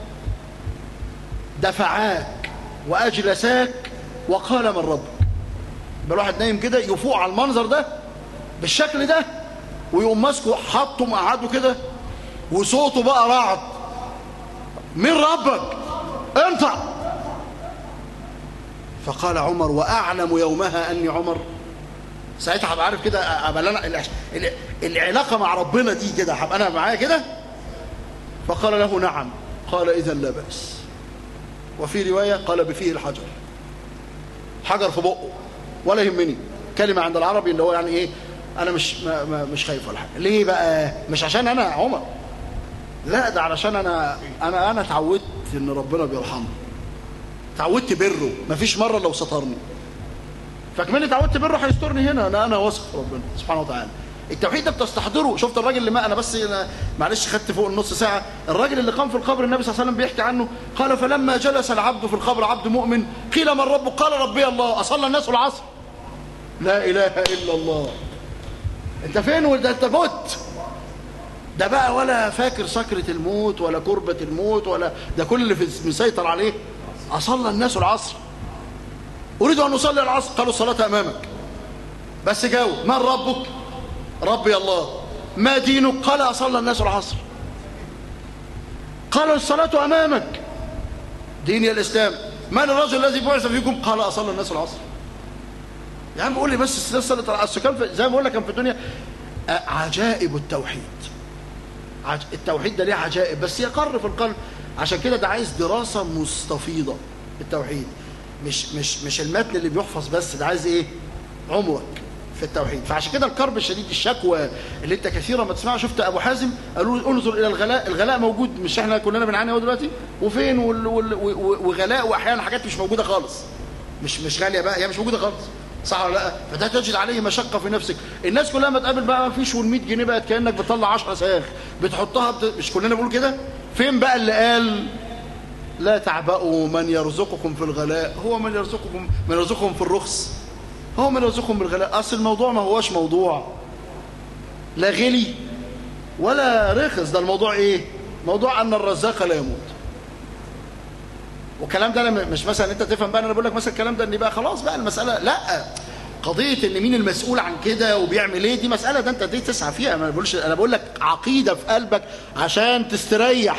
دفعاك وأجلساك وقال من ربك يبقى الواحد نايم كده يفوق على المنظر ده بالشكل ده ويقوم ماسكه حاطه مقعده كده وصوته بقى رعد من ربك انت فقال عمر واعلم يومها اني عمر ساعتها هبقى عارف كده ابقى انا العلاقه مع ربنا دي كده هبقى انا معايا كده فقال له نعم قال اذا لا باس وفي روايه قال بفيه الحجر حجر في بقه ولا يهمني كلمه عند العربي اللي هو يعني ايه انا مش ما ما مش خايف ولا حاجه ليه بقى مش عشان انا عمر لا ده علشان انا انا انا اتعودت ان ربنا بيرحمني اتعودت بره مفيش مره لو سترني فكمان اتعودت بره هيسترني هنا انا انا واثق في ربنا سبحانه وتعالى التوحيد ده بتستحضره شفت الراجل اللي ما انا بس أنا معلش خدت فوق النص ساعه الراجل اللي قام في القبر النبي صلى الله عليه وسلم بيحكي عنه قال فلما جلس العبد في القبر عبد مؤمن قيل من ربه قال ربي الله اصلى الناس العصر لا اله الا الله انت فين وده انت مت ده بقى ولا فاكر سكرة الموت ولا كربة الموت ولا ده كل اللي في مسيطر عليه أصلى الناس العصر أريد أن أصلي العصر قالوا الصلاة أمامك بس جاوب من ربك ربي الله ما دينك قال أصلى الناس العصر قال الصلاة أمامك ديني الإسلام من الرجل الذي بعث فيكم قال أصلى الناس العصر يا عم قول لي بس صلاة العصر كان في زي ما بقول لك كان في الدنيا عجائب التوحيد التوحيد ده ليه عجائب بس يقر في القلب عشان كده ده عايز دراسة مستفيضة التوحيد مش مش مش المتن اللي بيحفظ بس ده عايز ايه عمرك في التوحيد فعشان كده الكرب الشديد الشكوى اللي انت كثيرا ما تسمعها شفت ابو حازم قالوا انظر الى الغلاء الغلاء موجود مش احنا كلنا بنعاني اهو دلوقتي وفين وال وال وغلاء واحيانا حاجات مش موجوده خالص مش مش غاليه بقى هي مش موجوده خالص صح ولا لا فده تجد عليه مشقه في نفسك الناس كلها ما تقابل بقى ما فيش وال100 جنيه بقت كانك بتطلع 10 صاغ بتحطها بت... مش كلنا بنقول كده فين بقى اللي قال لا تعبأوا من يرزقكم في الغلاء هو من يرزقكم من يرزقكم في الرخص هو من يرزقكم بالغلاء اصل الموضوع ما هوش موضوع لا غلي ولا رخص ده الموضوع ايه موضوع ان الرزاق لا يموت والكلام ده مش مثلا انت تفهم بقى انا بقول لك مثلا الكلام ده ان بقى خلاص بقى المساله لا قضيه ان مين المسؤول عن كده وبيعمل ايه دي مساله ده انت دي تسعى فيها انا بقولش انا بقول لك عقيده في قلبك عشان تستريح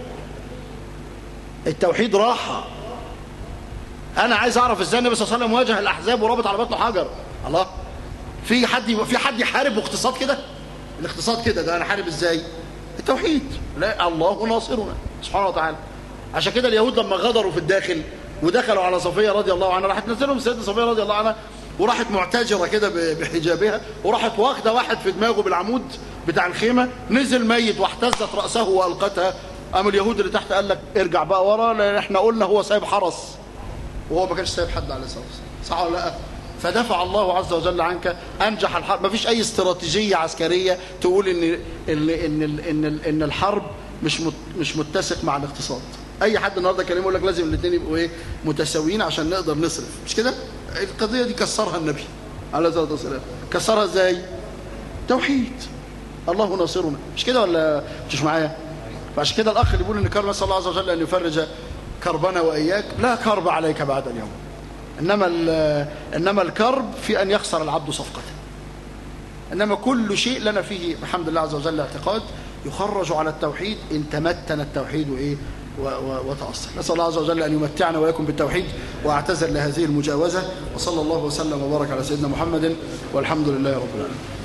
التوحيد راحه انا عايز اعرف ازاي النبي صلى الله عليه وسلم واجه الاحزاب ورابط على بطنه حجر الله في حد في حد يحارب باقتصاد كده الاقتصاد كده ده انا حارب ازاي التوحيد لا الله ناصرنا سبحانه وتعالى عشان كده اليهود لما غدروا في الداخل ودخلوا على صفيه رضي الله عنها راحت نزلهم سيدنا صفيه رضي الله عنها وراحت معتجره كده بحجابها وراحت واخده واحد في دماغه بالعمود بتاع الخيمه نزل ميت واحتزت راسه والقتها قام اليهود اللي تحت قال لك ارجع بقى ورا لان احنا قلنا هو سايب حرس وهو ما كانش سايب حد على الصف صح ولا لا فدفع الله عز وجل عنك انجح الحرب ما فيش اي استراتيجيه عسكريه تقول ان ان ان ان, إن الحرب مش مش متسق مع الاقتصاد اي حد النهارده كلمه يقول لك لازم الاثنين يبقوا ايه متساويين عشان نقدر نصرف مش كده القضيه دي كسرها النبي عليه الصلاه والسلام كسرها ازاي توحيد الله ناصرنا مش كده ولا مش معايا فعشان كده الاخ اللي بيقول ان كرم نسال الله عز وجل ان يفرج كربنا واياك لا كرب عليك بعد اليوم انما انما الكرب في ان يخسر العبد صفقته انما كل شيء لنا فيه بحمد الله عز وجل اعتقاد يخرج على التوحيد ان تمتن التوحيد ايه و- و- وتأصل نسأل الله عز وجل أن يمتعنا وإياكم بالتوحيد وأعتذر لهذه المجاوزة وصلى الله وسلم وبارك على سيدنا محمد والحمد لله رب العالمين